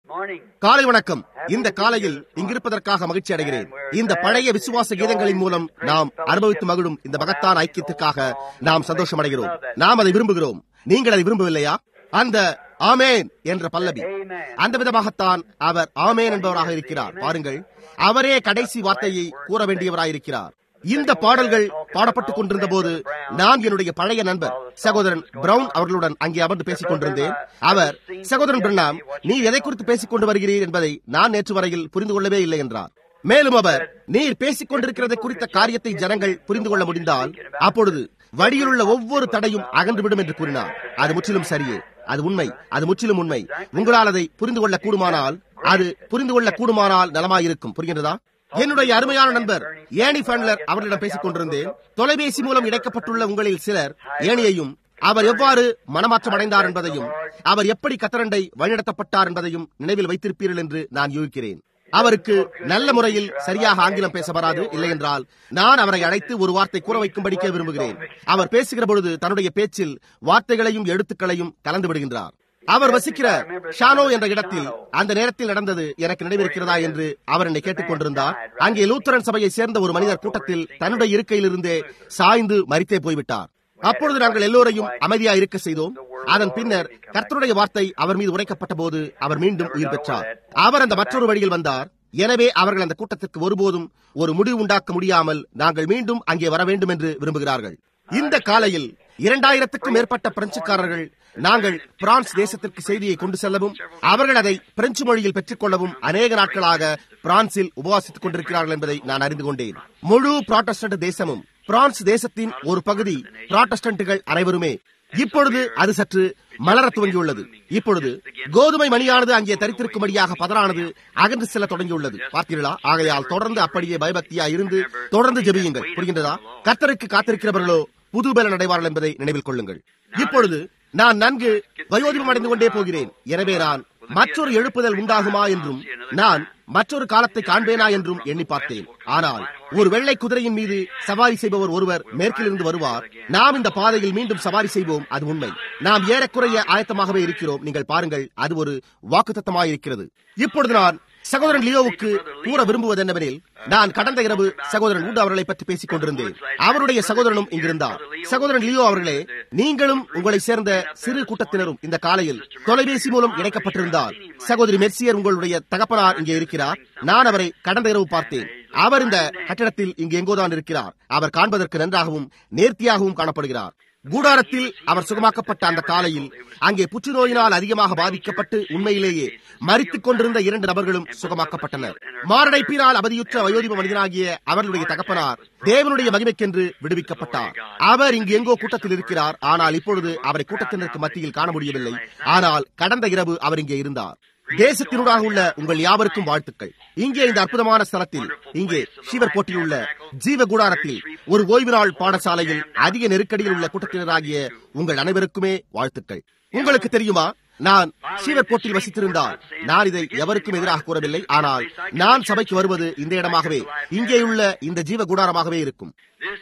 காலை வணக்கம் இந்த காலையில் இங்கிருப்பதற்காக மகிழ்ச்சி அடைகிறேன் இந்த பழைய விசுவாச கீதங்களின் மூலம் நாம் அனுபவித்து மகிழும் இந்த மகத்தான ஐக்கியத்துக்காக நாம் சந்தோஷம் அடைகிறோம் நாம் அதை விரும்புகிறோம் நீங்கள் அதை விரும்பவில்லையா அந்த ஆமேன் என்ற பல்லவி அந்த விதமாகத்தான் அவர் ஆமேன் என்பவராக இருக்கிறார் பாருங்கள் அவரே கடைசி வார்த்தையை கூற வேண்டியவராயிருக்கிறார் இந்த பாடல்கள் பாடப்பட்டுக் கொண்டிருந்த போது நான் என்னுடைய பழைய நண்பர் சகோதரன் பிரவுன் அவர்களுடன் அங்கே அமர்ந்து பேசிக் கொண்டிருந்தேன் அவர் சகோதரன் பிரணாம் நீ எதை குறித்து பேசிக் கொண்டு வருகிறீர் என்பதை நான் நேற்று வரையில் புரிந்து கொள்ளவே இல்லை என்றார் மேலும் அவர் நீர் பேசிக் கொண்டிருக்கிறது குறித்த காரியத்தை ஜனங்கள் புரிந்து கொள்ள முடிந்தால் அப்பொழுது வழியிலுள்ள ஒவ்வொரு தடையும் அகன்றுவிடும் என்று கூறினார் அது முற்றிலும் சரியே அது உண்மை அது முற்றிலும் உண்மை உங்களால் அதை புரிந்து கொள்ள கூடுமானால் அது புரிந்து கொள்ள கூடுமானால் நலமாயிருக்கும் புரிகின்றதா என்னுடைய அருமையான நண்பர் ஏனி ஃபண்ட்லர் அவர்களிடம் பேசிக் கொண்டிருந்தேன் தொலைபேசி மூலம் இணைக்கப்பட்டுள்ள உங்களில் சிலர் ஏனியையும் அவர் எவ்வாறு மனமாற்றம் அடைந்தார் என்பதையும் அவர் எப்படி கத்தரண்டை வழிநடத்தப்பட்டார் என்பதையும் நினைவில் வைத்திருப்பீர்கள் என்று நான் யூகிக்கிறேன் அவருக்கு நல்ல முறையில் சரியாக ஆங்கிலம் பேச வராது இல்லை என்றால் நான் அவரை அழைத்து ஒரு வார்த்தை கூற வைக்கும்படிக்க விரும்புகிறேன் அவர் பேசுகிற பொழுது தன்னுடைய பேச்சில் வார்த்தைகளையும் எழுத்துக்களையும் கலந்து விடுகின்றார் அவர் வசிக்கிற ஷானோ என்ற இடத்தில் அந்த நேரத்தில் நடந்தது எனக்கு நினைவிருக்கிறதா என்று அவர் என்னை கேட்டுக் கொண்டிருந்தார் அங்கே லூத்தரன் சபையை சேர்ந்த ஒரு மனிதர் கூட்டத்தில் தன்னுடைய இருக்கையிலிருந்தே சாய்ந்து மறித்தே போய்விட்டார் அப்பொழுது நாங்கள் எல்லோரையும் அமைதியா இருக்க செய்தோம் அதன் பின்னர் கர்த்தருடைய வார்த்தை அவர் மீது உரைக்கப்பட்ட போது அவர் மீண்டும் உயிர் பெற்றார் அவர் அந்த மற்றொரு வழியில் வந்தார் எனவே அவர்கள் அந்த கூட்டத்திற்கு ஒருபோதும் ஒரு முடிவு உண்டாக்க முடியாமல் நாங்கள் மீண்டும் அங்கே வர வேண்டும் என்று விரும்புகிறார்கள் இந்த காலையில் இரண்டாயிரத்துக்கும் மேற்பட்ட பிரெஞ்சுக்காரர்கள் நாங்கள் பிரான்ஸ் தேசத்திற்கு செய்தியை கொண்டு செல்லவும் அவர்கள் அதை பிரெஞ்சு மொழியில் பெற்றுக் கொள்ளவும் அநேக நாட்களாக பிரான்சில் உபவாசித்துக் கொண்டிருக்கிறார்கள் என்பதை நான் அறிந்து கொண்டேன் முழு புராட்டஸ்டன்ட் தேசமும் பிரான்ஸ் தேசத்தின் ஒரு பகுதி புராட்டஸ்டன்ட்டுகள் அனைவருமே இப்பொழுது அது சற்று மலர துவங்கியுள்ளது இப்பொழுது கோதுமை மணியானது அங்கே தரித்திருக்கும்படியாக பதறானது அகன்று செல்ல தொடங்கியுள்ளது பார்த்தீர்களா ஆகையால் தொடர்ந்து அப்படியே பயபக்தியா இருந்து தொடர்ந்து ஜெபியுங்கள் புரிகின்றதா கர்த்தருக்கு காத்திருக்கிறவர்களோ புதுபலன் அடைவார்கள் என்பதை நினைவில் கொள்ளுங்கள் இப்பொழுது நான் நன்கு வயோதிபம் அடைந்து கொண்டே போகிறேன் எனவே நான் மற்றொரு எழுப்புதல் உண்டாகுமா என்றும் நான் மற்றொரு காலத்தை காண்பேனா என்றும் எண்ணி பார்த்தேன் ஆனால் ஒரு வெள்ளை குதிரையின் மீது சவாரி செய்பவர் ஒருவர் மேற்கிலிருந்து வருவார் நாம் இந்த பாதையில் மீண்டும் சவாரி செய்வோம் அது உண்மை நாம் ஏறக்குறைய ஆயத்தமாகவே இருக்கிறோம் நீங்கள் பாருங்கள் அது ஒரு வாக்குத்தத்தமாயிருக்கிறது இப்பொழுது நான் சகோதரன் லியோவுக்கு கூற விரும்புவது என்னவெனில் நான் கடந்த இரவு சகோதரன் உண்டு அவர்களை பற்றி பேசிக் கொண்டிருந்தேன் அவருடைய சகோதரனும் இங்கிருந்தார் சகோதரன் லியோ அவர்களே நீங்களும் உங்களை சேர்ந்த சிறு கூட்டத்தினரும் இந்த காலையில் தொலைபேசி மூலம் இணைக்கப்பட்டிருந்தார் சகோதரி மெர்சியர் உங்களுடைய தகப்பனார் இங்கே இருக்கிறார் நான் அவரை கடந்த இரவு பார்த்தேன் அவர் இந்த கட்டிடத்தில் இங்கு எங்கோதான் இருக்கிறார் அவர் காண்பதற்கு நன்றாகவும் நேர்த்தியாகவும் காணப்படுகிறார் கூடாரத்தில் அவர் சுகமாக்கப்பட்ட அந்த காலையில் அங்கே புற்றுநோயினால் அதிகமாக பாதிக்கப்பட்டு உண்மையிலேயே மறித்துக் கொண்டிருந்த இரண்டு நபர்களும் சுகமாக்கப்பட்டனர் மாரடைப்பினால் அவதியுற்ற வயோதிப மனிதனாகிய அவர்களுடைய தகப்பனார் தேவனுடைய மகிமைக்கென்று விடுவிக்கப்பட்டார் அவர் இங்கு எங்கோ கூட்டத்தில் இருக்கிறார் ஆனால் இப்பொழுது அவரை கூட்டத்தினருக்கு மத்தியில் காண முடியவில்லை ஆனால் கடந்த இரவு அவர் இங்கே இருந்தார் தேசத்தினூடாக உள்ள உங்கள் யாவருக்கும் வாழ்த்துக்கள் இங்கே இந்த அற்புதமான ஸ்தலத்தில் இங்கே ஷீவர் கோட்டில் உள்ள ஜீவ கூடாரத்தில் ஒரு ஓய்வு நாள் பாடசாலையில் அதிக நெருக்கடியில் உள்ள கூட்டத்தினராகிய உங்கள் அனைவருக்குமே வாழ்த்துக்கள் உங்களுக்கு தெரியுமா நான் ஷீவர் கோட்டில் வசித்திருந்தால் நான் இதை எவருக்கும் எதிராக கூறவில்லை ஆனால் நான் சபைக்கு வருவது இந்த இடமாகவே இங்கேயுள்ள இந்த ஜீவ கூடாரமாகவே இருக்கும்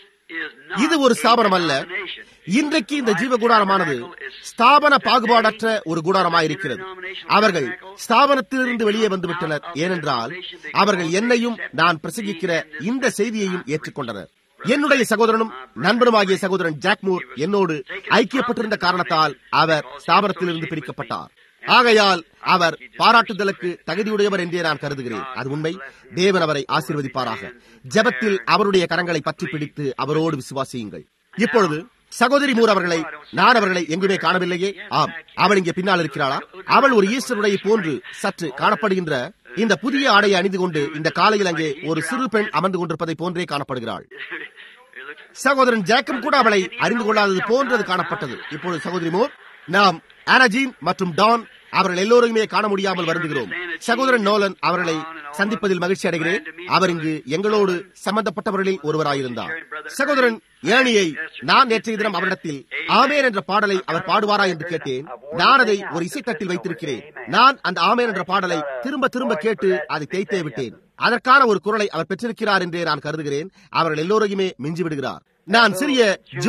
இது ஒரு ஸ்தாபனம் அல்ல இன்றைக்கு இந்த ஜீவ கூடாரமானது ஸ்தாபன பாகுபாடற்ற ஒரு கூடாரமாயிருக்கிறது அவர்கள் ஸ்தாபனத்திலிருந்து வெளியே வந்துவிட்டனர் ஏனென்றால் அவர்கள் என்னையும் நான் பிரசங்கிக்கிற இந்த செய்தியையும் ஏற்றுக்கொண்டனர் என்னுடைய சகோதரனும் நண்பனுமாகிய சகோதரன் ஜாக்மூர் என்னோடு ஐக்கியப்பட்டிருந்த காரணத்தால் அவர் ஸ்தாபனத்திலிருந்து பிரிக்கப்பட்டார் ஆகையால் அவர் பாராட்டுதலுக்கு தகுதியுடையவர் என்றே நான் கருதுகிறேன் அது உண்மை தேவன் அவரை ஆசீர்வதிப்பாராக ஜெபத்தில் அவருடைய கரங்களை பற்றி பிடித்து அவரோடு விசுவாசியுங்கள் இப்பொழுது சகோதரி மூர் அவர்களை நான் அவர்களை எங்குமே காணவில்லையே ஆம் அவள் இங்கே பின்னால் இருக்கிறாளா அவள் ஒரு ஈஸ்டருடைய போன்று சற்று காணப்படுகின்ற இந்த புதிய ஆடையை அணிந்து கொண்டு இந்த காலையில் அங்கே ஒரு சிறு பெண் அமர்ந்து கொண்டிருப்பதை போன்றே காணப்படுகிறாள் சகோதரன் ஜேக்கம் கூட அவளை அறிந்து கொள்ளாதது போன்றது காணப்பட்டது இப்பொழுது சகோதரி மோர் நாம் ஆனஜீன் மற்றும் டான் அவர்கள் எல்லோருமே காண முடியாமல் வருந்துகிறோம் சகோதரன் நோலன் அவர்களை சந்திப்பதில் மகிழ்ச்சி அடைகிறேன் அவர் இங்கு எங்களோடு சம்பந்தப்பட்டவர்களில் ஒருவராயிருந்தார் சகோதரன் ஏணியை நான் நேற்றைய தினம் அவரிடத்தில் ஆமேன் என்ற பாடலை அவர் பாடுவாரா என்று கேட்டேன் நான் அதை ஒரு இசைத்தட்டில் வைத்திருக்கிறேன் நான் அந்த ஆமேன் என்ற பாடலை திரும்ப திரும்ப கேட்டு அதை தேய்த்தே விட்டேன் அதற்கான ஒரு குரலை அவர் பெற்றிருக்கிறார் என்றே நான் கருதுகிறேன் அவர்கள் எல்லோரையுமே மிஞ்சி விடுகிறார் நான் சிறிய ஜூடியை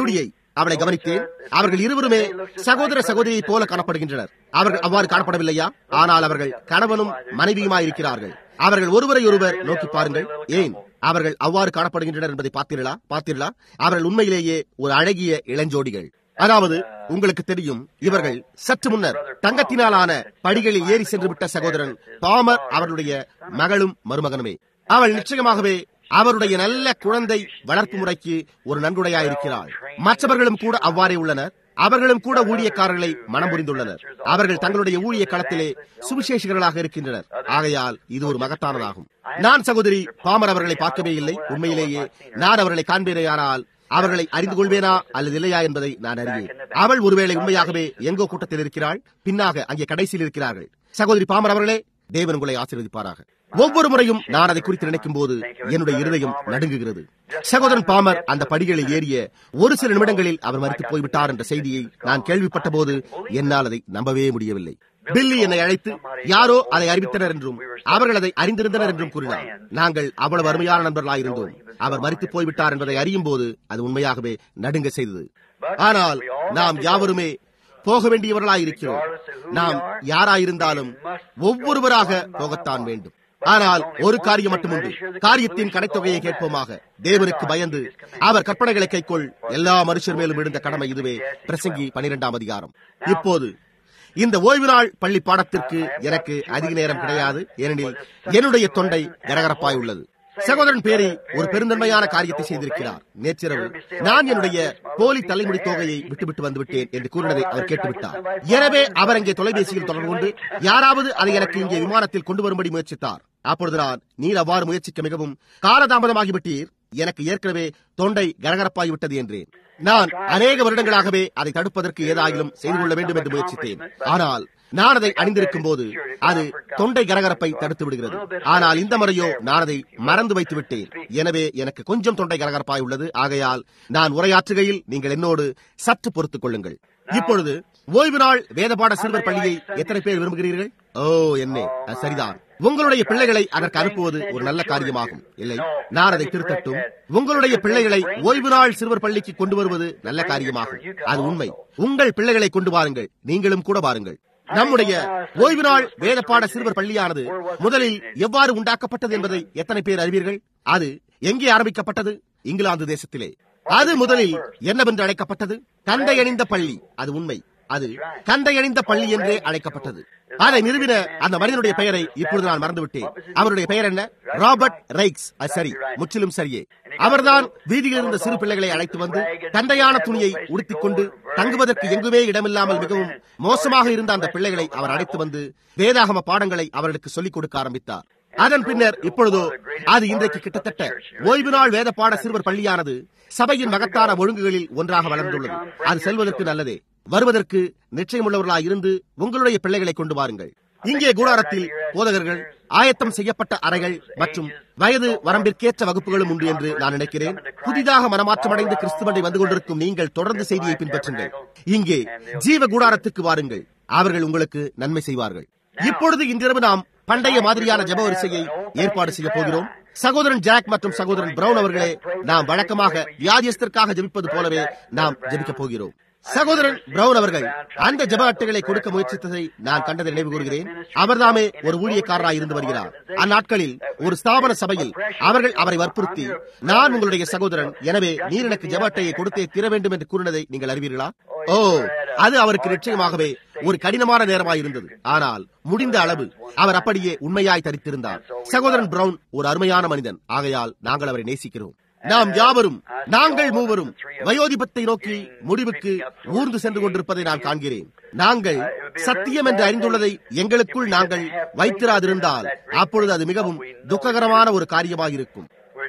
அவளை கவனித்தேன் அவர்கள் இருவருமே சகோதர சகோதரியைப் போல காணப்படுகின்றனர் அவர்கள் அவ்வாறு காணப்படவில்லையா ஆனால் அவர்கள் கணவனும் மனைவியுமாய் இருக்கிறார்கள் அவர்கள் ஒருவரை ஒருவர் நோக்கி பாருங்கள் ஏன் அவர்கள் அவ்வாறு காணப்படுகின்றனர் என்பதை பார்த்தீர்களா பார்த்தீர்களா அவர்கள் உண்மையிலேயே ஒரு அழகிய இளஞ்சோடிகள் அதாவது உங்களுக்கு தெரியும் இவர்கள் சற்று முன்னர் தங்கத்தினாலான படிகளில் ஏறி சென்று விட்ட சகோதரன் பாமர் அவருடைய மகளும் மருமகனுமே அவள் நிச்சயமாகவே அவருடைய நல்ல குழந்தை வளர்ப்பு முறைக்கு ஒரு நன்கொடையாயிருக்கிறாள் மற்றவர்களும் கூட அவ்வாறே உள்ளனர் அவர்களும் கூட ஊழியக்காரர்களை மனம் புரிந்துள்ளனர் அவர்கள் தங்களுடைய ஊழிய களத்திலே சுவிசேஷகர்களாக இருக்கின்றனர் ஆகையால் இது ஒரு மகத்தானதாகும் நான் சகோதரி பாமர் அவர்களை பார்க்கவே இல்லை உண்மையிலேயே நான் அவர்களை காண்பேனேயானால் அவர்களை அறிந்து கொள்வேனா அல்லது இல்லையா என்பதை நான் அறிவேன் அவள் ஒருவேளை உண்மையாகவே எங்கோ கூட்டத்தில் இருக்கிறாள் பின்னாக அங்கே கடைசியில் இருக்கிறார்கள் சகோதரி பாமர் அவர்களே தேவன் உங்களை ஆசீர்வதிப்பாராக ஒவ்வொரு முறையும் நான் அதை குறித்து நினைக்கும் போது என்னுடைய இருதயம் நடுங்குகிறது சகோதரன் பாமர் அந்த படிகளில் ஏறிய ஒரு சில நிமிடங்களில் அவர் மறித்து போய்விட்டார் என்ற செய்தியை நான் கேள்விப்பட்ட போது என்னால் அதை நம்பவே முடியவில்லை பில்லி என்னை அழைத்து யாரோ அதை அறிவித்தனர் என்றும் அவர்கள் அதை அறிந்திருந்தனர் என்றும் கூறினார் நாங்கள் அவ்வளவு அருமையான நண்பர்களாயிருந்தோம் அவர் மறித்து போய்விட்டார் என்பதை அறியும் போது அது உண்மையாகவே நடுங்க செய்தது ஆனால் நாம் யாவருமே போக வேண்டியவர்களாயிருக்கிறோம் நாம் யாராயிருந்தாலும் ஒவ்வொருவராக போகத்தான் வேண்டும் ஆனால் ஒரு காரியம் மட்டுமுண்டு காரியத்தின் கடைத்தொகையை கேட்போமாக தேவனுக்கு பயந்து அவர் கற்பனைகளை கைக்கொள் எல்லா மனுஷர் மேலும் விழுந்த கடமை இதுவே பிரசங்கி பனிரெண்டாம் அதிகாரம் இப்போது இந்த ஓய்வு நாள் பள்ளி பாடத்திற்கு எனக்கு அதிக நேரம் கிடையாது ஏனெனில் என்னுடைய தொண்டை கரகரப்பாய் உள்ளது சகோதரன் பேரி ஒரு பெருந்தன்மையான காரியத்தை செய்திருக்கிறார் நேற்றிரவு நான் என்னுடைய போலி தலைமுடி தொகையை விட்டுவிட்டு வந்து விட்டேன் என்று கூறினதை அவர் கேட்டுவிட்டார் எனவே அவர் அங்கே தொலைபேசியில் தொடர்பு கொண்டு யாராவது அதை எனக்கு இங்கே விமானத்தில் கொண்டு வரும்படி முயற்சித்தார் அப்பொழுது நான் நீர் அவ்வாறு முயற்சிக்க மிகவும் காலதாமதமாகிவிட்டீர் எனக்கு ஏற்கனவே தொண்டை கரகரப்பாகிவிட்டது என்றேன் நான் அநேக வருடங்களாகவே அதை தடுப்பதற்கு ஏதாகிலும் செய்து கொள்ள வேண்டும் என்று முயற்சித்தேன் ஆனால் நான் அதை அணிந்திருக்கும் போது அது தொண்டை கரகரப்பை தடுத்து விடுகிறது ஆனால் இந்த முறையோ நான் அதை மறந்து வைத்து விட்டேன் எனவே எனக்கு கொஞ்சம் தொண்டை கரகரப்பாய் உள்ளது ஆகையால் நான் உரையாற்றுகையில் நீங்கள் என்னோடு சற்று பொறுத்துக் கொள்ளுங்கள் இப்பொழுது ஓய்வு நாள் வேதபாட சிறுவர் பள்ளியை எத்தனை பேர் விரும்புகிறீர்கள் ஓ என்ன சரிதான் உங்களுடைய பிள்ளைகளை அதற்கு அனுப்புவது ஒரு நல்ல காரியமாகும் இல்லை நான் அதை திருத்தட்டும் உங்களுடைய பிள்ளைகளை ஓய்வு நாள் சிறுவர் பள்ளிக்கு கொண்டு வருவது நல்ல காரியமாகும் அது உண்மை உங்கள் பிள்ளைகளை கொண்டு வாருங்கள் நீங்களும் கூட வாருங்கள் நம்முடைய ஓய்வு நாள் வேதப்பாட சிறுவர் பள்ளியானது முதலில் எவ்வாறு உண்டாக்கப்பட்டது என்பதை எத்தனை பேர் அறிவீர்கள் அது எங்கே ஆரம்பிக்கப்பட்டது இங்கிலாந்து தேசத்திலே அது முதலில் என்னவென்று அழைக்கப்பட்டது கண்டை அணிந்த பள்ளி அது உண்மை அது கண்டை அணிந்த பள்ளி என்றே அழைக்கப்பட்டது அதை நிறுவின அந்த மனிதனுடைய பெயரை இப்பொழுது நான் மறந்துவிட்டேன் அவருடைய பெயர் என்ன ராபர்ட் ரைக்ஸ் அது சரி முற்றிலும் சரியே அவர்தான் வீதியில் இருந்த சிறு பிள்ளைகளை அழைத்து வந்து தண்டையான துணியை உடுத்திக் கொண்டு தங்குவதற்கு எங்குமே இடமில்லாமல் மிகவும் மோசமாக இருந்த அந்த பிள்ளைகளை அவர் அழைத்து வந்து வேதாகம பாடங்களை அவர்களுக்கு சொல்லிக் கொடுக்க ஆரம்பித்தார் அதன் பின்னர் இப்பொழுதோ அது இன்றைக்கு கிட்டத்தட்ட ஓய்வு நாள் வேத பாட சிறுவர் பள்ளியானது சபையின் மகத்தான ஒழுங்குகளில் ஒன்றாக வளர்ந்துள்ளது அது செல்வதற்கு நல்லதே வருவதற்கு நிச்சயமுள்ளவர்களாய் இருந்து உங்களுடைய பிள்ளைகளை கொண்டு வாருங்கள் இங்கே கூடாரத்தில் போதகர்கள் ஆயத்தம் செய்யப்பட்ட அறைகள் மற்றும் வயது வரம்பிற்கேற்ற வகுப்புகளும் உண்டு என்று நான் நினைக்கிறேன் புதிதாக மனமாற்றமடைந்து கிறிஸ்துவனை வந்து கொண்டிருக்கும் நீங்கள் தொடர்ந்து செய்தியை பின்பற்றுங்கள் இங்கே ஜீவ கூடாரத்துக்கு வாருங்கள் அவர்கள் உங்களுக்கு நன்மை செய்வார்கள் இப்பொழுது இன்றிரவு நாம் பண்டைய மாதிரியான ஜப வரிசையை ஏற்பாடு செய்ய போகிறோம் சகோதரன் ஜாக் மற்றும் சகோதரன் பிரவுன் அவர்களே நாம் வழக்கமாக வியாதியஸ்தற்காக ஜபிப்பது போலவே நாம் ஜபிக்கப் போகிறோம் சகோதரன் பிரவுன் அவர்கள் அந்த ஜப அட்டைகளை கொடுக்க முயற்சித்ததை நான் கண்டதை நினைவு கூறுகிறேன் அவர்தாமே ஒரு ஊழியக்காரராய் இருந்து வருகிறார் அந்நாட்களில் ஒரு ஸ்தாபன சபையில் அவர்கள் அவரை வற்புறுத்தி நான் உங்களுடைய சகோதரன் எனவே நீர் எனக்கு ஜப அட்டையை கொடுத்தே தீர வேண்டும் என்று கூறினதை நீங்கள் அறிவீர்களா ஓ அது அவருக்கு நிச்சயமாகவே ஒரு கடினமான நேரமாய் இருந்தது ஆனால் முடிந்த அளவு அவர் அப்படியே உண்மையாய் தரித்திருந்தார் சகோதரன் பிரவுன் ஒரு அருமையான மனிதன் ஆகையால் நாங்கள் அவரை நேசிக்கிறோம் நாம் யாவரும் நாங்கள் மூவரும் வயோதிபத்தை நோக்கி முடிவுக்கு ஊர்ந்து சென்று கொண்டிருப்பதை நான் காண்கிறேன் நாங்கள் சத்தியம் என்று அறிந்துள்ளதை எங்களுக்குள் நாங்கள் வைத்திராதிருந்தால் அப்பொழுது அது மிகவும் துக்ககரமான ஒரு காரியமாக இருக்கும்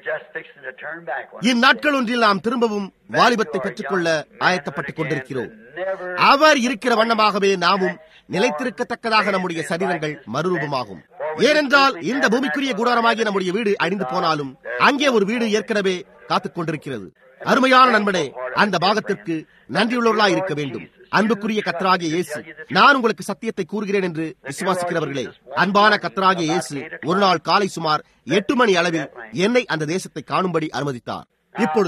இந்நாட்கள் ஒன்றில் நாம் திரும்பவும் வாலிபத்தை பெற்றுக்கொள்ள ஆயத்தப்பட்டுக் கொண்டிருக்கிறோம் அவர் இருக்கிற வண்ணமாகவே நாமும் நிலைத்திருக்கத்தக்கதாக நம்முடைய சரீரங்கள் மறுரூபமாகும் ஏனென்றால் இந்த பூமிக்குரிய கூடாரமாகிய நம்முடைய வீடு அழிந்து போனாலும் அங்கே ஒரு வீடு ஏற்கனவே காத்துக் கொண்டிருக்கிறது அருமையான நண்பனே அந்த பாகத்திற்கு நன்றியுள்ளவர்களாய் இருக்க வேண்டும் அன்புக்குரிய கத்தராகிய இயேசு நான் உங்களுக்கு சத்தியத்தை கூறுகிறேன் என்று விசுவாசிக்கிறவர்களே அன்பான கத்தராகிய இயேசு ஒரு நாள் காலை சுமார் எட்டு மணி அளவில் என்னை அந்த தேசத்தை காணும்படி அனுமதித்தார் இப்பொழுது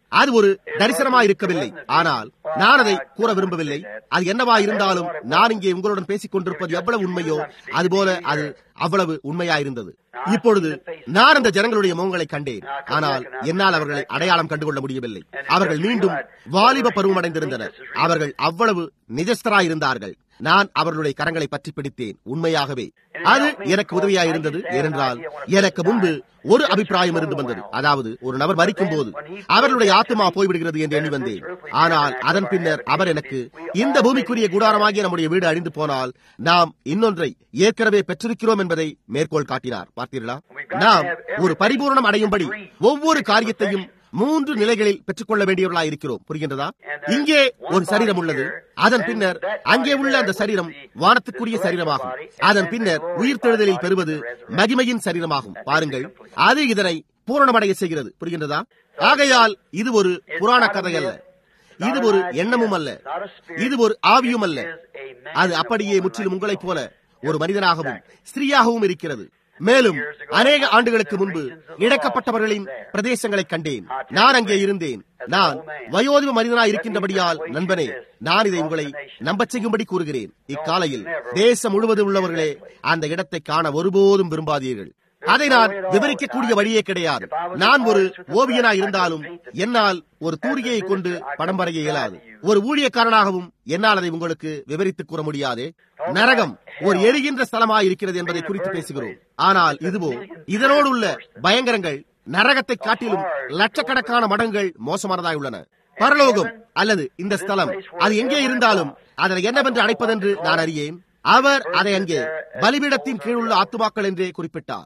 அது ஒரு தரிசனமா இருக்கவில்லை ஆனால் நான் அதை கூற விரும்பவில்லை அது என்னவா இருந்தாலும் நான் இங்கே உங்களுடன் பேசிக் கொண்டிருப்பது எவ்வளவு உண்மையோ அதுபோல அது அவ்வளவு உண்மையாயிருந்தது இப்பொழுது நான் அந்த ஜனங்களுடைய முகங்களை கண்டேன் ஆனால் என்னால் அவர்களை அடையாளம் கண்டுகொள்ள முடியவில்லை அவர்கள் மீண்டும் வாலிப பருவமடைந்திருந்தனர் அவர்கள் அவ்வளவு நிஜஸ்தராயிருந்தார்கள் நான் அவர்களுடைய கரங்களை பற்றி பிடித்தேன் உண்மையாகவே அது எனக்கு உதவியா இருந்தது ஏனென்றால் எனக்கு முன்பு ஒரு அபிப்பிராயம் இருந்து வந்தது அதாவது ஒரு நபர் மறிக்கும் போது அவர்களுடைய ஆத்மா போய்விடுகிறது என்று எண்ணி வந்தேன் ஆனால் அதன் பின்னர் அவர் எனக்கு இந்த பூமிக்குரிய கூடாரமாகிய நம்முடைய வீடு அழிந்து போனால் நாம் இன்னொன்றை ஏற்கனவே பெற்றிருக்கிறோம் என்பதை மேற்கோள் காட்டினார் பார்த்தீர்களா நாம் ஒரு பரிபூர்ணம் அடையும்படி ஒவ்வொரு காரியத்தையும் மூன்று நிலைகளில் பெற்றுக்கொள்ள வேண்டியவர்களா இருக்கிறோம் புரிகின்றதா இங்கே ஒரு சரீரம் உள்ளது அதன் பின்னர் அங்கே உள்ள அந்த சரீரம் வானத்துக்குரிய சரீரமாகும் அதன் பின்னர் உயிர்த்தெழுதலில் பெறுவது மகிமையின் சரீரமாகும் பாருங்கள் அது இதனை பூரணமடைய செய்கிறது புரிகின்றதா ஆகையால் இது ஒரு புராண கதை அல்ல இது ஒரு எண்ணமும் அல்ல இது ஒரு ஆவியும் அல்ல அது அப்படியே முற்றிலும் உங்களைப் போல ஒரு மனிதனாகவும் ஸ்திரீயாகவும் இருக்கிறது மேலும் அநேக ஆண்டுகளுக்கு முன்பு இழக்கப்பட்டவர்களின் பிரதேசங்களை கண்டேன் நான் அங்கே இருந்தேன் நான் வயோதிப மனிதனாய் இருக்கின்றபடியால் நண்பனே நான் இதை உங்களை நம்பச் செய்யும்படி கூறுகிறேன் இக்காலையில் தேசம் முழுவதும் உள்ளவர்களே அந்த இடத்தை காண ஒருபோதும் விரும்பாதீர்கள் அதை நான் விவரிக்கக்கூடிய வழியே கிடையாது நான் ஒரு ஓவியனா இருந்தாலும் என்னால் ஒரு தூரிகையை கொண்டு படம் வரைய இயலாது ஒரு ஊழியக்காரனாகவும் என்னால் அதை உங்களுக்கு விவரித்துக் கூற முடியாது நரகம் ஒரு எரிகின்ற ஸ்தலமாய் இருக்கிறது என்பதை குறித்து பேசுகிறோம் ஆனால் இதுவோ இதனோடு உள்ள பயங்கரங்கள் நரகத்தை காட்டிலும் லட்சக்கணக்கான மடங்கள் மோசமானதாய் உள்ளன பரலோகம் அல்லது இந்த ஸ்தலம் அது எங்கே இருந்தாலும் அதனை என்னவென்று அழைப்பதென்று நான் அறியேன் அவர் அதை அங்கே பலிபீடத்தின் கீழ் உள்ள ஆத்துமாக்கள் என்றே குறிப்பிட்டார்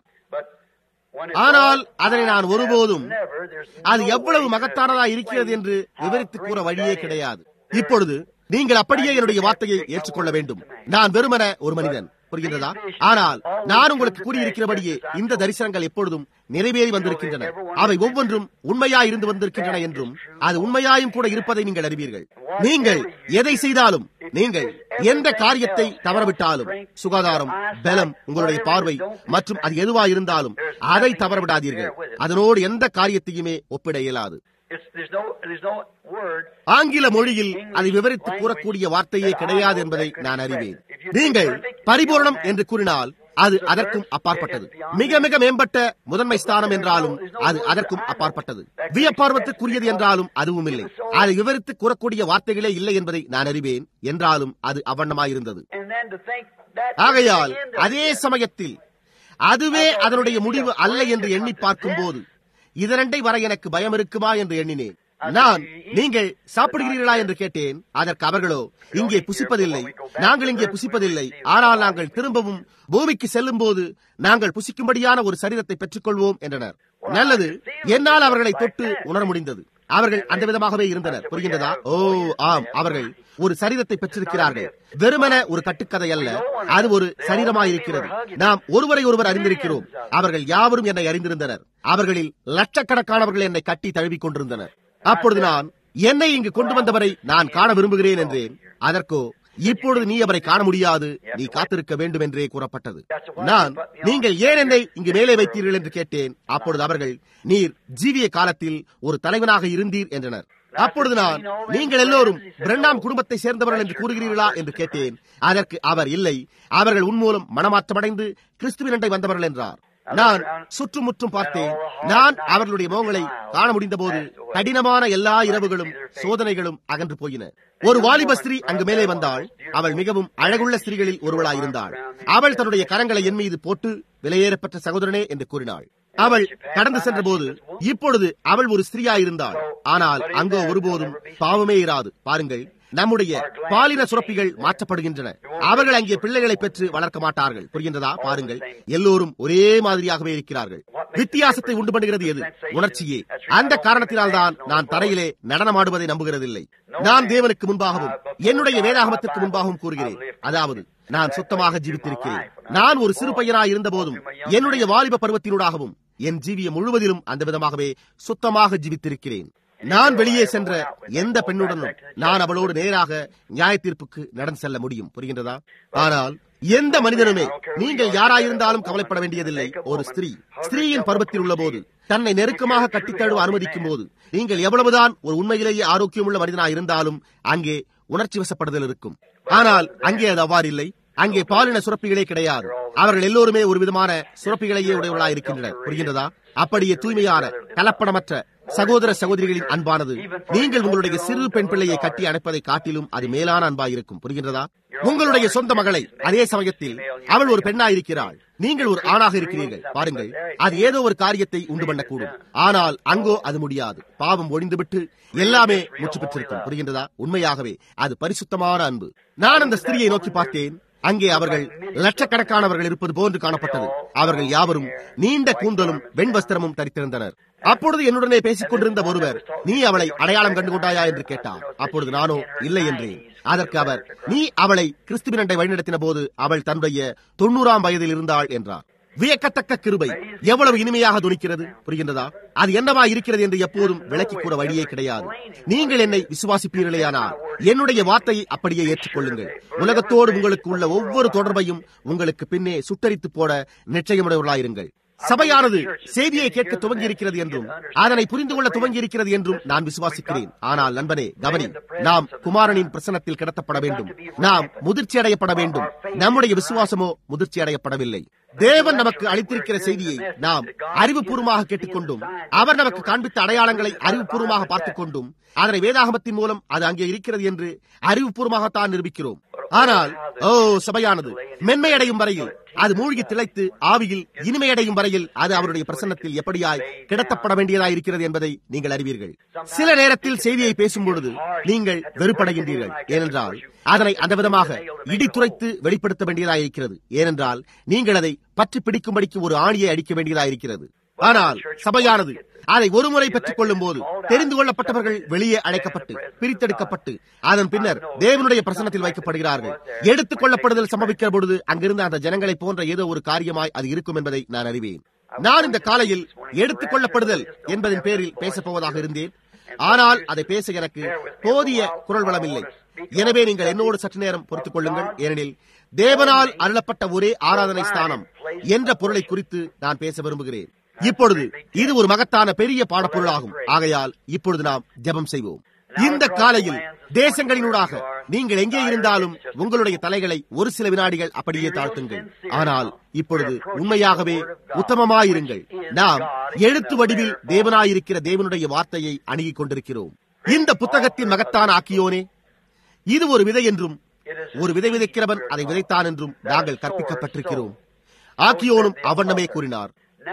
ஆனால் அதனை நான் ஒருபோதும் அது எவ்வளவு மகத்தானதா இருக்கிறது என்று விவரித்து கூற வழியே கிடையாது இப்பொழுது நீங்கள் அப்படியே என்னுடைய வார்த்தையை ஏற்றுக்கொள்ள வேண்டும் நான் வெறுமன ஒரு மனிதன் புரிகின்றதா ஆனால் நான் உங்களுக்கு கூறியிருக்கிறபடியே இந்த தரிசனங்கள் எப்பொழுதும் நிறைவேறி வந்திருக்கின்றன அவை ஒவ்வொன்றும் உண்மையாய் இருந்து வந்திருக்கின்றன என்றும் அது உண்மையாயும் கூட இருப்பதை நீங்கள் அறிவீர்கள் நீங்கள் எதை செய்தாலும் நீங்கள் எந்த காரியத்தை தவறவிட்டாலும் சுகாதாரம் பலம் உங்களுடைய பார்வை மற்றும் அது எதுவா இருந்தாலும் அதை தவறவிடாதீர்கள் அதனோடு எந்த காரியத்தையுமே ஒப்பிட இயலாது ஆங்கில மொழியில் அதை விவரித்து கூறக்கூடிய வார்த்தையே கிடையாது என்பதை நான் அறிவேன் நீங்கள் பரிபூர்ணம் என்று கூறினால் அது அதற்கும் அப்பாற்பட்டது மிக மிக மேம்பட்ட முதன்மை ஸ்தானம் என்றாலும் அது அதற்கும் அப்பாற்பட்டது வியப்பார்வத்துக்குரியது என்றாலும் அதுவும் இல்லை அதை விவரித்து கூறக்கூடிய வார்த்தைகளே இல்லை என்பதை நான் அறிவேன் என்றாலும் அது அவ்வண்ணமாயிருந்தது ஆகையால் அதே சமயத்தில் அதுவே அதனுடைய முடிவு அல்ல என்று எண்ணி பார்க்கும் போது இதரண்டை வர எனக்கு பயம் இருக்குமா என்று எண்ணினேன் நான் நீங்கள் சாப்பிடுகிறீர்களா என்று கேட்டேன் அதற்கு அவர்களோ இங்கே புசிப்பதில்லை நாங்கள் இங்கே புசிப்பதில்லை ஆனால் நாங்கள் திரும்பவும் பூமிக்கு செல்லும் போது நாங்கள் புசிக்கும்படியான ஒரு சரீரத்தை பெற்றுக்கொள்வோம் என்றனர் நல்லது என்னால் அவர்களை தொட்டு உணர முடிந்தது அவர்கள் அந்த விதமாகவே இருந்தனர் புரிகின்றதா ஓ ஆம் அவர்கள் ஒரு சரீரத்தை பெற்றிருக்கிறார்கள் வெறுமன ஒரு கட்டுக்கதை அல்ல அது ஒரு சரீரமாயிருக்கிறது நாம் ஒருவரை ஒருவர் அறிந்திருக்கிறோம் அவர்கள் யாவரும் என்னை அறிந்திருந்தனர் அவர்களில் லட்சக்கணக்கானவர்கள் என்னை கட்டி தழுவிக் கொண்டிருந்தனர் அப்பொழுது நான் என்னை இங்கு கொண்டு வந்தவரை நான் காண விரும்புகிறேன் என்றேன் அதற்கோ இப்பொழுது நீ அவரை காண முடியாது நீ காத்திருக்க வேண்டும் என்றே கூறப்பட்டது நான் நீங்கள் ஏன் என்னை இங்கு மேலே வைத்தீர்கள் என்று கேட்டேன் அப்பொழுது அவர்கள் நீர் ஜீவிய காலத்தில் ஒரு தலைவனாக இருந்தீர் என்றனர் அப்பொழுது நான் நீங்கள் எல்லோரும் பிரண்ணாம் குடும்பத்தை சேர்ந்தவர்கள் என்று கூறுகிறீர்களா என்று கேட்டேன் அதற்கு அவர் இல்லை அவர்கள் உன்மூலம் மனமாற்றமடைந்து கிறிஸ்துவினண்டை வந்தவர்கள் என்றார் நான் சுற்றுமுற்றும் பார்த்தேன் நான் அவர்களுடைய முகங்களை காண முடிந்த போது கடினமான எல்லா இரவுகளும் சோதனைகளும் அகன்று போயின ஒரு வாலிப ஸ்திரீ அங்கு மேலே வந்தாள் அவள் மிகவும் அழகுள்ள ஸ்திரீகளில் ஒருவளாயிருந்தாள் அவள் தன்னுடைய கரங்களை என் மீது போட்டு விலையேறப்பட்ட சகோதரனே என்று கூறினாள் அவள் கடந்து சென்ற போது இப்பொழுது அவள் ஒரு ஸ்திரீயாயிருந்தாள் ஆனால் அங்கோ ஒருபோதும் பாவமே இராது பாருங்கள் நம்முடைய பாலின சுரப்பிகள் மாற்றப்படுகின்றன அவர்கள் அங்கே பிள்ளைகளை பெற்று வளர்க்க மாட்டார்கள் புரிகின்றதா பாருங்கள் எல்லோரும் ஒரே மாதிரியாகவே இருக்கிறார்கள் வித்தியாசத்தை உண்டு பண்ணுகிறது எது உணர்ச்சியே அந்த காரணத்தினால் தான் நான் தரையிலே நடனமாடுவதை நம்புகிறதில்லை நான் தேவனுக்கு முன்பாகவும் என்னுடைய வேதாகமத்திற்கு முன்பாகவும் கூறுகிறேன் அதாவது நான் சுத்தமாக ஜீவித்திருக்கிறேன் நான் ஒரு சிறு பையனாய் இருந்த போதும் என்னுடைய வாலிப பருவத்தினூடாகவும் என் ஜீவியம் முழுவதிலும் அந்த விதமாகவே சுத்தமாக ஜீவித்திருக்கிறேன் நான் வெளியே சென்ற எந்த பெண்ணுடனும் நான் அவளோடு நேராக நியாய தீர்ப்புக்கு நடந்து செல்ல முடியும் புரிகின்றதா ஆனால் எந்த மனிதனுமே நீங்கள் யாராயிருந்தாலும் கவலைப்பட வேண்டியதில்லை ஒரு ஸ்திரீ ஸ்திரீயின் பருவத்தில் உள்ள போது தன்னை நெருக்கமாக கட்டித்தழுவ அனுமதிக்கும் போது நீங்கள் எவ்வளவுதான் ஒரு உண்மையிலேயே ஆரோக்கியமுள்ள மனிதனாக இருந்தாலும் அங்கே உணர்ச்சி வசப்படுதல் இருக்கும் ஆனால் அங்கே அது அவ்வாறு இல்லை அங்கே பாலின சுரப்பிகளே கிடையாது அவர்கள் எல்லோருமே ஒரு விதமான சுரப்பிகளையே உடையவர்களாக இருக்கின்றனர் புரிகின்றதா அப்படியே தூய்மையான கலப்படமற்ற சகோதர சகோதரிகளின் அன்பானது நீங்கள் உங்களுடைய சிறு பெண் பிள்ளையை கட்டி அணைப்பதை காட்டிலும் அது மேலான அன்பாயிருக்கும் புரிகின்றதா உங்களுடைய சொந்த மகளை அதே சமயத்தில் அவள் ஒரு பெண்ணாயிருக்கிறாள் நீங்கள் ஒரு ஆணாக இருக்கிறீர்கள் பாருங்கள் அது ஏதோ ஒரு காரியத்தை உண்டு பண்ணக்கூடும் ஆனால் அங்கோ அது முடியாது பாவம் ஒழிந்துவிட்டு எல்லாமே முற்று பெற்றிருக்கும் புரிகின்றதா உண்மையாகவே அது பரிசுத்தமான அன்பு நான் அந்த ஸ்திரியை நோக்கி பார்த்தேன் அங்கே அவர்கள் லட்சக்கணக்கானவர்கள் இருப்பது போன்று காணப்பட்டது அவர்கள் யாவரும் நீண்ட கூந்தலும் வெண் வஸ்திரமும் தரித்திருந்தனர் அப்பொழுது என்னுடனே பேசிக் கொண்டிருந்த ஒருவர் நீ அவளை அடையாளம் கண்டு கொண்டாயா என்று கேட்டார் அப்பொழுது நானோ இல்லை என்றேன் அதற்கு அவர் நீ அவளை கிறிஸ்துவினண்டை வழிநடத்தின போது அவள் தன்னுடைய தொண்ணூறாம் வயதில் இருந்தாள் என்றார் வியக்கத்தக்க கிருபை எவ்வளவு இனிமையாக துணிக்கிறது புரிகின்றதா அது என்னவா இருக்கிறது என்று எப்போதும் விளக்கி கூற வழியே கிடையாது நீங்கள் என்னை விசுவாசிப்பீர்களேயானால் என்னுடைய வார்த்தையை அப்படியே ஏற்றுக்கொள்ளுங்கள் உலகத்தோடு உங்களுக்கு உள்ள ஒவ்வொரு தொடர்பையும் உங்களுக்கு பின்னே சுட்டரித்து போட நிச்சயமுடையவர்களாயிருங்கள் சபையானது செய்தியை கேட்க துவங்கி இருக்கிறது என்றும் அதனை புரிந்து கொள்ள துவங்கி இருக்கிறது என்றும் நான் விசுவாசிக்கிறேன் ஆனால் நண்பனே கவனி நாம் குமாரனின் பிரசனத்தில் கிடத்தப்பட வேண்டும் நாம் முதிர்ச்சி அடையப்பட வேண்டும் நம்முடைய விசுவாசமோ முதிர்ச்சி அடையப்படவில்லை தேவன் நமக்கு அளித்திருக்கிற செய்தியை நாம் அறிவுபூர்வமாக கேட்டுக்கொண்டும் அவர் நமக்கு காண்பித்த அடையாளங்களை அறிவுபூர்வமாக பார்த்துக் கொண்டும் அதனை வேதாகமத்தின் மூலம் அது அங்கே இருக்கிறது என்று அறிவுபூர்வமாகத்தான் நிரூபிக்கிறோம் ஆனால் ஓ சபையானது மென்மையடையும் வரையில் அது மூழ்கி திளைத்து ஆவியில் இனிமையடையும் வரையில் அது அவருடைய பிரசன்னத்தில் எப்படியாய் கிடத்தப்பட வேண்டியதாய் இருக்கிறது என்பதை நீங்கள் அறிவீர்கள் சில நேரத்தில் செய்தியை பேசும் பொழுது நீங்கள் வெறுப்படைகின்றீர்கள் ஏனென்றால் அதனை அந்த விதமாக இடித்துரைத்து வெளிப்படுத்த வேண்டியதாய் இருக்கிறது ஏனென்றால் நீங்கள் அதை பற்றி பிடிக்கும்படிக்கு ஒரு ஆணியை அடிக்க வேண்டியதாய் இருக்கிறது ஆனால் சபையானது அதை ஒருமுறை பெற்றுக் கொள்ளும் போது தெரிந்து கொள்ளப்பட்டவர்கள் வெளியே அழைக்கப்பட்டு பிரித்தெடுக்கப்பட்டு அதன் பின்னர் தேவனுடைய பிரசனத்தில் வைக்கப்படுகிறார்கள் எடுத்துக் கொள்ளப்படுதல் சம்பவிக்கிற பொழுது அங்கிருந்த அந்த ஜனங்களை போன்ற ஏதோ ஒரு காரியமாய் அது இருக்கும் என்பதை நான் அறிவேன் நான் இந்த காலையில் எடுத்துக் கொள்ளப்படுதல் என்பதன் பேரில் பேசப் போவதாக இருந்தேன் ஆனால் அதை பேச எனக்கு போதிய குரல் வளமில்லை எனவே நீங்கள் என்னோடு சற்று நேரம் பொறுத்துக் கொள்ளுங்கள் ஏனெனில் தேவனால் அருளப்பட்ட ஒரே ஆராதனை ஸ்தானம் என்ற பொருளை குறித்து நான் பேச விரும்புகிறேன் இப்பொழுது இது ஒரு மகத்தான பெரிய பாடப்பொருளாகும் ஆகையால் இப்பொழுது நாம் ஜெபம் செய்வோம் இந்த காலையில் தேசங்களினூடாக நீங்கள் எங்கே இருந்தாலும் உங்களுடைய தலைகளை ஒரு சில வினாடிகள் அப்படியே தாழ்த்துங்கள் ஆனால் இப்பொழுது உண்மையாகவே உத்தமமாயிருங்கள் நாம் எழுத்து வடிவில் தேவனாயிருக்கிற தேவனுடைய வார்த்தையை அணுகிக் கொண்டிருக்கிறோம் இந்த புத்தகத்தின் மகத்தான ஆக்கியோனே இது ஒரு விதை என்றும் ஒரு விதை விதைக்கிறவன் அதை விதைத்தான் என்றும் நாங்கள் கற்பிக்கப்பட்டிருக்கிறோம் ஆக்கியோனும் அவண்ணமே கூறினார்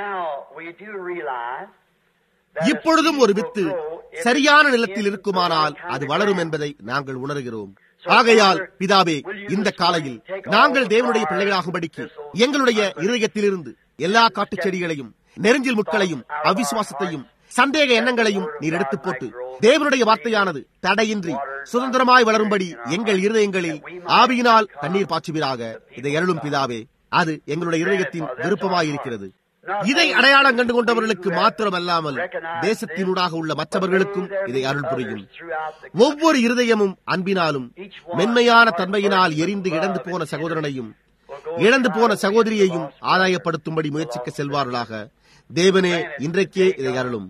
இப்பொழுதும் ஒரு வித்து சரியான நிலத்தில் இருக்குமானால் அது வளரும் என்பதை நாங்கள் உணர்கிறோம் ஆகையால் பிதாவே இந்த காலையில் நாங்கள் தேவனுடைய பிள்ளைகளாகும்படிக்கு எங்களுடைய இருதயத்திலிருந்து எல்லா காட்டுச் செடிகளையும் நெருஞ்சில் முட்களையும் அவிசுவாசத்தையும் சந்தேக எண்ணங்களையும் நீர் எடுத்து போட்டு தேவனுடைய வார்த்தையானது தடையின்றி சுதந்திரமாய் வளரும்படி எங்கள் இருதயங்களில் ஆவியினால் தண்ணீர் பாய்ச்சுவீராக இதை அருளும் பிதாவே அது எங்களுடைய இருதயத்தின் விருப்பமாயிருக்கிறது இதை அடையாளம் கண்டு கொண்டவர்களுக்கு மாத்திரமல்லாமல் தேசத்தினூடாக உள்ள மற்றவர்களுக்கும் இதை அருள் புரியும் ஒவ்வொரு இருதயமும் அன்பினாலும் மென்மையான தன்மையினால் எரிந்து இழந்து போன சகோதரனையும் இழந்து போன சகோதரியையும் ஆதாயப்படுத்தும்படி முயற்சிக்க செல்வார்களாக தேவனே இன்றைக்கே இதை அருளும்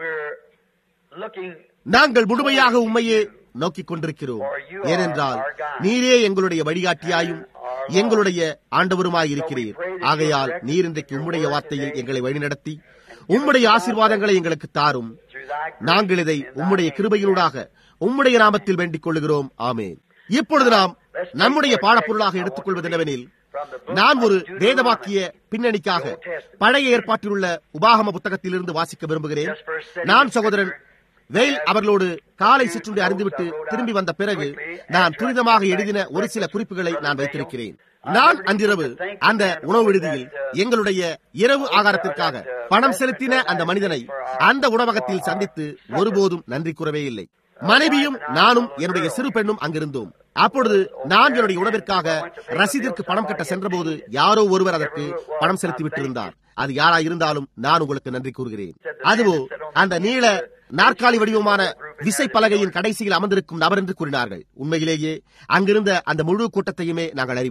நாங்கள் முழுமையாக உண்மையே நோக்கிக் கொண்டிருக்கிறோம் ஏனென்றால் நீரே எங்களுடைய வழிகாட்டியாயும் எங்களுடைய ஆண்டவருமாய் இருக்கிறீர் ஆகையால் நீர் இன்றைக்கு உம்முடைய வார்த்தையில் எங்களை வழிநடத்தி உம்முடைய ஆசீர்வாதங்களை எங்களுக்கு தாரும் நாங்கள் இதை உம்முடைய கிருபையினூடாக உம்முடைய நாமத்தில் வேண்டிக் கொள்ளுகிறோம் ஆமேன் இப்பொழுது நாம் நம்முடைய பாடப்பொருளாக எடுத்துக்கொள்வது என்னவெனில் நான் ஒரு வேதவாக்கிய பின்னணிக்காக பழைய ஏற்பாட்டில் உள்ள உபாகம புத்தகத்திலிருந்து வாசிக்க விரும்புகிறேன் நான் சகோதரன் வெயில் அவர்களோடு காலை சிற்றுண்டி அறிந்துவிட்டு திரும்பி வந்த பிறகு நான் துரிதமாக எழுதின ஒரு சில குறிப்புகளை நான் வைத்திருக்கிறேன் நான் அன்றிரவு அந்த உணவு விடுதியில் எங்களுடைய இரவு ஆகாரத்திற்காக பணம் செலுத்தின அந்த மனிதனை அந்த உணவகத்தில் சந்தித்து ஒருபோதும் நன்றி கூறவே இல்லை மனைவியும் நானும் என்னுடைய சிறு பெண்ணும் அங்கிருந்தோம் அப்பொழுது நான் என்னுடைய உணவிற்காக ரசீதிற்கு பணம் கட்ட சென்றபோது யாரோ ஒருவர் அதற்கு பணம் செலுத்தி விட்டிருந்தார் அது யாரா இருந்தாலும் நான் உங்களுக்கு நன்றி கூறுகிறேன் அதுவோ அந்த நீள நாற்காலி வடிவமான விசை பலகையின் கடைசியில் அமர்ந்திருக்கும் நபர் என்று கூறினார்கள் உண்மையிலேயே அங்கிருந்த அந்த முழு கூட்டத்தையுமே நாங்கள் அறிவோம்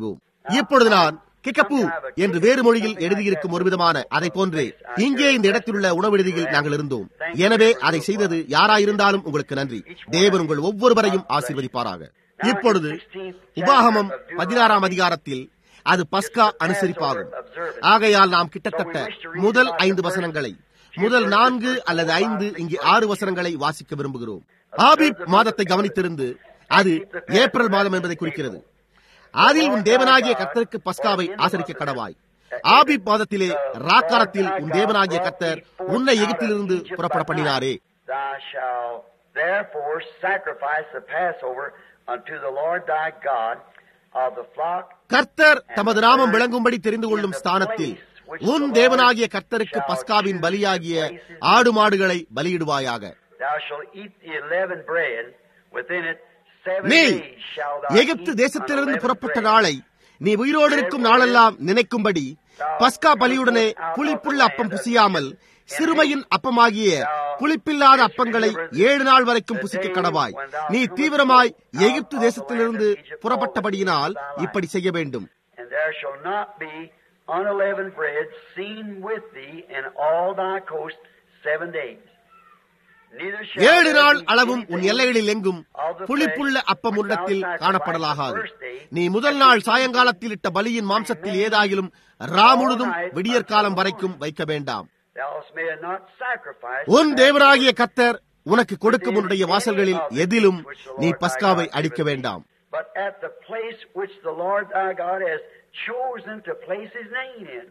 இப்பொழுது நான் கிக்கப்பு என்று வேறு மொழியில் எழுதியிருக்கும் ஒரு விதமான அதை போன்றே இங்கே இந்த இடத்திலுள்ள உணவிடுதியில் நாங்கள் இருந்தோம் எனவே அதை செய்தது யாராயிருந்தாலும் உங்களுக்கு நன்றி தேவன் உங்கள் ஒவ்வொருவரையும் ஆசீர்வதிப்பாராக இப்பொழுது உபாகமம் பதினாறாம் அதிகாரத்தில் அது பஸ்கா அனுசரிப்பாகும் ஆகையால் நாம் கிட்டத்தட்ட முதல் ஐந்து வசனங்களை முதல் நான்கு அல்லது ஐந்து இங்கே ஆறு வசனங்களை வாசிக்க விரும்புகிறோம் ஆபிப் மாதத்தை கவனித்திருந்து அது ஏப்ரல் மாதம் என்பதை குறிக்கிறது அதில் உன் தேவனாகிய கர்த்தருக்கு பஸ்காவை ஆசரிக்க கடவாய் ஆபிப் மாதத்திலே ராக்காலத்தில் உன் தேவனாகிய கர்த்தர் உன்னை எகிப்திலிருந்து புறப்பட பண்ணினாரே Thou shalt therefore sacrifice the Passover unto the Lord thy God of the flock கர்த்தர் தமது நாமம் விளங்கும்படி தெரிந்து கொள்ளும் ஸ்தானத்தில் உன் தேவனாகிய கர்த்தருக்கு பஸ்காவின் பலியாகிய ஆடு மாடுகளை பலியிடுவாயாக Thou shalt eat the unleavened bread within it seven நீ days shall thou எகிப்து eat தேசத்திலிருந்து unleavened புறப்பட்ட bread. நாளை நீ உயிரோடு இருக்கும் நாளெல்லாம் நினைக்கும்படி பஸ்கா பலியுடனே புளிப்புள்ள அப்பம் புசியாமல் சிறுமையின் அப்பமாகிய புளிப்பில்லாத அப்பங்களை ஏழு நாள் வரைக்கும் புசிக்க கடவாய் நீ தீவிரமாய் எகிப்து தேசத்திலிருந்து புறப்பட்டபடியினால் இப்படி செய்ய வேண்டும் And there shall not be unleavened bread seen with thee in all thy coast seven days. Neither shall ஏழு there நாள் be அளவும் உன் anything எல்லைகளில் எங்கும் of the புளிப்புள்ள flesh அப்பம் which உன்னிடத்தில் thou sacrificest காணப்படலாகாது the first day, நீ முதல் நாள் சாயங்காலத்தில் இட்ட பலியின் மாம்சத்தில் ஏதாகிலும் ரா முழுதும் விடியற்காலம் வரைக்கும் வைக்க வேண்டாம் Thou mayest not sacrifice உன் the தேவராகிய கர்த்தர் உனக்கு கொடுக்கும் உன்னுடைய வாசல்களில் எதிலும் நீ பஸ்காவை அடிக்க வேண்டாம் But at the place which the Lord thy God has chosen to place his name in,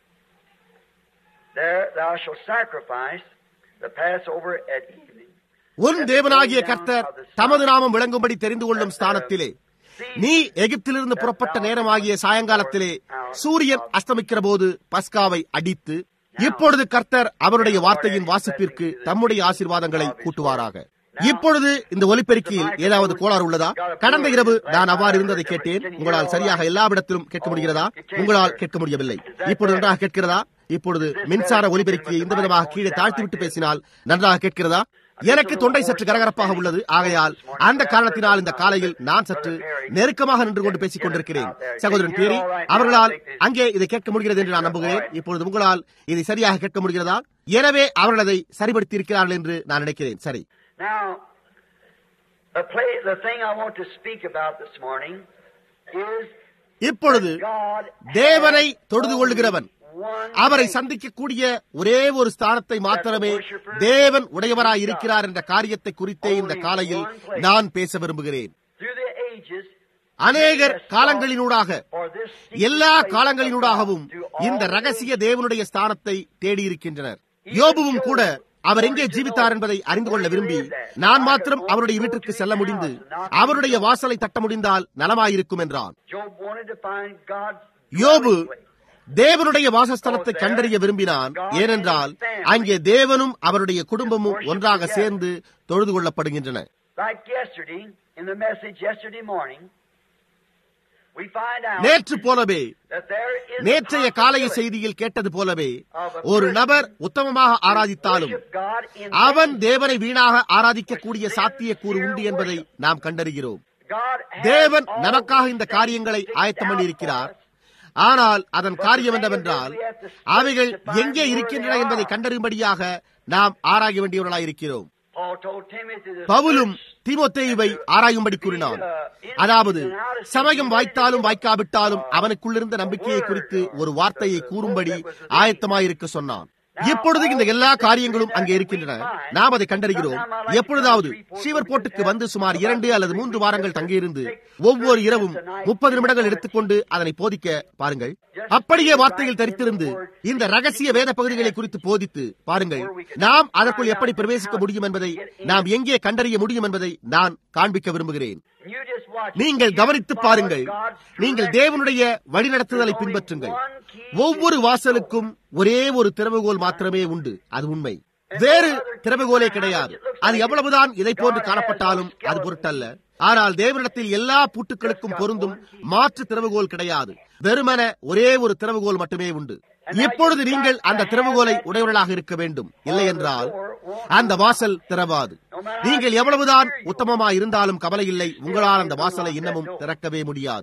there thou shalt sacrifice the Passover at evening. உன் தேவனாகிய கர்த்தர் தமது நாமம் விளங்கும்படி தெரிந்து கொள்ளும் ஸ்தானத்திலே நீ எகிப்திலிருந்து புறப்பட்ட நேரமாகிய சாயங்காலத்திலே சூரியன் அஸ்தமிக்கிற போது பஸ்காவை அடித்து இப்பொழுது கர்த்தர் அவருடைய வார்த்தையின் வாசிப்பிற்கு தம்முடைய ஆசீர்வாதங்களை கூட்டுவாராக இப்பொழுது இந்த ஒலிபெருக்கியில் ஏதாவது கோளாறு உள்ளதா கடந்த இரவு நான் அவ்வாறு இருந்ததை கேட்டேன் உங்களால் சரியாக எல்லாவிடத்திலும் கேட்க முடிகிறதா உங்களால் கேட்க முடியவில்லை இப்பொழுது நன்றாக கேட்கிறதா இப்பொழுது மின்சார ஒலிபெருக்கியை இந்த விதமாக கீழே தாழ்த்திவிட்டு பேசினால் நன்றாக கேட்கிறதா எனக்கு தொண்டை சற்று கரகரப்பாக உள்ளது ஆகையால் அந்த காரணத்தினால் இந்த காலையில் நான் சற்று நெருக்கமாக நின்று கொண்டு பேசிக் கொண்டிருக்கிறேன் சகோதரன் பேரி அவர்களால் அங்கே இதை கேட்க முடிகிறது என்று நான் நம்புகிறேன் இப்பொழுது உங்களால் இதை சரியாக கேட்க முடிகிறதா எனவே அவர்கள் அதை சரிபடுத்தி இருக்கிறார்கள் என்று நான் நினைக்கிறேன் சரி Now, the, play, the thing I want to speak about this morning is இப்பொழுது God தேவனை has தொழுது கொள்ளுகிறவன் one அவரை thing. சந்திக்கக்கூடிய ஒரே ஒரு ஸ்தானத்தை மாத்திரமே தேவன் உடையவராய் இருக்கிறார் என்ற காரியத்தை குறித்தே இந்த காலையில் நான் பேச விரும்புகிறேன் Through the ages, அநேகர் காலங்களினூடாக or this எல்லா secret place காலங்களினூடாகவும் of God through all இந்த ages. ரகசிய தேவனுடைய ஸ்தானத்தை தேடியிருக்கின்றனர் யோபுவும் கூட அவர் எங்கே ஜீவித்தார் என்பதை அறிந்து கொள்ள விரும்பி நான் மாத்திரம் அவருடைய வீட்டிற்கு செல்ல முடிந்து அவருடைய வாசலை தட்ட முடிந்தால் நலமாயிருக்கும் என்றான் Job wanted to find God's யோபு dwelling place. தேவனுடைய வாசஸ்தலத்தை கண்டறிய விரும்பினான் ஏனென்றால் அங்கே தேவனும் அவருடைய குடும்பமும் ஒன்றாக சேர்ந்து தொழுது கொள்ளப்படுகின்றன Like yesterday, in the message yesterday morning, we find out நேற்று போலவே that there is a நேற்றைய காலைய possibility செய்தியில் கேட்டது போலவே ஒரு நபர் உத்தமமாக ஆராதித்தாலும் worship God in அவன் தேவனை வீணாக ஆராதிக்கக்கூடிய சாத்தியக்கூறு உண்டு என்பதை நாம் கண்டறிகிறோம் God has தேவன் all நமக்காக இந்த things காரியங்களை figured ஆயத்தம் out பண்ணியிருக்கிறார் for us. ஆனால் அதன் காரியம் என்னவென்றால் அவைகள் எங்கே இருக்கின்றன என்பதை கண்டறியும்படியாக நாம் ஆராய வேண்டியவர்களாயிருக்கிறோம் Paul told Timothy the பவுலும் first தீமோத்தேயுவை ஆராயும்படி கூறினான் அதாவது சமயம் வாய்த்தாலும் வாய்க்காவிட்டாலும் அவனுக்குள்ளிருந்த நம்பிக்கையை குறித்து ஒரு வார்த்தையை கூறும்படி ஆயத்தமாயிருக்க சொன்னான் இப்பொழுது இந்த எல்லா காரியங்களும் அங்கே இருக்கின்றன நாம் அதை கண்டறிகிறோம் எப்பொழுதாவது ஸ்ரீவர் போர்ட்டுக்கு வந்து சுமார் இரண்டு அல்லது மூன்று வாரங்கள் தங்கியிருந்து ஒவ்வொரு இரவும் முப்பது நிமிடங்கள் எடுத்துக்கொண்டு அதனை போதிக்க பாருங்கள் அப்படியே வார்த்தையில் தரித்திருந்து இந்த ரகசிய வேத பகுதிகளை குறித்து போதித்து பாருங்கள் நாம் அதற்குள் எப்படி பிரவேசிக்க முடியும் என்பதை நாம் எங்கே கண்டறிய முடியும் என்பதை நான் காண்பிக்க விரும்புகிறேன் You just watch it. நீங்கள் You கவனித்து follow பாருங்கள் God's நீங்கள் direction. தேவனுடைய வழிநடத்துதலை பின்பற்றுங்கள் ஒவ்வொரு வாசலுக்கும் ஒரே ஒரு திறவுகோல் மாத்திரமே உண்டு அது உண்மை வேறு திறவுகோலே கிடையாது அது எவ்வளவுதான் இதை போன்று காணப்பட்டாலும் அது பொருட்டல்ல ஆனால் தேவனிடத்தில் எல்லா பூட்டுக்களுக்கும் பொருந்தும் மாற்று திறவுகோல் கிடையாது வெறுமன ஒரே ஒரு திறவுகோல் மட்டுமே உண்டு இப்பொழுது நீங்கள் அந்த திறவுகோலை உடையவர்களாக இருக்க வேண்டும் இல்லை என்றால் அந்த வாசல் திறவாது நீங்கள் எவ்வளவுதான் உத்தமமா இருந்தாலும் கவலை இல்லை உங்களால் அந்த வாசலை இன்னமும் திறக்கவே முடியாது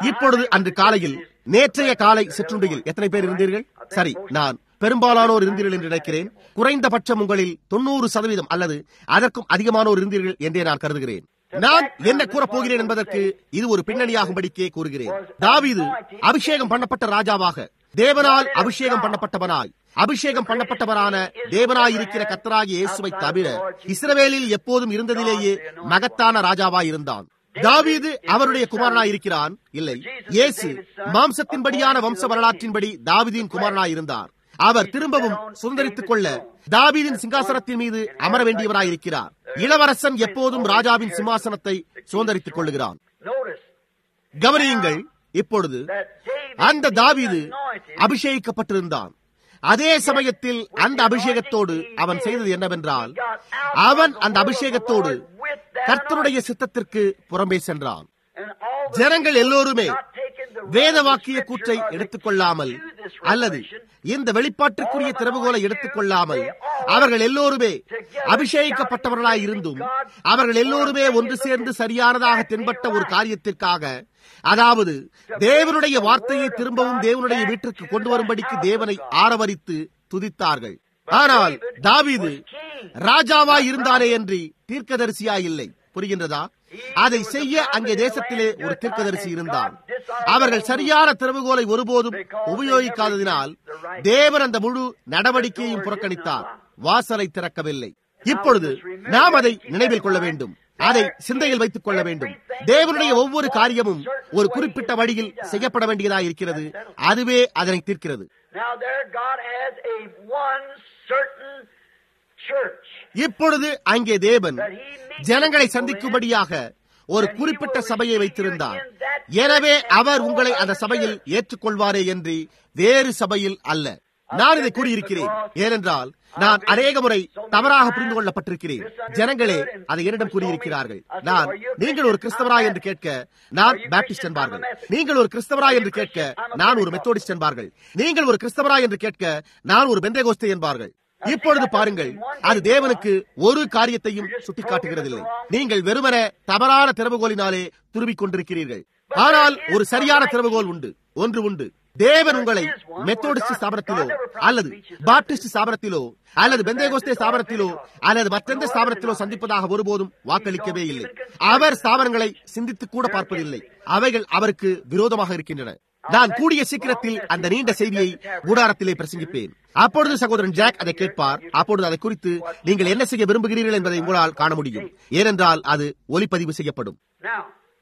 இப்பொழுது அன்று காலையில் நேற்றைய காலை சிற்றுண்டியில் எத்தனை பேர் இருந்தீர்கள் சரி நான் பெரும்பாலானோர் இருந்தீர்கள் என்று நினைக்கிறேன் குறைந்தபட்சம் உங்களில் தொண்ணூறு சதவீதம் அல்லது அதற்கும் அதிகமானோர் இருந்தீர்கள் என்றே நான் கருதுகிறேன் நான் என்ன கூறப் போகிறேன் என்பதற்கு இது ஒரு பின்னணியாகும்படிக்கே கூறுகிறேன் தாவீது அபிஷேகம் பண்ணப்பட்ட ராஜாவாக தேவனால் அபிஷேகம் பண்ணப்பட்டவனாய் அபிஷேகம் பண்ணப்பட்டவரான தேவனாயிருக்கிற கத்தராகிய இயேசுவை தவிர இஸ்ரவேலில் எப்போதும் இருந்ததிலேயே மகத்தான ராஜாவாய் இருந்தான் தாவீது அவருடைய குமாரனாய் இருக்கிறான் இல்லை இயேசு மாம்சத்தின்படியான வம்ச வரலாற்றின்படி தாவீதின் குமாரனாய் இருந்தார் அவர் திரும்பவும் சுதந்திரித்துக் கொள்ள தாவீதின் சிங்காசனத்தின் மீது அமர வேண்டியவராயிருக்கிறார் இளவரசன் எப்போதும் ராஜாவின் சிம்மாசனத்தை சுதந்திரித்துக் கொள்ளுகிறான் Notice கவனியுங்கள் இப்பொழுது that David அந்த தாவீது anointed அபிஷேகிக்கப்பட்டிருந்தான் அதே சமயத்தில் அந்த அபிஷேகத்தோடு அவன் செய்தது என்னவென்றால் அவன் அந்த அபிஷேகத்தோடு கர்த்தருடைய சித்தத்திற்கு புறம்பே சென்றான் and all the ஜனங்கள் எல்லோருமே not taken the வேத right வாக்கிய scripture கூற்றை or they எடுத்துக்கொள்ளாமல் to this அல்லது revelation, இந்த வெளிப்பாட்டுக்குரிய திறவுகோலை எடுத்துக்கொள்ளாமல் அவர்கள் எல்லோருமே அபிஷேகிக்கப்பட்டவர்களாய் இருந்தும் அவர்கள் எல்லோருமே ஒன்று சேர்ந்து சரியானதாக தென்பட்ட ஒரு காரியத்திற்காக அதாவது தேவனுடைய வார்த்தையை திரும்பவும் தேவனுடைய வீட்டிற்கு கொண்டு வரும்படிக்கு தேவனை ஆரவரித்து துதித்தார்கள் ஆனால் தாவீது ராஜாவாய் இருந்தானே என்று தீர்க்கதரிசியாய் இல்லை புரிகின்றதா அதை செய்ய அங்கே தேசத்திலே ஒரு தீர்க்கதரிசி இருந்தான் அவர்கள் சரியான திறவுகோலை ஒருபோதும் உபயோகிக்காததினால் தேவன் அந்த முழு நடவடிக்கையையும் புறக்கணித்தார் வாசலை திறக்கவில்லை இப்பொழுது நாம் அதை நினைவில் கொள்ள வேண்டும் அதை சிந்தையில் வைத்துக் கொள்ள வேண்டும் தேவனுடைய ஒவ்வொரு காரியமும் ஒரு குறிப்பிட்ட வழியில் செய்யப்பட வேண்டியதாக இருக்கிறது அதுவே அதனை தீர்க்கிறது Now there God has a one certain church. இப்பொழுது அங்கே தேவன் ஜனங்களை சந்திக்கும்படியாக ஒரு குறிப்பிட்ட சபையை வைத்திருந்தார் எனவே அவர் உங்களை அந்த சபையில் ஏற்றுக்கொள்வாரே என்று வேறு சபையில் அல்ல நான் இதை கூறியிருக்கிறேன் ஏனென்றால் நான் அநேக முறை தவறாக புரிந்து கொள்ளப்பட்டிருக்கிறேன் ஜனங்களே அதை என்னிடம் கூறியிருக்கிறார்கள் நான் நீங்கள் ஒரு கிறிஸ்தவரா என்று கேட்க நான் பேப்டிஸ்ட் என்பார்கள் நீங்கள் ஒரு கிறிஸ்தவரா என்று கேட்க நான் ஒரு மெத்தோடிஸ்ட் என்பார்கள் நீங்கள் ஒரு கிறிஸ்தவரா என்று கேட்க நான் ஒரு பெந்தேகோஸ்தே என்பார்கள் இப்பொழுது பாருங்கள் அது தேவனுக்கு ஒரு காரியத்தையும் சுட்டிக்காட்டுகிறதில்லை நீங்கள் வெறுமன தவறான திறவுகோலினாலே துருவிக் கொண்டிருக்கிறீர்கள் ஆனால் ஒரு சரியான திறவுகோல் உண்டு ஒன்று உண்டு தேவன் உங்களை மெத்தோடிஸ்ட் ஸ்தாபனத்திலோ அல்லது பாப்டிஸ்ட் ஸ்தாபனத்திலோ அல்லது பெந்தேகோஸ்தே ஸ்தாபனத்திலோ அல்லது மற்றெந்த ஸ்தாபனத்திலோ சந்திப்பதாக ஒருபோதும் வாக்களிக்கவே இல்லை அவர் ஸ்தாபனங்களை சிந்தித்து கூட பார்ப்பதில்லை அவைகள் அவருக்கு விரோதமாக இருக்கின்றன நான் கூடிய சீக்கிரத்தில் அந்த நீண்ட செய்தியை கூடாரத்திலே பிரசங்கிப்பேன் அப்பொழுது சகோதரன் ஜாக் அதை கேட்பார் அப்பொழுது அதை குறித்து நீங்கள் என்ன செய்ய விரும்புகிறீர்கள் என்பதை உங்களால் காண முடியும் ஏனென்றால் அது ஒலிப்பதிவு செய்யப்படும் Now,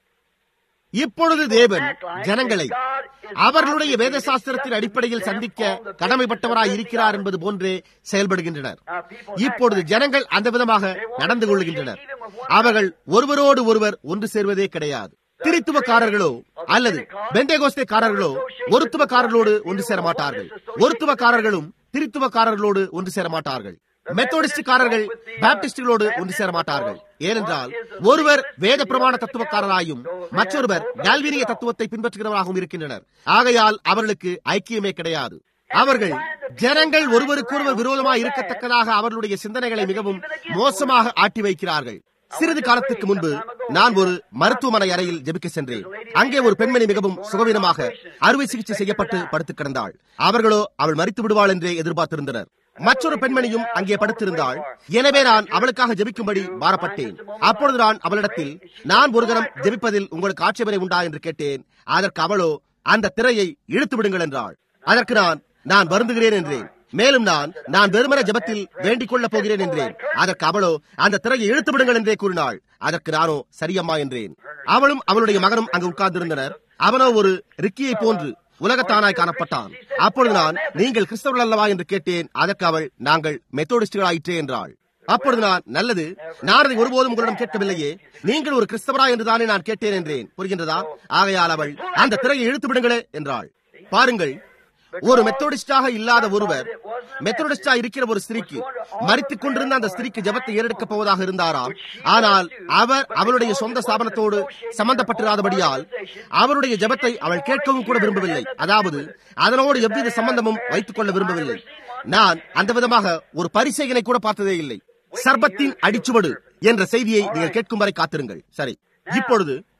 இப்பொழுது தேவன் ஜனங்களை அவர்களுடைய வேத சாஸ்திரத்தின் அடிப்படையில் சந்திக்க கடமைப்பட்டவராய் இருக்கிறார் என்பது போன்றே செயல்படுகின்றனர் இப்பொழுது ஜனங்கள் அந்த விதமாக நடந்து கொள்கின்றனர் அவர்கள் ஒருவரோடு ஒருவர் ஒன்று சேர்வதே கிடையாது திரித்துவக்காரர்களோ அல்லது பெந்தேகோஸ்தேக்காரர்களோ ஒருத்துவக்காரர்களோடு ஒன்று சேர மாட்டார்கள் ஒருத்துவக்காரர்களும் திரித்துவக்காரர்களோடு ஒன்று சேர மாட்டார்கள் மெத்தோடிஸ்டுக்காரர்கள் பாப்டிஸ்டுகளோடு ஒன்று சேர மாட்டார்கள் ஏனென்றால் ஒருவர் வேத பிரமாண தத்துவக்காரராயும் மற்றொருவர் கால்வினிய தத்துவத்தை பின்பற்றுகிறவராகவும் இருக்கின்றனர் ஆகையால் அவர்களுக்கு ஐக்கியமே கிடையாது அவர்கள் ஜனங்கள் ஒருவருக்கொருவர் விரோதமாக இருக்கத்தக்கதாக அவர்களுடைய சிந்தனைகளை மிகவும் மோசமாக ஆட்டி வைக்கிறார்கள் சிறிது காலத்திற்கு முன்பு நான் ஒரு மருத்துவமனை அறையில் ஜெபிக்க சென்றேன் அங்கே ஒரு பெண்மணி மிகவும் சுகவீனமாக அறுவை சிகிச்சை செய்யப்பட்டு படுத்து கிடந்தாள் அவர்களோ அவள் மறித்து விடுவாள் என்றே எதிர்பார்த்திருந்தனர் மற்றொரு பெண்மணியும் அங்கே படுத்திருந்தாள் எனவே நான் அவளுக்காக ஜெபிக்கும்படி மாறப்பட்டேன் அப்பொழுது நான் அவளிடத்தில் நான் ஒரு கணம் ஜெபிப்பதில் உங்களுக்கு ஆட்சேபனை உண்டா என்று கேட்டேன் அதற்கு அவளோ அந்த திரையை இழுத்து விடுங்கள் என்றாள் அதற்கு நான் நான் வருந்துகிறேன் என்றேன் மேலும் நான் நான் வெறுமன ஜெபத்தில் வேண்டிக் கொள்ளப் போகிறேன் என்றேன் அதற்கு அவளோ அந்த திரையை இழுத்து விடுங்கள் என்றே கூறினாள் அதற்கு நானோ சரியம்மா என்றேன் அவளும் அவளுடைய மகனும் அங்கு உட்கார்ந்திருந்தனர் அவனோ ஒரு ரிக்கியை போன்று உலகத்தானாய் காணப்பட்டான் அப்பொழுது நான் நீங்கள் கிறிஸ்தவர்கள் அல்லவா என்று கேட்டேன் அதற்கு அவள் நாங்கள் மெத்தோடிஸ்டுகளாயிற்றே என்றாள் அப்பொழுது நான் நல்லது நான் அதை ஒருபோதும் உங்களிடம் கேட்கவில்லையே நீங்கள் ஒரு கிறிஸ்தவரா என்றுதானே நான் கேட்டேன் என்றேன் புரிகின்றதா ஆகையால் அவள் அந்த திரையை இழுத்து விடுங்களே என்றாள் பாருங்கள் ஒரு மெத்தோடிஸ்டாக இல்லாத ஒருவர் மெத்தோடிஸ்டா இருக்கிற ஒரு ஸ்திரீக்கு மறித்துக் கொண்டிருந்த அந்த ஸ்திரீக்கு ஜபத்தை ஏறெடுக்கப் போவதாக இருந்தாராம் ஆனால் அவர் அவளுடைய சொந்த ஸ்தாபனத்தோடு சம்பந்தப்பட்டிராதபடியால் அவருடைய ஜபத்தை அவள் கேட்கவும் கூட விரும்பவில்லை அதாவது அதனோடு எவ்வித சம்பந்தமும் வைத்துக் கொள்ள விரும்பவில்லை நான் அந்த விதமாக ஒரு பரிசைகனை கூட பார்த்ததே இல்லை சர்பத்தின் அடிச்சுவடு என்ற செய்தியை நீங்கள் கேட்கும் வரை காத்திருங்கள் சரி இப்பொழுது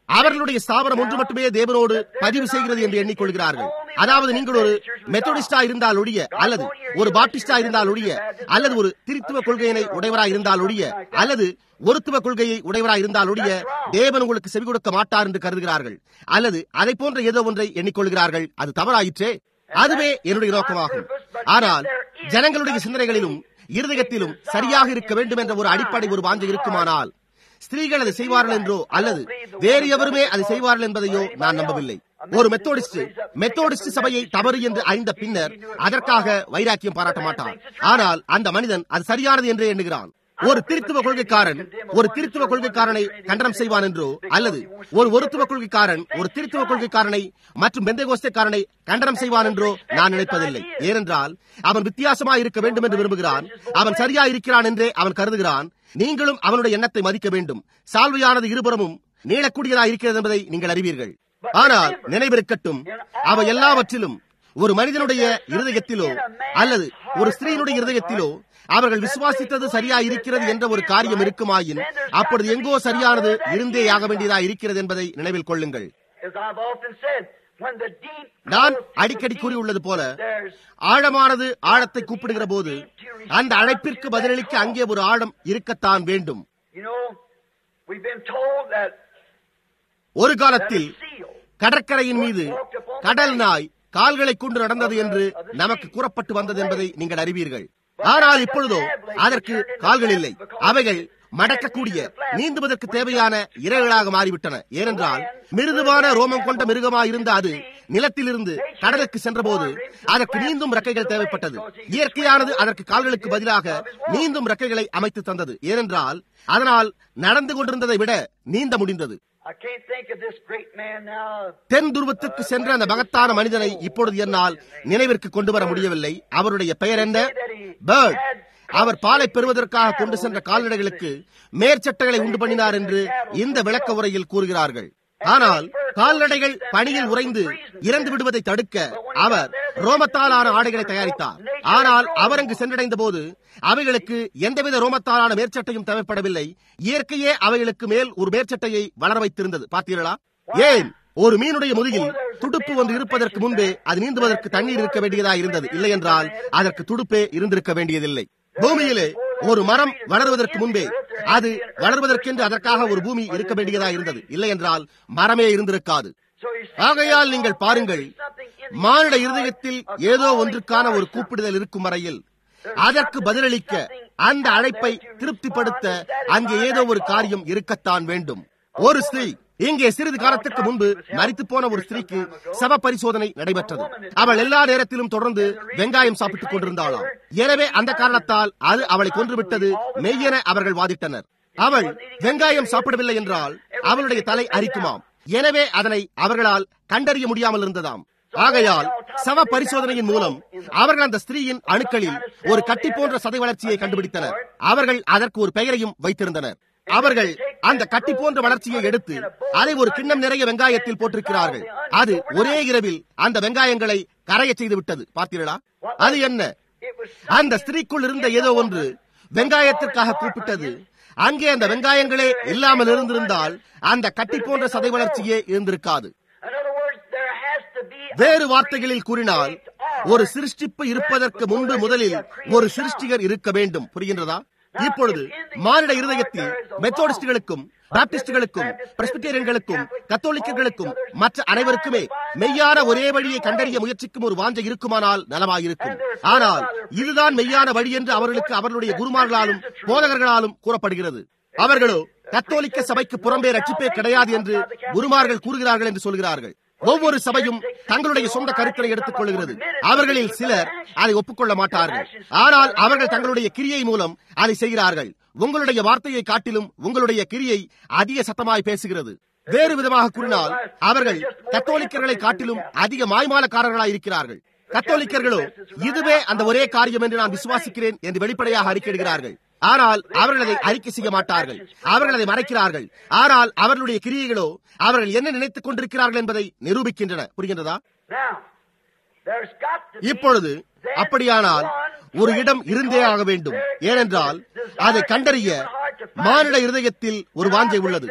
அவர்களுடைய ஸ்தாபனம் ஒன்று மட்டுமே தேவனோடு பதிவு செய்கிறது என்று எண்ணிக்கொள்கிறார்கள் அதாவது நீங்கள் ஒரு மெத்தோடிஸ்டா இருந்தால் ஒழிய அல்லது ஒரு பாப்டிஸ்டா இருந்தால் ஒழிய அல்லது ஒரு திருத்துவ கொள்கையினை உடையவராய் இருந்தால் ஒழிய அல்லது ஒருத்துவ கொள்கையை உடையவராய் இருந்தால் ஒழிய தேவன் உங்களுக்கு செவி கொடுக்க மாட்டார் என்று கருதுகிறார்கள் அல்லது அதை போன்ற ஏதோ ஒன்றை எண்ணிக்கொள்கிறார்கள் அது தவறாயிற்றே அதுவே என்னுடைய நோக்கமாகும் ஆனால் ஜனங்களுடைய சிந்தனைகளிலும் இருதயத்திலும் சரியாக இருக்க வேண்டும் என்ற ஒரு அடிப்படை ஒரு வாஞ்சை இருக்குமானால் ஸ்திரீகள் அதை செய்வார்கள் என்றோ அல்லது வேறு எவருமே அதை செய்வார்கள் என்பதையோ நான் நம்பவில்லை ஒரு மெத்தோடிஸ்ட் மெத்தோடிஸ்ட் சபையை தவறு என்று அறிந்த பின்னர் அதற்காக வைராக்கியம் பாராட்ட மாட்டான் ஆனால் அந்த மனிதன் அது சரியானது என்று எண்ணுகிறான் ஒரு திருத்துவ கொள்கைக்காரன் ஒரு திருத்துவ கொள்கைக்காரனை கண்டனம் செய்வான் என்றோ அல்லது ஒரு ஒருத்துவ கொள்கைக்காரன் ஒரு திருத்துவ கொள்கைக்காரனை மற்றும் பெந்தகோஸ்தக்காரனை கண்டனம் செய்வான் என்றோ நான் நினைப்பதில்லை ஏனென்றால் அவன் வித்தியாசமா இருக்க வேண்டும் என்று விரும்புகிறான் அவன் சரியா இருக்கிறான் என்றே அவன் கருதுகிறான் நீங்களும் அவனுடைய எண்ணத்தை மதிக்க வேண்டும் சால்வையானது இருபுறமும் நீளக்கூடியதா இருக்கிறது என்பதை நீங்கள் அறிவீர்கள் ஆனால் நினைவிருக்கட்டும் அவை எல்லாவற்றிலும் ஒரு மனிதனுடைய இருதயத்திலோ அல்லது ஒரு ஸ்திரீனுடைய இருதயத்திலோ அவர்கள் விசுவாசித்தது சரியா இருக்கிறது என்ற ஒரு காரியம் இருக்குமாயின் அப்பொழுது எங்கோ சரியானது இருந்தே ஆக வேண்டியதா இருக்கிறது என்பதை நினைவில் கொள்ளுங்கள் நான் அடிக்கடி கூறியுள்ளது போல ஆழமானது ஆழத்தை கூப்பிடுகிற போது அந்த அழைப்பிற்கு பதிலளிக்க அங்கே ஒரு ஆழம் இருக்கத்தான் வேண்டும் ஒரு காலத்தில் கடற்கரையின் மீது கடல் நாய் கால்களை கொண்டு நடந்தது என்று நமக்கு கூறப்பட்டு வந்தது என்பதை நீங்கள் அறிவீர்கள் ஆனால் இப்பொழுதோ அதற்கு கால்கள் இல்லை அவைகள் மடக்கக்கூடிய நீந்துவதற்கு தேவையான இரைகளாக மாறிவிட்டன ஏனென்றால் மிருதுவான ரோமம் கொண்ட மிருகமாக இருந்த அது நிலத்திலிருந்து கடலுக்கு சென்றபோது அதற்கு நீந்தும் ரெக்கைகள் தேவைப்பட்டது இயற்கையானது அதற்கு கால்களுக்கு பதிலாக நீந்தும் ரெக்கைகளை அமைத்து தந்தது ஏனென்றால் அதனால் நடந்து கொண்டிருந்ததை விட நீந்த முடிந்தது தென் துருவத்துக்கு சென்ற அந்த மகத்தான மனிதனை இப்பொழுது என்னால் நினைவிற்கு கொண்டு வர முடியவில்லை அவருடைய பெயர் என்ன பேர்ட் அவர் பாலை பெறுவதற்காக கொண்டு சென்ற கால்நடைகளுக்கு மேற்சட்டைகளை உண்டு பண்ணினார் என்று இந்த விளக்க உரையில் கூறுகிறார்கள் ஆனால் கால்நடைகள் பணியில் உறைந்து இறந்து விடுவதை தடுக்க அவர் ரோமத்தாலான ஆடைகளை தயாரித்தார் ஆனால் அவர் அங்கு சென்றடைந்த போது அவைகளுக்கு எந்தவித ரோமத்தாலான மேற்சட்டையும் தேவைப்படவில்லை இயற்கையே அவைகளுக்கு மேல் ஒரு மேற்சட்டையை வளர வைத்திருந்தது பார்த்தீர்களா ஏன் ஒரு மீனுடைய முதுகில் துடுப்பு ஒன்று இருப்பதற்கு முன்பே அது நீந்துவதற்கு தண்ணீர் இருக்க வேண்டியதா இருந்தது இல்லை என்றால் அதற்கு துடுப்பே இருந்திருக்க வேண்டியதில்லை பூமியிலே ஒரு மரம் வளருவதற்கு முன்பே அது வளர்வதற்கென்று அதற்காக ஒரு பூமி இருக்க வேண்டியதா இருந்தது இல்லை என்றால் மரமே இருந்திருக்காது ஆகையால் நீங்கள் பாருங்கள் மானிட இருதயத்தில் ஏதோ ஒன்றுக்கான ஒரு கூப்பிடுதல் இருக்கும் வரையில் அதற்கு பதிலளிக்க அந்த அழைப்பை திருப்திப்படுத்த அங்கே ஏதோ ஒரு காரியம் இருக்கத்தான் வேண்டும் ஒரு ஸ்திரீ இங்கே சிறிது காலத்துக்கு முன்பு மறித்து போன ஒரு ஸ்திரீக்கு சவ பரிசோதனை நடைபெற்றது அவள் எல்லா நேரத்திலும் தொடர்ந்து வெங்காயம் சாப்பிட்டுக் கொண்டிருந்தாளாம் எனவே அந்த காரணத்தால் அது அவளை கொன்றுவிட்டது மெய்யென அவர்கள் வாதிட்டனர் அவள் வெங்காயம் சாப்பிடவில்லை என்றால் அவளுடைய தலை அரிக்குமாம் எனவே அதனை அவர்களால் கண்டறிய முடியாமல் இருந்ததாம் ஆகையால் சவ பரிசோதனையின் மூலம் அவர்கள் அந்த ஸ்திரீயின் அணுக்களில் ஒரு கட்டி போன்ற சதை வளர்ச்சியை கண்டுபிடித்தனர் அவர்கள் அதற்கு ஒரு பெயரையும் வைத்திருந்தனர் அவர்கள் அந்த கட்டி போன்ற வளர்ச்சியை எடுத்து அதை ஒரு கிண்ணம் நிறைய வெங்காயத்தில் போட்டிருக்கிறார்கள் அது ஒரே இரவில் அந்த வெங்காயங்களை கரைய செய்து விட்டது பார்த்தீர்களா அது என்ன அந்த ஸ்திரீக்குள் இருந்த ஏதோ ஒன்று வெங்காயத்திற்காக கூப்பிட்டது அங்கே அந்த வெங்காயங்களே இல்லாமல் இருந்திருந்தால் அந்த கட்டி போன்ற சதை வளர்ச்சியே இருந்திருக்காது வேறு வார்த்தைகளில் கூறினால் ஒரு சிருஷ்டிப்பு இருப்பதற்கு முன்பு முதலில் ஒரு சிருஷ்டிகர் இருக்க வேண்டும் புரிகின்றதா இப்பொழுது மானிட இருதயத்தில் மெத்தோடிஸ்டுகளுக்கும் பாப்டிஸ்டுகளுக்கும் பிரஸ்பிட்டேரியன்களுக்கும் கத்தோலிக்கர்களுக்கும் மற்ற அனைவருக்குமே மெய்யான ஒரே வழியை கண்டறிய முயற்சிக்கும் ஒரு வாஞ்சை இருக்குமானால் நலமாயிருக்கும் ஆனால் இதுதான் மெய்யான வழி என்று அவர்களுக்கு அவர்களுடைய குருமார்களாலும் போதகர்களாலும் கூறப்படுகிறது அவர்களோ கத்தோலிக்க சபைக்கு புறம்பே ரட்சிப்பே கிடையாது என்று குருமார்கள் கூறுகிறார்கள் என்று சொல்கிறார்கள் ஒவ்வொரு சபையும் தங்களுடைய சொந்த கருத்தினை எடுத்துக் கொள்கிறது அவர்களில் சிலர் அதை ஒப்புக்கொள்ள மாட்டார்கள் ஆனால் அவர்கள் தங்களுடைய கிரியை மூலம் அதை செய்கிறார்கள் உங்களுடைய வார்த்தையை காட்டிலும் உங்களுடைய கிரியை அதிக சத்தமாய் பேசுகிறது வேறு விதமாக கூறினால் அவர்கள் கத்தோலிக்கர்களை காட்டிலும் அதிக மாய்மாலக்காரர்களாய் இருக்கிறார்கள் கத்தோலிக்கர்களோ இதுவே அந்த ஒரே காரியம் என்று நான் விசுவாசிக்கிறேன் என்று வெளிப்படையாக அறிக்கையிடுகிறார்கள் ஆனால் அவர்கள் அதை அறிக்கை செய்ய மாட்டார்கள் அவர்கள் அதை மறைக்கிறார்கள் ஆனால் அவர்களுடைய கிரியைகளோ அவர்கள் என்ன நினைத்துக் கொண்டிருக்கிறார்கள் என்பதை நிரூபிக்கின்றன புரிகின்றதா இப்பொழுது அப்படியானால் ஒரு இடம் இருந்தே ஆக வேண்டும் ஏனென்றால் அதை கண்டறிய மானிட இருதயத்தில் ஒரு வாஞ்சை உள்ளது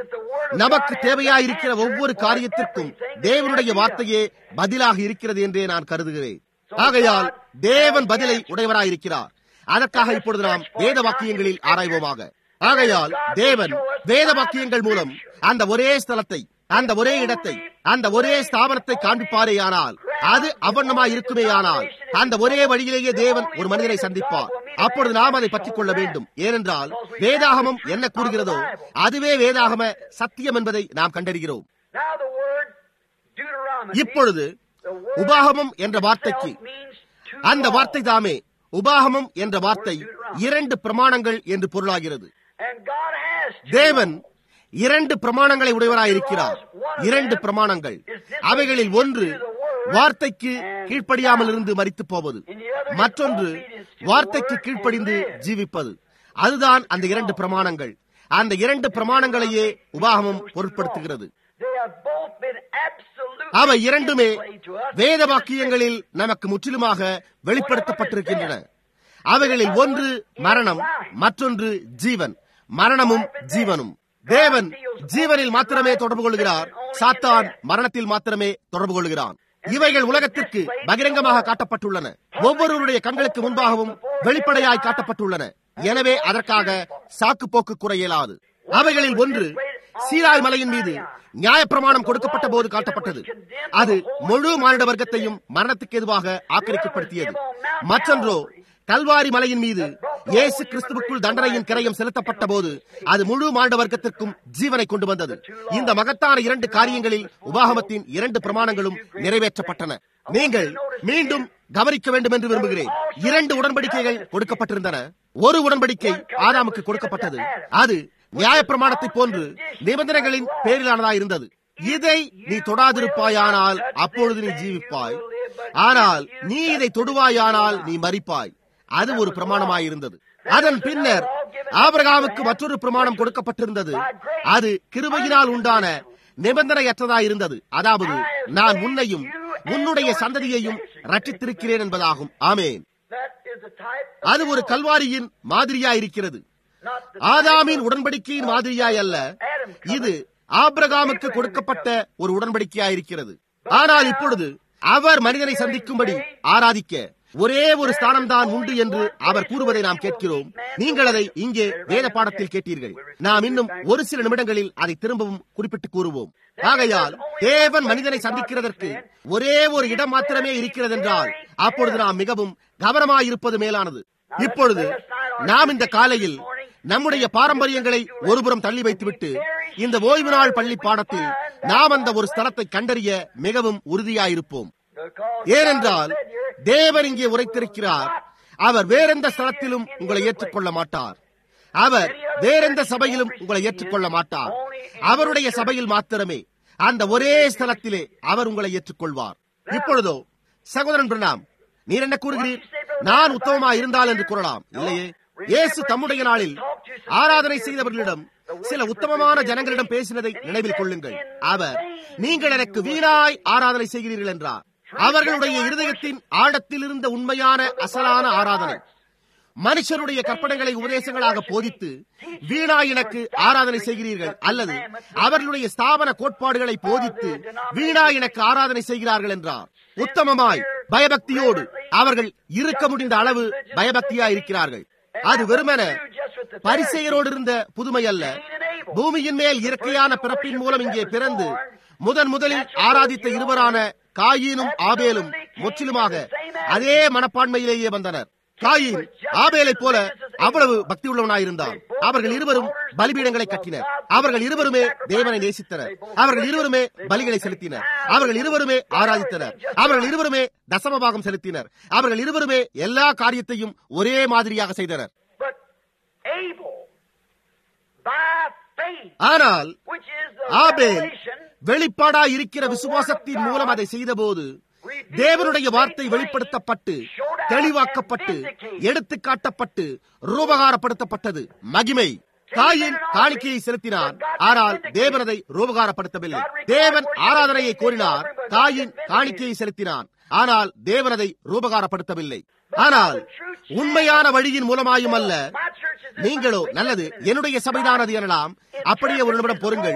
நமக்கு தேவையாயிருக்கிற ஒவ்வொரு காரியத்திற்கும் தேவனுடைய வார்த்தையே பதிலாக இருக்கிறது என்றே நான் கருதுகிறேன் ஆகையால் தேவன் பதிலை உடையவராயிருக்கிறார் அதற்காக இப்பொழுது நாம் வேத வாக்கியங்களில் ஆராய்வோமாக ஆகையால் தேவன் வேத வாக்கியங்கள் மூலம் அந்த ஒரே ஸ்தலத்தை அந்த ஒரே இடத்தை அந்த ஒரே ஸ்தாபனத்தை காண்பிப்பாரேயானால் அது அவண்ணமாய் இருக்குமேயானால் அந்த ஒரே வழியிலேயே தேவன் ஒரு மனிதனை சந்திப்பார் அப்பொழுது நாம் அதை பற்றிக் கொள்ள வேண்டும் ஏனென்றால் வேதாகமம் என்ன கூறுகிறதோ அதுவே வேதாகம சத்தியம் என்பதை நாம் கண்டறிகிறோம் Now the word Deuteronomy, இப்பொழுது the word உபாகமம் என்ற வார்த்தைக்கு itself means two அந்த laws. வார்த்தை தாமே உபாகமம் என்ற வார்த்தை இரண்டு பிரமாணங்கள் என்று பொருளாகிறது And God has two தேவன் laws. இரண்டு பிரமாணங்களை உடையவராயிருக்கிறார் இரண்டு பிரமாணங்கள் அவைகளில் ஒன்று வார்த்தைக்கு கீழ்ப்படியாமல் இருந்து மறித்து போவது மற்றொன்று வார்த்தைக்கு கீழ்ப்படிந்து ஜீவிப்பது அதுதான் அந்த இரண்டு பிரமாணங்கள் அந்த இரண்டு பிரமாணங்களையே உபாகமம் பொருட்படுத்துகிறது They have both been absolutely அவை இரண்டுமே displayed to us. வேத வாக்கியங்களில் நமக்கு முற்றிலுமாக வெளிப்படுத்தப்பட்டிருக்கின்றன அவைகளில் ஒன்று மரணம் மற்றொன்று ஜீவன் மரணமும் ஜீவனும் தேவன் ஜீவனில் மாத்திரமே தொடர்பு கொள்கிறார் சாத்தான் மரணத்தில் மாத்திரமே தொடர்பு கொள்கிறான் இவைகள் உலகத்திற்கு பகிரங்கமாக காட்டப்பட்டுள்ளன ஒவ்வொருவருடைய கண்களுக்கு முன்பாகவும் வெளிப்படையாய் காட்டப்பட்டுள்ளன எனவே அதற்காக சாக்கு போக்கு குறை இயலாது அவைகளில் ஒன்று சீராய் மலையின் மீது நியாயப்பிரமாணம் கொடுக்கப்பட்ட போது காட்டப்பட்டது அது முழு மானிட வர்க்கத்தையும் மரணத்துக்கு எதுவாக ஆக்கிரமிக்கப்படுத்தியது மற்றொன்றோ கல்வாரி மலையின் மீது இயேசு கிறிஸ்துவுக்குள் தண்டனையின் கிரயம் செலுத்தப்பட்ட போது அது முழு மாண்ட வர்க்கத்திற்கும் ஜீவனை கொண்டு வந்தது இந்த மகத்தான இரண்டு காரியங்களில் உபாகமத்தின் இரண்டு பிரமாணங்களும் நிறைவேற்றப்பட்டன நீங்கள் மீண்டும் கவனிக்க வேண்டும் என்று விரும்புகிறேன் இரண்டு உடன்படிக்கைகள் கொடுக்கப்பட்டிருந்தன ஒரு உடன்படிக்கை ஆதாமுக்கு கொடுக்கப்பட்டது அது நியாயப்பிரமாணத்தை போன்று நிபந்தனைகளின் பேரிலானதா இருந்தது இதை நீ தொடாதிருப்பாயானால் அப்பொழுது நீ ஜீவிப்பாய் ஆனால் நீ இதை தொடுவாயானால் நீ மறிப்பாய் அது ஒரு பிரமாணமாயிருந்தது அதன் பின்னர் ஆபிரகாமுக்கு மற்றொரு பிரமாணம் கொடுக்கப்பட்டிருந்தது அது கிருபையினால் உண்டான நிபந்தனையற்றதாயிருந்தது அதாவது நான் உன்னையும் உன்னுடைய சந்ததியையும் ரட்சித்திருக்கிறேன் என்பதாகும் ஆமேன் That is the type அது ஒரு கல்வாரியின் மாதிரியாயிருக்கிறது not the ஆதாமின் உடன்படிக்கையின் மாதிரியாய் அல்ல இது ஆபிரகாமுக்கு கொடுக்கப்பட்ட ஒரு உடன்படிக்கையாயிருக்கிறது ஆனால் இப்பொழுது அவர் மனிதனை சந்திக்கும்படி ஆராதிக்க ஒரே ஒரு ஸ்தானம் தான் உண்டு என்று அவர் கூறுவதை நாம் கேட்கிறோம் நீங்கள் அதை இங்கே வேத பாடத்தில் கேட்டீர்கள் நாம் இன்னும் ஒரு சில நிமிடங்களில் அதை திரும்பவும் குறிப்பிட்டு கூறுவோம் ஆகையால் தேவன் மனிதனை சந்திக்கிறதற்கு ஒரே ஒரு இடம் மாத்திரமே இருக்கிறதென்றால் அப்பொழுது நாம் மிகவும் கவனமாயிருப்பது மேலானது இப்பொழுது நாம் இந்த காலையில் நம்முடைய பாரம்பரியங்களை ஒருபுறம் தள்ளி வைத்துவிட்டு இந்த ஓய்வு நாள் பள்ளி பாடத்தில் நாம் அந்த ஒரு ஸ்தலத்தை கண்டறிய மிகவும் உறுதியாயிருப்போம் because ஏனென்றால் தேவன் இங்கே உரைத்திருக்கிறார் அவர் வேறெந்த ஸ்தலத்திலும் உங்களை ஏற்றுக்கொள்ள மாட்டார் அவர் வேறெந்த சபையிலும் உங்களை ஏற்றுக்கொள்ள மாட்டார் அவருடைய சபையில் மாத்திரமே அந்த ஒரே ஸ்தலத்திலே அவர் உங்களை ஏற்றுக்கொள்வார் இப்பொழுதோ சகோதரன் பிரணாம் நீர் என்ன கூறுகிறீர் நான் உத்தமமா இருந்தால் என்று கூறலாம் இல்லையே இயேசு தம்முடைய நாளில் ஆராதனை செய்தவர்களிடம் சில உத்தமமான ஜனங்களிடம் பேசினதை நினைவில் கொள்ளுங்கள் அவர் நீங்கள் எனக்கு வீணாய் ஆராதனை செய்கிறீர்கள் என்றார் அவர்களுடைய இருதயத்தின் ஆழத்தில் இருந்த உண்மையான அசலான ஆராதனை மனுஷருடைய கற்பனைகளை உபதேசங்களாக போதித்து வீணா எனக்கு ஆராதனை செய்கிறீர்கள் அல்லது அவர்களுடைய ஸ்தாபன கோட்பாடுகளை போதித்து வீணா எனக்கு ஆராதனை செய்கிறார்கள் என்றார் உத்தமமாய் பயபக்தியோடு அவர்கள் இருக்க முடிந்த அளவு பயபக்தியா இருக்கிறார்கள் அது வெறுமன பரிசெயரோடு இருந்த புதுமை அல்ல பூமியின் மேல் இயற்கையான பிறப்பின் மூலம் இங்கே பிறந்து முதன் முதலில் ஆராதித்த இருவரான காயினும் ஆபேலும் முற்றிலுமாக அதே மனப்பான்மையிலேயே வந்தனர் காயின் ஆபேலை போல அவ்வளவு பக்தி உள்ளவனாயிருந்தான் அவர்கள் இருவரும் பலிபீடங்களை கட்டினர் அவர்கள் இருவருமே தேவனை நேசித்தனர் அவர்கள் இருவருமே பலிகளை செலுத்தினர் அவர்கள் இருவருமே ஆராதித்தனர் அவர்கள் இருவருமே தசமபாகம் செலுத்தினர் அவர்கள் இருவருமே எல்லா காரியத்தையும் ஒரே மாதிரியாக செய்தனர் But Abel, by faith, ஆனால் which is the Abel revelation, வெளிப்பாடா இருக்கிற விசுவாசத்தின் மூலம் அதை செய்தபோது தேவனுடைய வார்த்தை வெளிப்படுத்தப்பட்டு தெளிவாக்கப்பட்டு எடுத்து காட்டப்பட்டு ரூபகாரப்படுத்தப்பட்டது மகிமை காயின் காணிக்கையை செலுத்தினார் ஆனால் தேவன் அதை ரூபகாரப்படுத்தவில்லை தேவன் ஆராதனையை கோரினார் காயின் காணிக்கையை செலுத்தினான் ஆனால் தேவன் அதை ரூபகாரப்படுத்தவில்லை ஆனால் உண்மையான வழியின் மூலமாயும் அல்ல my church is நீங்களோ நல்லது என்னுடைய சபைதான் அது எனலாம் அப்படியே ஒரு நிமிடம் பொறுங்கள்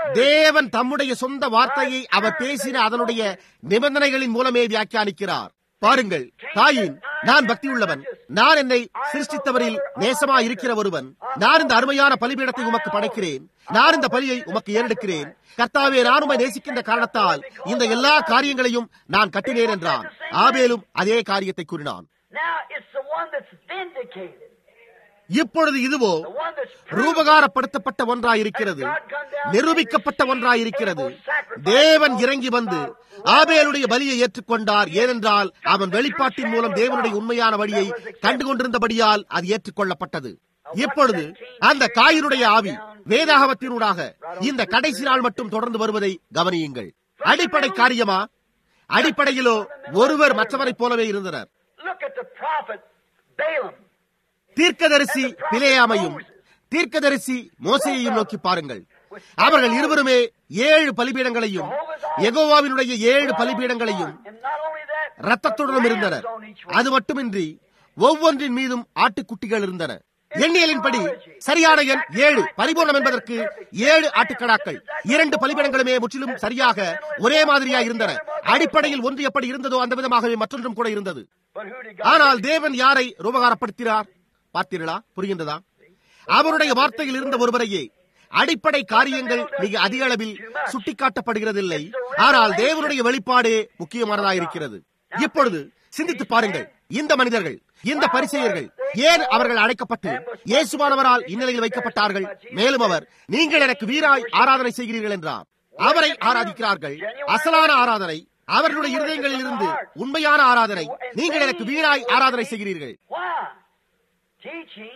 தேவன் தம்முடைய சொந்த வார்த்தையை அவர் பேசின அதனுடைய நிபந்தனைகளின் மூலமே வியாக்கியானிக்கிறார் பாருங்கள் தாயின் நான் பக்தி உள்ளவன் நான் என்னை சிருஷ்டித்தவரில் நேசமா இருக்கிற ஒருவன் நான் இந்த அருமையான பலிபீடத்தை உமக்கு படைக்கிறேன் நான் இந்த பலியை உமக்கு ஏறெடுக்கிறேன் கர்த்தாவே நான் உமை நேசிக்கின்ற காரணத்தால் இந்த எல்லா காரியங்களையும் நான் கட்டினேன் என்றான் ஆபேலும் அதே காரியத்தை கூறினான் Now it's the one that's vindicated. இப்பொழுது இதுவோ The one that's proved. ரூபகாரப்படுத்தப்பட்ட ஒன்றாயிருக்கிறது நிரூபிக்கப்பட்ட ஒன்றாயிருக்கிறது தேவன் இறங்கி வந்து ஆபேலுடைய பலியை ஏற்றுக்கொண்டார் ஏனென்றால் அவன் வெளிப்பாட்டின் மூலம் தேவனுடைய உண்மையான வழியை கண்டுகொண்டிருந்தபடியால் அது ஏற்றுக்கொள்ளப்பட்டது இப்பொழுது அந்த காயினுடைய ஆவி வேதாகமத்தினூடாக இந்த கடைசி நாள் மட்டும் தொடர்ந்து வருவதை கவனியுங்கள் அடிப்படை காரியமா அடிப்படையிலோ ஒருவர் மற்றவரைப் போலவே இருந்தனர் Look at the prophet Balaam. தீர்க்கதரிசி பிலேயாமையும் தீர்க்கதரிசி மோசையையும் நோக்கி பாருங்கள் அவர்கள் இருவருமே ஏழு பலிபீடங்களையும் எகோவாவினுடைய ஏழு பலிபீடங்களையும் And not only that, ரத்தத்துடனும் இருந்தனர் அது மட்டுமின்றி ஒவ்வொன்றின் மீதும் ஆட்டுக்குட்டிகள் இருந்தன எண்ணியலின்படி சரியான எண் ஏழு பரிபூர்ணம் என்பதற்கு ஏழு ஆட்டுக்கடாக்கள் இரண்டு பலிபீடங்களுமே முற்றிலும் சரியாக ஒரே மாதிரியா இருந்தன அடிப்படையில் ஒன்று எப்படி இருந்ததோ அந்த விதமாகவே மற்றொன்றும் கூட இருந்தது but who did God? ஆனால் தேவன் யாரை ரூபகாரப்படுத்தினார் பார்த்தீர்களா புரிகின்றதா அவருடைய வார்த்தையில் இருந்த ஒருவரையே அடிப்படை காரியங்கள் மிக அதிக அளவில் சுட்டிக்காட்டப்படுகிறதில்லை ஆனால் தேவனுடைய வெளிப்பாடே முக்கியமானதாயிருக்கிறது இப்பொழுது சிந்தித்து பாருங்கள் இந்த மனிதர்கள் இந்த பரிசெயர்கள் ஏன் அவர்கள் அழைக்கப்பட்டு இயேசுவானவரால் இந்நிலையில் வைக்கப்பட்டார்கள் மேலும் அவர் நீங்கள் எனக்கு வீராய் ஆராதனை செய்கிறீர்கள் என்றார் அவரை ஆராதிக்கிறார்கள் அசலான ஆராதனை அவர்களுடைய இருதயங்களில் இருந்து உண்மையான ஆராதனை நீங்கள் எனக்கு வீராய் ஆராதனை செய்கிறீர்கள் Why? Teaching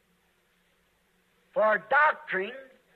for doctrine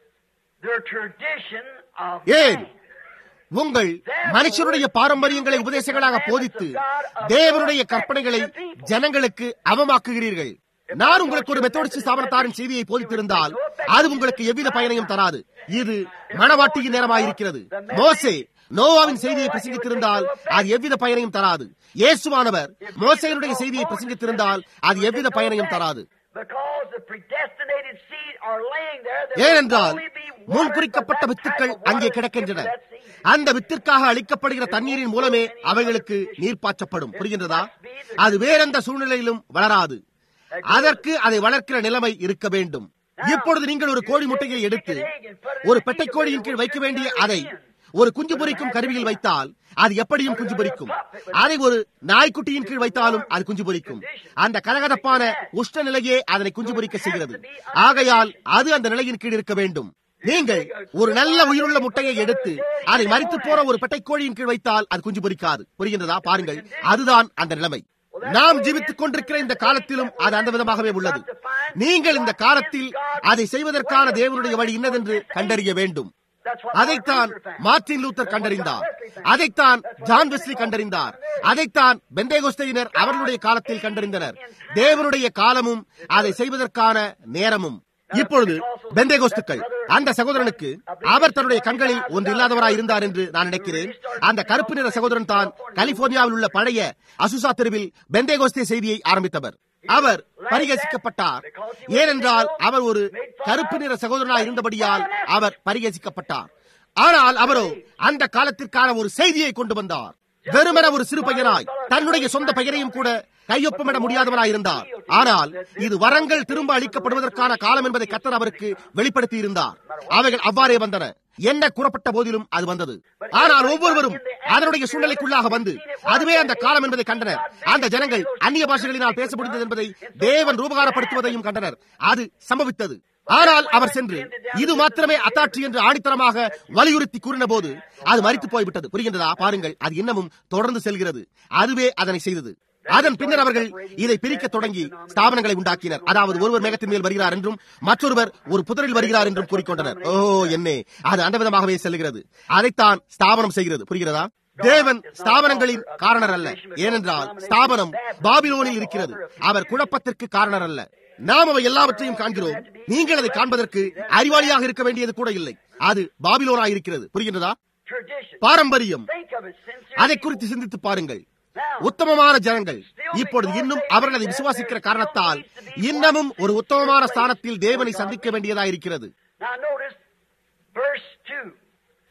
their tradition of ஏன்? man. உங்கள் மனுஷருடைய பாரம்பரியங்களை உபதேசங்களாக போதித்து தேவனுடைய கற்பனைகளை ஜனங்களுக்கு அவமாக்குகிறீர்கள் நான் உங்களுக்கு ஒரு மெத்தோடிஸ்ட் ஸ்தாபனத்தாரின் செய்தியை போதித்திருந்தால் அது உங்களுக்கு எவ்வித பயனையும் தராது இது மனவாட்டியின் நேரமாயிருக்கிறது மோசே நோவாவின் செய்தியை பிரசங்கித்திருந்தால் அது எவ்வித பயனையும் தராது இயேசுவானவர் மோசையினுடைய செய்தியை பிரசங்கித்திருந்தால் அது எவ்வித பயனையும் தராது Because the predestinated seed are laying there, there will ஏனென்றால் only be water முன் for குறிக்கப்பட்ட that type வித்துக்கள் of அங்கே water கிடக்கின்றன given to that seed. அந்த வித்திற்காக அளிக்கப்படுகிற தண்ணீரின் மூலமே அவைகளுக்கு நீர் பாய்ச்சப்படும் புரிகின்றதா அது வேறெந்த சூழ்நிலையிலும் வளராது அதற்கு அதை வளர்க்கிற நிலைமை இருக்க வேண்டும் இப்பொழுது நீங்கள் ஒரு கோழி முட்டையை எடுத்து ஒரு பெட்டைக்கோழியின் கீழ் வைக்க வேண்டிய அதை ஒரு குஞ்சு பொரிக்கும் கருவியில் வைத்தால் அது எப்படியும் குஞ்சு பொரிக்கும் அதை ஒரு நாய்க்குட்டியின் கீழ் வைத்தாலும் அது குஞ்சு பொரிக்கும் அந்த கலகதப்பான உஷ்ண நிலையே அதனை குஞ்சு பொரிக்க செய்கிறது ஆகையால் அது அந்த நிலையின் கீழ் இருக்க வேண்டும் நீங்கள் ஒரு நல்ல உயிருள்ள முட்டையை எடுத்து அதை மறித்து போன ஒரு பெட்டைக்கோழியின் கீழ் வைத்தால் அது குஞ்சு பொரிக்காது புரிகின்றதா பாருங்கள் அதுதான் அந்த நிலைமை நாம் ஜீவித்துக் கொண்டிருக்கிற இந்த காலத்திலும் அது அந்த விதமாகவே உள்ளது நீங்கள் இந்த காலத்தில் அதை செய்வதற்கான தேவனுடைய வழி இன்னதென்று கண்டறிய வேண்டும் That's what அதைத்தான் Martin Luther found. Martin Luther கண்டறிந்தார் அதைத்தான் ஜான் வெஸ்லி கண்டறிந்தார் அதைத்தான் பெந்தேகோஸ்தையினர் அவர்களுடைய காலத்தில் கண்டறிந்தனர் தேவனுடைய காலமும் அதை செய்வதற்கான நேரமும் இப்பொழுது பெந்தேகோஸ்துக்கள் அந்த சகோதரனுக்கு அவர் தன்னுடைய கண்களில் ஒன்று இல்லாதவராய் இருந்தார் என்று நான் நினைக்கிறேன் அந்த கருப்பு நிற சகோதரன் தான் கலிபோர்னியாவில் உள்ள பழைய அசுசா தெருவில் பெந்தேகோஸ்தே செய்தியை ஆரம்பித்தவர் அவர் பரிகசிக்கப்பட்டார் ஏனென்றால் அவர் ஒரு கருப்பு நிற சகோதரனாய் இருந்தபடியால் அவர் பரிகசிக்கப்பட்டார் ஆனால் அவரோ அந்த காலத்திற்கான ஒரு செய்தியை கொண்டு வந்தார் வெறுமன ஒரு சிறு பையனாய் தன்னுடைய சொந்த பெயரையும் கூட கையொப்பமிட முடியாதவனாய் இருந்தார் ஆனால் இது வரங்கள் திரும்ப அளிக்கப்படுவதற்கான காலம் என்பதை கத்தர் அவருக்கு வெளிப்படுத்தி இருந்தார் அவைகள் அவ்வாறே வந்தன என்ன கூறப்பட்ட போதிலும் அது வந்தது ஆனால் ஒவ்வொருவரும் அதனுடைய சூழ்நிலைக்குள்ளாக வந்து அதுவே அந்த காலம் என்பதை கண்டனர் அந்த ஜனங்கள் அந்நிய பாஷைகளினால் பேச முடிந்தது என்பதை தேவன் ரூபகாரப்படுத்துவதையும் கண்டனர் அது சம்பவித்தது ஆனால் அவர் சென்று இது மாத்திரமே அத்தாட்சி என்று ஆணித்தரமாக வலியுறுத்தி கூறின போது அது மறித்து போய்விட்டது புரிகின்றதா பாருங்கள் அது இன்னமும் தொடர்ந்து செல்கிறது அதுவே அதனை செய்தது அதன் பின்னர் அவர்கள் இதை பிரிக்க தொடங்கி ஸ்தாபனங்களை உண்டாக்கினர் அதாவது ஒருவர் மேகத்தின் மேல் வருகிறார் என்றும் மற்றொருவர் ஒரு புதரில் வருகிறார் என்றும் கூறிக்கொண்டனர் ஓ என்னே அது அந்த விதமாகவே செல்கிறது அதைத்தான் ஸ்தாபனம் செய்கிறது புரிகிறதா தேவன் ஸ்தாபனங்களின் காரணர் அல்ல ஏனென்றால் ஸ்தாபனம் பாபிலோனில் இருக்கிறது அவர் குழப்பத்திற்கு காரணர் அல்ல நாம் அவை எல்லாவற்றையும் காண்கிறோம் நீங்கள் அதை காண்பதற்கு அறிவாளியாக இருக்க வேண்டியது கூட இல்லை அது பாபிலோனாய் இருக்கிறது புரிகின்றதா Tradition. பாரம்பரியம் Think of it sincerely. அதை குறித்து சிந்தித்து பாருங்கள் உத்தமமான ஜனங்கள் இப்பொழுது இன்னும் அவர்கள் அதை விசுவாசிக்கிற காரணத்தால் இன்னமும் ஒரு உத்தமமான ஸ்தானத்தில் தேவனை சந்திக்க வேண்டியதா இருக்கிறது Now notice verse 2.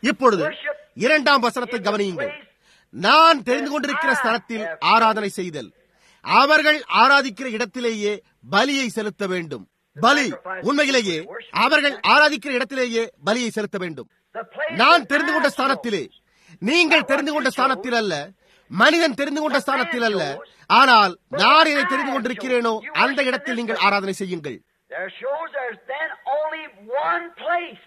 இப்பொழுது இரண்டாம் வசனத்தை கவனியுங்கள் நான் தெரிந்து கொண்டிருக்கிற ஸ்தலத்தில் ஆராதனை செய்தல் அவர்கள் ஆராதிக்கிற இடத்திலேயே பலியை செலுத்த வேண்டும் பலி உண்மையிலேயே அவர்கள் ஆராதிக்கிற இடத்திலேயே பலியை செலுத்த வேண்டும் The place நான் that தெரிந்து கொண்ட I ஸ்தானத்திலே நீங்கள் தெரிந்து கொண்ட ஸ்தானத்தில் அல்ல மனிதன் தெரிந்து கொண்ட ஸ்தானத்தில் அல்ல ஆனால் நான் இதை தெரிந்து கொண்டிருக்கிறேனோ அந்த இடத்தில் நீங்கள் ஆராதனை செய்யுங்கள் There shows there's then only one place.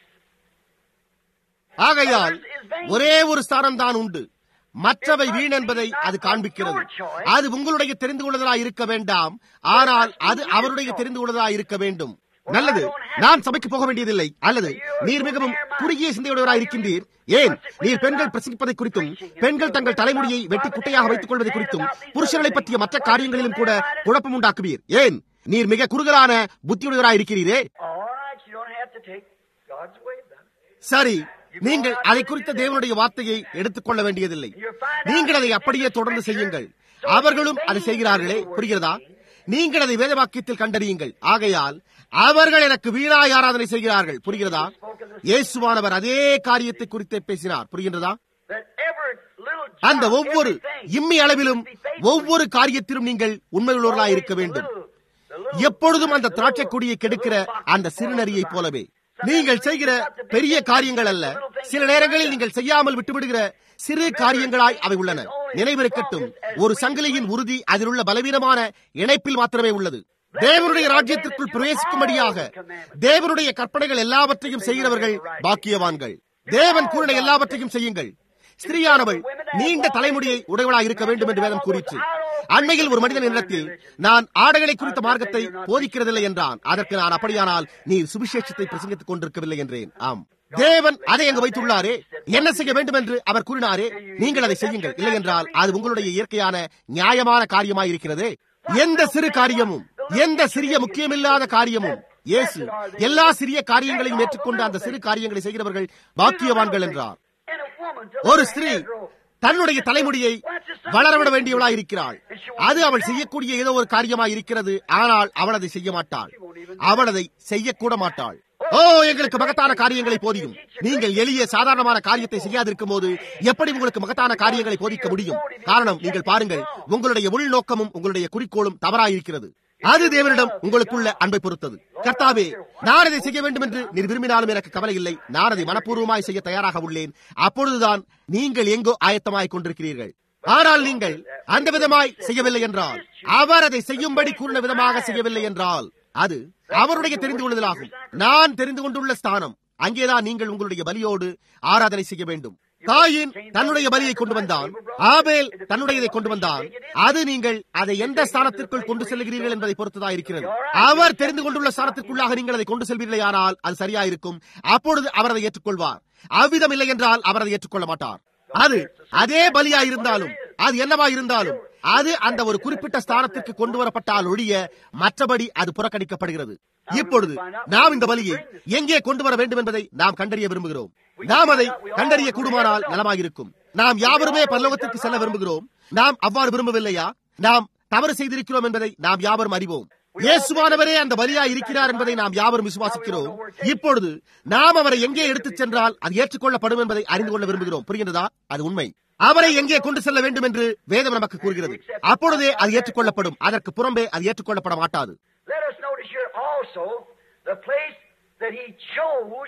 ஆகையால் ஒரே ஒரு ஸ்தானம் தான் உண்டு மற்றவை வீண் என்பதை அது காண்பிக்கிறது அது உங்களுடைய தெரிந்து கொள்வதாய் இருக்க வேண்டாம் ஆனால் அது அவருடைய தெரிந்து கொள்வதாய் இருக்க வேண்டும் நல்லது நான் சபைக்கு போக வேண்டியதில்லை அல்லது நீர் மிகவும் குறுகிய சிந்தையுடையவராய் இருக்கின்றீர் ஏன் நீர் பெண்கள் பிரசங்கிப்பதை குறித்தும் பெண்கள் தங்கள் தலைமுடியை வெட்டி குட்டையாக வைத்துக் கொள்வதை குறித்தும் புருஷர்களை பற்றிய மற்ற காரியங்களிலும் கூட குழப்பம் உண்டாக்குவீர் ஏன் நீர் மிக குறுகலான புத்தியுடையவராய் இருக்கிறீரே All right, you don't have to take God's way then. சரி நீங்கள் அதை குறித்த தேவனுடைய வார்த்தையை எடுத்துக்கொள்ள வேண்டியதில்லை நீங்கள் அதை அப்படியே தொடர்ந்து செய்யுங்கள் அவர்களும் அதை செய்கிறார்களே புரிகிறதா நீங்கள் அதை வேதவாக்கியத்தில் கண்டறியுங்கள் ஆகையால் அவர்கள் எனக்கு வீணாய் ஆராதனை செய்கிறார்கள் புரிகிறதா இயேசுவானவர் அதே காரியத்தை குறித்தே பேசினார் புரிகின்றதா That every little அந்த jot, ஒவ்வொரு everything, இம்மி அளவிலும் be faithful. ஒவ்வொரு காரியத்திலும் நீங்கள் உண்மையுள்ளவர்களாய் இருக்க வேண்டும் எப்பொழுதும் அந்த திராட்சை கொடியை கெடுக்கிற அந்த சிறுநரியை போலவே நீங்கள் செய்கிற பெரிய காரியங்கள் அல்ல சில நேரங்களில் நீங்கள் செய்யாமல் விட்டுவிடுகிற சிறு காரியங்களாய் அவை உள்ளன நினைவிருக்கட்டும் ஒரு சங்கிலியின் உறுதி அதில் உள்ள பலவீனமான இணைப்பில் மாத்திரமே உள்ளது தேவனுடைய ராஜ்யத்திற்குள் பிரவேசிக்கும்படியாக தேவனுடைய கற்பனைகள் எல்லாவற்றையும் செய்கிறவர்கள் பாக்கியவான்கள் தேவன் கூறின எல்லாவற்றையும் செய்யுங்கள் ஸ்திரீயானவள் நீண்ட தலைமுடியை உடையவளாக இருக்க வேண்டும் என்று வேதம் கூறிற்று அண்மையில் ஒரு மனிதன் இடத்தில் நான் ஆடைகளை குறித்த மார்க்கத்தை போதிக்கிறதில்லை என்றான் அதற்கு நான் அப்படியானால் நீ சுவிசேஷத்தை பிரசங்கித்துக் கொண்டிருக்கவில்லை என்றேன் ஆம் தேவன் அதை அங்கு வைத்துள்ளாரே என்ன செய்ய வேண்டும் என்று அவர் கூறினாரே நீங்கள் அதை செய்யுங்கள் இல்லை என்றால் அது உங்களுடைய இயற்கையான நியாயமான காரியமாய் இருக்கிறது எந்த சிறு காரியமும் எந்த சிறிய முக்கியமில்லாத காரியமும் இயேசு எல்லா சிறிய காரியங்களையும் ஏற்றுக்கொண்டு அந்த சிறு காரியங்களை செய்கிறவர்கள் பாக்கியவான்கள் என்றார் And a woman to ஒரு let her ஸ்திரீ hair grow. தன்னுடைய தலைமுடியை வளரவிட வேண்டியவளாய் இருக்கிறாள் அது அவள் செய்யக்கூடிய ஏதோ ஒரு காரியமாய் இருக்கிறது ஆனால் அவள் அதை செய்ய மாட்டாள் அவள் அதை செய்யக்கூட மாட்டாள் ஓ எங்களுக்கு மகத்தான காரியங்களை போதியும் நீங்கள் எளிய சாதாரணமான காரியத்தை செய்யாதிருக்கும் போது எப்படி உங்களுக்கு மகத்தான காரியங்களை போதிக்க முடியும் காரணம் நீங்கள் பாருங்கள் உங்களுடைய உள்நோக்கமும் உங்களுடைய குறிக்கோளும் தவறாயிருக்கிறது அது தேவனிடம் உங்களுக்குள்ள அன்பை பொறுத்தது கர்த்தாவே நான் அதை செய்ய வேண்டும் என்று நீர் விரும்பினாலும் எனக்கு கவலை இல்லை நான் அதை மனப்பூர்வமாய் செய்ய தயாராக உள்ளேன் அப்பொழுதுதான் நீங்கள் எங்கோ ஆயத்தமாய் கொண்டிருக்கிறீர்கள் ஆனால் நீங்கள் அந்த விதமாய் செய்யவில்லை என்றால் அவர் அதை செய்யும்படி கூறின விதமாக செய்யவில்லை என்றால் அது அவருடைய தெரிந்து கொள்ளுதலாகும் நான் தெரிந்து கொண்டுள்ள ஸ்தானம் அங்கேதான் நீங்கள் உங்களுடைய பலியோடு ஆராதனை செய்ய வேண்டும் காயின் தன்னுடைய பலியை கொண்டு வந்தான் ஆபேல் தன்னுடையதை கொண்டு வந்தான் அது நீங்கள் அதை எந்த ஸ்தானத்திற்குள் கொண்டு செல்கிறீர்கள் என்பதை பொறுத்ததா இருக்கிறது அவர் தெரிந்து கொண்டுள்ள ஸ்தானத்திற்குள்ளாக நீங்கள் அதை கொண்டு செல்வீர்களே ஆனால் அது சரியாயிருக்கும் அப்பொழுது அவர் அதை ஏற்றுக்கொள்வார் அவ்விதம் இல்லை என்றால் அவர் அதை ஏற்றுக்கொள்ள மாட்டார் அது அதே பலியா இருந்தாலும் அது என்னவா இருந்தாலும் அது அந்த ஒரு குறிப்பிட்ட ஸ்தானத்திற்கு கொண்டு வரப்பட்டால் ஒழிய மற்றபடி அது புறக்கணிக்கப்படுகிறது இப்பொழுது நாம் இந்த பலியை எங்கே கொண்டு வர வேண்டும் என்பதை நாம் கண்டறிய விரும்புகிறோம் நாம் அதை கண்டறிய கூடுமானால் நலமாயிருக்கும் நாம் யாவருமே பரலோகத்திற்கு செல்ல விரும்புகிறோம் நாம் அவ்வாறு விரும்பவில்லையா நாம் தவறு செய்திருக்கிறோம் என்பதை நாம் யாவரும் அறிவோம் இயேசுவானவரே அந்த பலியா இருக்கிறார் என்பதை நாம் யாவரும் விசுவாசிக்கிறோம் இப்பொழுது நாம் அவரை எங்கே எடுத்துச் சென்றால் அது ஏற்றுக்கொள்ளப்படும் என்பதை அறிந்து கொள்ள விரும்புகிறோம் புரிகின்றதா அது உண்மை அவரை எங்கே கொண்டு செல்ல வேண்டும் என்று வேதம் நமக்கு கூறுகிறது அப்பொழுதே அது ஏற்றுக்கொள்ளப்படும் அதற்கு புறம்பே அது ஏற்றுக்கொள்ளப்பட மாட்டாது Let us notice here also the place that he chose.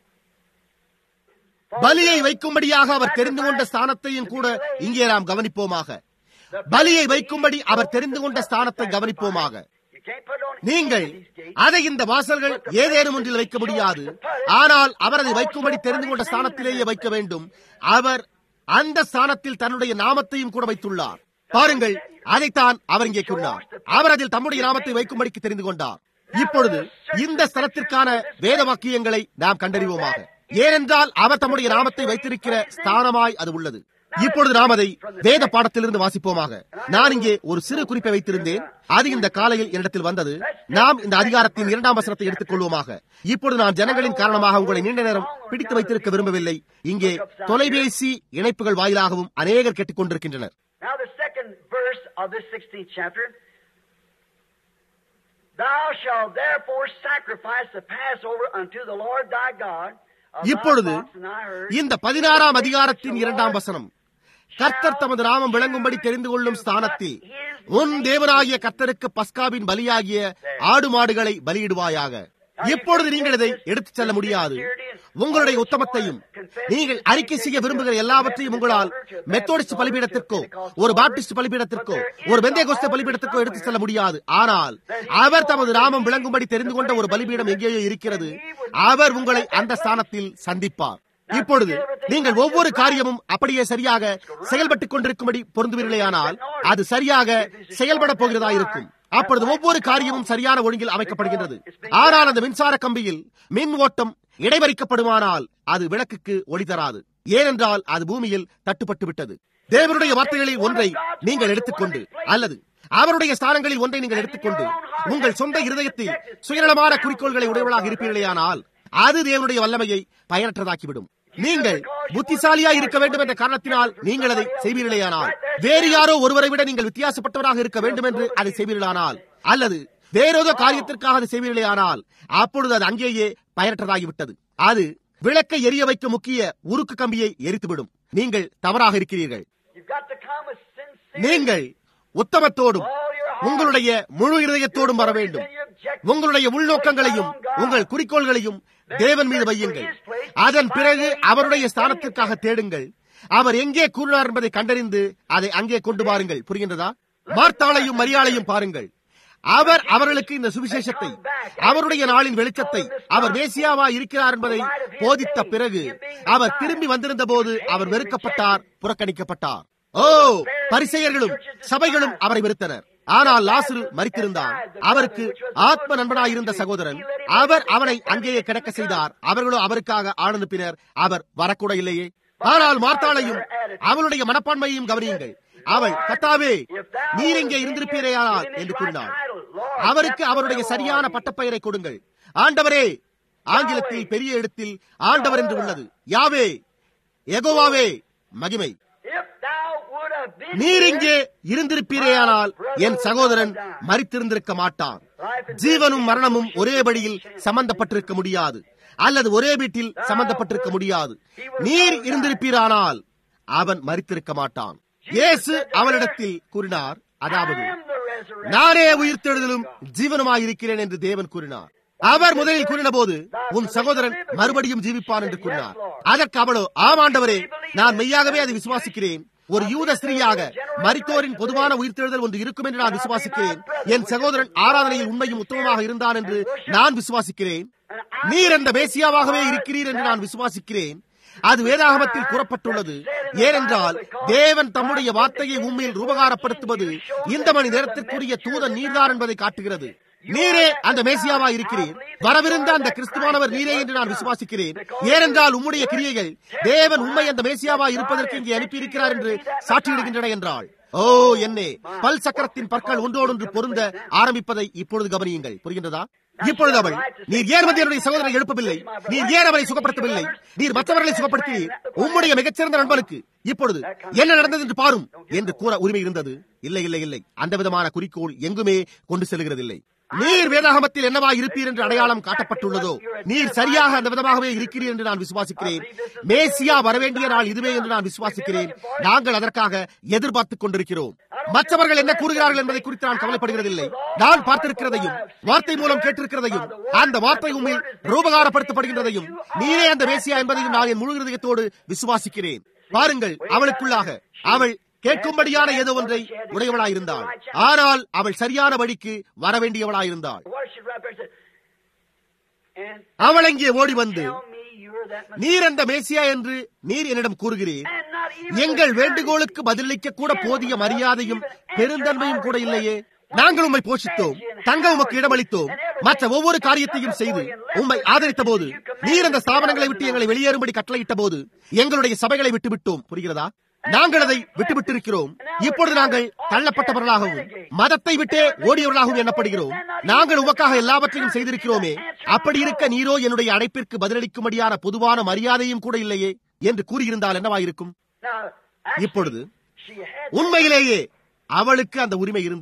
for பலியை the வைக்கும்படியாக அவர் தெரிந்து கொண்ட ஸ்தானத்தையும் கூட இங்கே நாம் கவனிப்போமாக பலியை வைக்கும்படி அவர் தெரிந்து கொண்ட ஸ்தானத்தை கவனிப்போமாக You can't put it on நீங்கள் any of these gates. அதை இந்த வாசல்கள் ஏதேனும் ஒன்றில் வைக்க முடியாது ஆனால் அவர் அதை வைக்கும்படி தெரிந்து கொண்ட ஸ்தானத்திலேயே வைக்க வேண்டும் அவர் அந்த ஸ்தானத்தில் தன்னுடைய நாமத்தையும் கூட வைத்துள்ளார் பாருங்கள் அதைத்தான் அவர் இங்கே கூறினார் அவர் அதில் தம்முடைய நாமத்தை வைக்கும்படிக்கு தெரிந்து கொண்டார் இப்பொழுது இந்த ஸ்தலத்திற்கான வேத வாக்கியங்களை நாம் கண்டறிவோமாக ஏனென்றால் அவர் தம்முடைய நாமத்தை வைத்திருக்கிற ஸ்தானமாய் அது உள்ளது இப்பொழுது நாம் அதை வேத பாடத்திலிருந்து வாசிப்போமாக நான் இங்கே ஒரு சிறு குறிப்பை வைத்திருந்தேன் அது இந்த காலையில் என்னிடத்தில் வந்தது நாம் இந்த அதிகாரத்தின் இரண்டாம் வசனத்தை எடுத்துக் கொள்வோமாக இப்பொழுது நான் ஜனங்களின் காரணமாக உங்களை நீண்ட நேரம் பிடித்து வைத்திருக்க விரும்பவில்லை இங்கே தொலைபேசி இணைப்புகள் வாயிலாகவும் அநேகர் கேட்டுக்கொண்டிருக்கின்றனர் Now, the second verse of this 16th chapter Thou shalt therefore sacrifice the Passover unto the Lord thy God இப்பொழுது இந்த பதினாறாம் அதிகாரத்தின் இரண்டாம் வசனம் கர்த்தர் தமது நாமம் விளங்கும்படி தெரிந்து கொள்ளும் ஸ்தானத்தில் உன் தேவனாகிய கர்த்தருக்கு பஸ்காவின் பலியாகிய ஆடு மாடுகளை பலியிடுவாயாக இப்பொழுது நீங்கள் இதை எடுத்துச் செல்ல முடியாது உங்களுடைய உத்தமத்தையும் நீங்கள் அறிக்கை செய்ய விரும்புகிற எல்லாவற்றையும் உங்களால் மெத்தோடிஸ்ட் பலிபீடத்திற்கோ ஒரு பாப்டிஸ்ட் பலிபீடத்திற்கோ ஒரு வெந்தேகோஸ்த பலிபீடத்திற்கோ எடுத்துச் செல்ல முடியாது ஆனால் அவர் தமது நாமம் விளங்கும்படி தெரிந்து கொண்ட ஒரு பலிபீடம் எங்கேயோ இருக்கிறது அவர் உங்களை அந்த ஸ்தானத்தில் சந்திப்பார் இப்பொழுது நீங்கள் ஒவ்வொரு காரியமும் அப்படியே சரியாக செயல்பட்டுக் கொண்டிருக்கும்படி பொருந்துவீர்களேயானால் அது சரியாக செயல்பட போகிறதா இருக்கும் அப்பொழுது ஒவ்வொரு காரியமும் சரியான ஒழுங்கில் அமைக்கப்படுகின்றது ஆனால் அந்த மின்சார கம்பியில் மின் ஓட்டம் இடைமறிக்கப்படுமானால் அது விளக்குக்கு ஒளி தராது ஏனென்றால் அது பூமியில் தட்டுப்பட்டு விட்டது தேவனுடைய வார்த்தைகளில் ஒன்றை நீங்கள் எடுத்துக்கொண்டு அல்லது அவருடைய ஸ்தானங்களில் ஒன்றை நீங்கள் எடுத்துக்கொண்டு உங்கள் சொந்த இருதயத்தில் சுயநலமான குறிக்கோள்களை உடையவளாக இருப்பீர்களேயானால் அது தேவனுடைய வல்லமையை பயனற்றதாக்கிவிடும் நீங்கள் புத்திசாலியா இருக்க வேண்டும் என்ற காரணத்தினால் நீங்கள் அதை செய்வீர்களேயானால் வேறு யாரோ ஒருவரை விட நீங்கள் வித்தியாசப்பட்டவராக இருக்க வேண்டும் என்று அதை செய்வீர்களானால் அல்லது வேறேதோ காரியத்திற்காக அதை செய்வீர்களேயானால் அப்பொழுது அது அங்கேயே பயனற்றதாகிவிட்டது அது விளக்கை எரிய வைக்க முக்கிய உருக்கு கம்பியை எரித்துவிடும் நீங்கள் தவறாக இருக்கிறீர்கள் நீங்கள் உத்தமத்தோடும் உங்களுடைய முழு இருதயத்தோடும் வர வேண்டும் உங்களுடைய உள்நோக்கங்களையும் உங்கள் குறிக்கோள்களையும் தேவன் மீது வையுங்கள் அதன் பிறகு அவருடைய ஸ்தானத்திற்காக தேடுங்கள் அவர் எங்கே கூறினார் என்பதை கண்டறிந்து அதை அங்கே கொண்டு வாருங்கள் புரிகின்றதா மார்த்தாளையும் மரியாளையும் பாருங்கள் அவர் அவர்களுக்கு இந்த சுவிசேஷத்தை அவருடைய நாளின் வெளிச்சத்தை அவர் மேசியாவா இருக்கிறார் என்பதை போதித்த பிறகு அவர் திரும்பி வந்திருந்த போது அவர் வெறுக்கப்பட்டார் புறக்கணிக்கப்பட்டார் ஓ பரிசெயர்களும் சபைகளும் அவரை வெறுத்தனர் ஆனால் லாசுரு மறித்திருந்தார் அவருக்கு ஆத்ம நண்பனாயிருந்த சகோதரன் அவர் அவனை அங்கேயே கிடக்க செய்தார் அவர்களோ அவருக்காக ஆனந்துப்பினர் அவர் வரக்கூட இல்லையே ஆனால் மார்த்தாளையும் அவளுடைய மனப்பான்மையையும் கவனியுங்கள் அவள் கத்தாவே நீர் இங்கே இருந்திருப்பீரேயானால் என்று கூறினாள் அவருக்கு அவருடைய சரியான பட்டப்பெயரை கொடுங்கள் ஆண்டவரே ஆங்கிலத்தில் பெரிய இடத்தில் ஆண்டவர் என்று உள்ளது யாவே எகோவாவே மகிமை நீர் இங்கே இருந்திருப்பீரேயானால் என் சகோதரன் மறித்திருந்திருக்க மாட்டான் ஜீவனும் மரணமும் ஒரே வழியில் சம்பந்தப்பட்டிருக்க முடியாது அல்லது ஒரே வீட்டில் சம்பந்தப்பட்டிருக்க முடியாது நீர் இருந்திருப்பீரானால் அவன் மறித்திருக்க மாட்டான் இயேசு அவனிடத்தில் கூறினார் அதாவது நானே உயிர்த்தெழுதலும் ஜீவனுமாயிருக்கிறேன் என்று தேவன் கூறினார் அவர் முதலில் கூறின போது உன் சகோதரன் மறுபடியும் ஜீவிப்பான் என்று கூறினார் அதற்கு அவளோ ஆமாண்டவரே நான் மெய்யாகவே அதை விசுவாசிக்கிறேன் ஒரு யூத ஸ்திரீயாக மரித்தோரின் பொதுவான உயிர்த்தெழுதல் ஒன்று இருக்கும் என்று நான் விசுவாசிக்கிறேன் என் சகோதரன் ஆராதனையில் உண்மையும் உத்தமமாக இருந்தான் என்று நான் விசுவாசிக்கிறேன் நீர் அந்த மேசியாவாகவே இருக்கிறீர் என்று நான் விசுவாசிக்கிறேன் அது வேதாகமத்தில் கூறப்பட்டுள்ளது ஏனென்றால் தேவன் தம்முடைய வார்த்தையை உண்மையில் ரூபகாரப்படுத்துவது இந்த மணி நேரத்திற்குரிய தூதன் நீர்தான் என்பதை காட்டுகிறது நீரே அந்த மேசியாவா இருக்கிறீர் வரவிருந்த அந்த கிறிஸ்துவானவர் நீரே என்று நான் விசுவாசிக்கிறேன் ஏனென்றால் உம்முடைய கிரியைகள் தேவன் உண்மை அந்த மேசியாவா இருப்பதற்கு இங்கே அனுப்பியிருக்கிறார் என்று சாட்சியிடுகின்றன என்றாள் ஓ என்னே பல் சக்கரத்தின் பற்கள் ஒன்றோடொன்று பொருந்த ஆரம்பிப்பதை இப்பொழுது கவனியுங்கள் புரிகின்றதா இப்பொழுது அவள் நீர் ஏன் வந்து என்னுடைய சகோதரனை எழுப்பவில்லை நீர் ஏன் அவரை சுகப்படுத்தவில்லை நீர் மற்றவர்களை சுகப்படுத்தி உம்முடைய மிகச்சிறந்த நண்பனுக்கு இப்பொழுது என்ன நடந்தது என்று பாரும் என்று கூற உரிமை இருந்தது இல்லை இல்லை இல்லை அந்த விதமான குறிக்கோள் எங்குமே கொண்டு செல்கிறதில்லை நீர் வேதாகமத்தில் என்னவா இருப்பீர் என்று அடையாளம் காட்டப்பட்டுள்ளதோ நீர் சரியாக அந்த விதமாகவே இருக்கிறீர் என்று நான் விசுவாசிக்கிறேன் மேசியா வரவேண்டிய நாள் இதுவே என்று நான் விசுவாசிக்கிறேன் நாங்கள் அதற்காக எதிர்பார்த்துக் கொண்டிருக்கிறோம் மற்றவர்கள் என்ன கூறுகிறார்கள் என்பதை குறித்து நான் கவலைப்படுகிறதில்லை நான் பார்த்திருக்கிறதையும் வார்த்தை மூலம் கேட்டிருக்கிறதையும் அந்த வார்த்தை உண்மையில் ரூபகாரப்படுத்தப்படுகின்றதையும் நீரே அந்த மேசியா என்பதையும் நான் என் முழு இதயத்தோடு விசுவாசிக்கிறேன் பாருங்கள் அவளுக்குள்ளாக அவள் கேட்கும்படியான ஏதோ ஒன்றை உடையவளாயிருந்தாள் ஆனால் அவள் சரியான வழிக்கு வரவேண்டியவளாயிருந்தாள் அவள் அங்கே ஓடி வந்து நீர் அந்த மேசியா என்று நீர் என்னிடம் கூறுகிறீர் எங்கள் வேண்டுகோளுக்கு பதிலளிக்க கூட போதிய மரியாதையும் பெருந்தன்மையும் கூட இல்லையே நாங்கள் உம்மை போஷித்தோம் தங்க உமக்கு இடமளித்தோம் மற்ற ஒவ்வொரு காரியத்தையும் செய்து உம்மை ஆதரித்த போது நீர் அந்த ஸ்தாபனங்களை விட்டு எங்களை வெளியேறும்படி கட்டளையிட்ட போது எங்களுடைய சபைகளை விட்டுவிட்டோம் புரிகிறதா நாங்கள் அதை விட்டுவிட்டிருக்கிறோம் இப்பொழுது நாங்கள் தள்ளப்பட்டவர்களாகவும் மதத்தை விட்டே ஓடியவர்களாகவும் எண்ணப்படுகிறோம் நாங்கள் உமக்காக எல்லாவற்றையும் செய்திருக்கிறோமே அப்படி இருக்க நீரோ என்னுடைய அழைப்பிற்கு பதிலளிக்கும்படியான பொதுவான மரியாதையும் கூட இல்லையே என்று கூறியிருந்தால் என்னவாயிருக்கும் இப்பொழுது உண்மையிலேயே அவளுக்கு அந்த உரிமை இருந்தது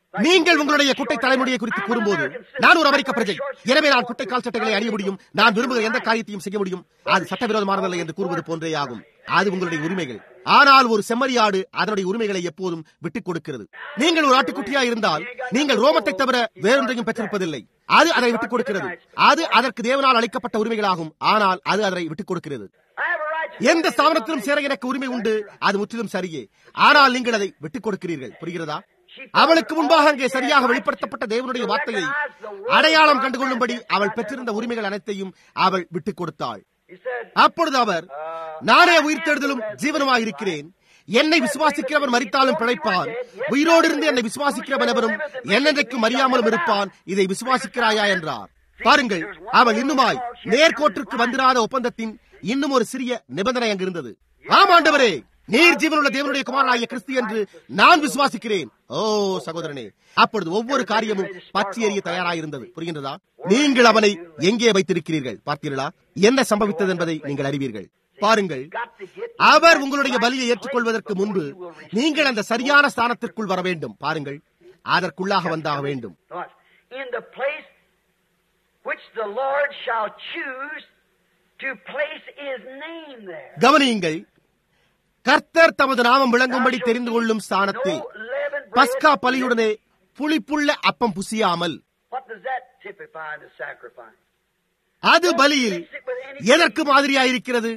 நீங்கள் உங்களுடைய குட்டை தலைமுடியை குறித்து கூறும்போது நான் ஒரு அமெரிக்க பிரஜை எனவே நான் குட்டை கால் சட்டைகளை அணிய முடியும் நான் விரும்புகிற எந்த காரியத்தையும் செய்ய முடியும் அது சட்டவிரோதமானதல்ல என்று கூறுவது போன்றே ஆகும் அது உங்களுடைய உரிமைகள் ஆனால் ஒரு செம்மறியாடு அதனுடைய உரிமைகளை எப்போதும் விட்டுக் கொடுக்கிறது நீங்கள் ஒரு ஆட்டுக்குட்டியா இருந்தால் நீங்கள் ரோமத்தை தவிர வேறொன்றையும் பெற்றிருப்பதில்லை அது அதை விட்டுக் கொடுக்கிறது அது அதற்கு தேவனால் அளிக்கப்பட்ட உரிமைகளாகும் ஆனால் அது அதை விட்டுக் கொடுக்கிறது I have a right to எந்த ஸ்தாபனத்திலும் சேர எனக்கு உரிமை உண்டு அது முற்றிலும் சரியே ஆனால் நீங்கள் அதை விட்டுக் கொடுக்கிறீர்கள் புரிகிறதா அவளுக்கு முன்பாக அங்கே சரியாக வெளிப்படுத்தப்பட்ட தேவனுடைய வார்த்தையை அடையாளம் கண்டுகொள்ளும்படி அவள் பெற்றிருந்த உரிமைகள் அனைத்தையும் அவள் விட்டுக் கொடுத்தாள் He said, அப்பொழுது அவர் நானே உயிர்த்தெழுதலும் ஜீவனமாய் இருக்கிறேன் என்னை விசுவாசிக்கிறவன் மரித்தாலும் பிழைப்பான் உயிரோடு இருந்து என்னை விசுவாசிக்கிறவன் எவனும் என்னென்றைக்கும் அறியாமலும் இருப்பான் இதை விசுவாசிக்கிறாயா என்றார் பாருங்கள் அவள் இன்னுமாய் நேர்கோட்டிற்கு வந்திராத ஒப்பந்தத்தின் இன்னும் ஒரு சிறிய நிபந்தனை அங்கு இருந்தது ஆமாண்டவரே நீர் ஜீவனுள்ள தேவனுடைய குமாரனாகிய கிறிஸ்து என்று நான் விசுவாசிக்கிறேன் ஓ சகோதரனே அப்பொழுது ஒவ்வொரு காரியமும் பற்றி எறிய தயாராயிருந்தது புரிகின்றதா நீங்கள் அவனை எங்கே வைத்திருக்கிறீர்கள் பார்த்தீர்களா என்ன சம்பவித்தது என்பதை நீங்கள் அறிவீர்கள் பாருங்கள் அவர் உங்களுடைய பலியை ஏற்றுக்கொள்வதற்கு முன்பு நீங்கள் அந்த சரியான ஸ்தானத்திற்குள் வர வேண்டும் பாருங்கள் அதற்குள்ளாக வந்தாக வேண்டும் What? In the place which the Lord shall choose to place his name there. கவனியுங்கள் கர்த்தர் தமது நாமம் விளங்கும்படி தெரிந்து கொள்ளும் ஸ்தானத்தில் No leavened bread. பஸ்கா பலியுடனே புளிப்புள்ள அப்பம் புசியாமல் What does that typify in the sacrifice? அது பலியில் எதற்கு மாதிரியாயிருக்கிறது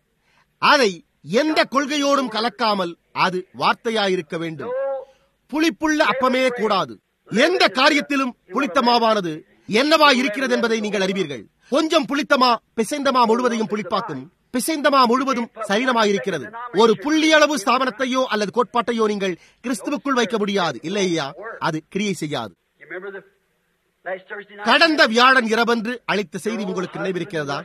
அதை எந்த கொள்கையோடும் கலக்காமல் அது வார்த்தையாயிருக்க வேண்டும் No புளிப்புள்ள அப்பமே கூடாது எந்த காரியத்திலும் புளித்த மாவானது என்னவா இருக்கிறது என்பதை நீங்கள் அறிவீர்கள் கொஞ்சம் புளித்தமா பிசைந்தமா முழுவதையும் புளிப்பாக்கும் பிசைந்தமா முழுவதும் சரீரமாயிருக்கிறது ஒரு புள்ளியளவு ஸ்தாபனத்தையோ அல்லது கோட்பாட்டையோ நீங்கள் கிறிஸ்துவுக்குள் வைக்க முடியாது இல்லையா அது கிரியை செய்யாது You remember the last Thursday night? கடந்த வியாழன் இரவன்று அளித்த செய்தி உங்களுக்கு நினைவிருக்கிறதா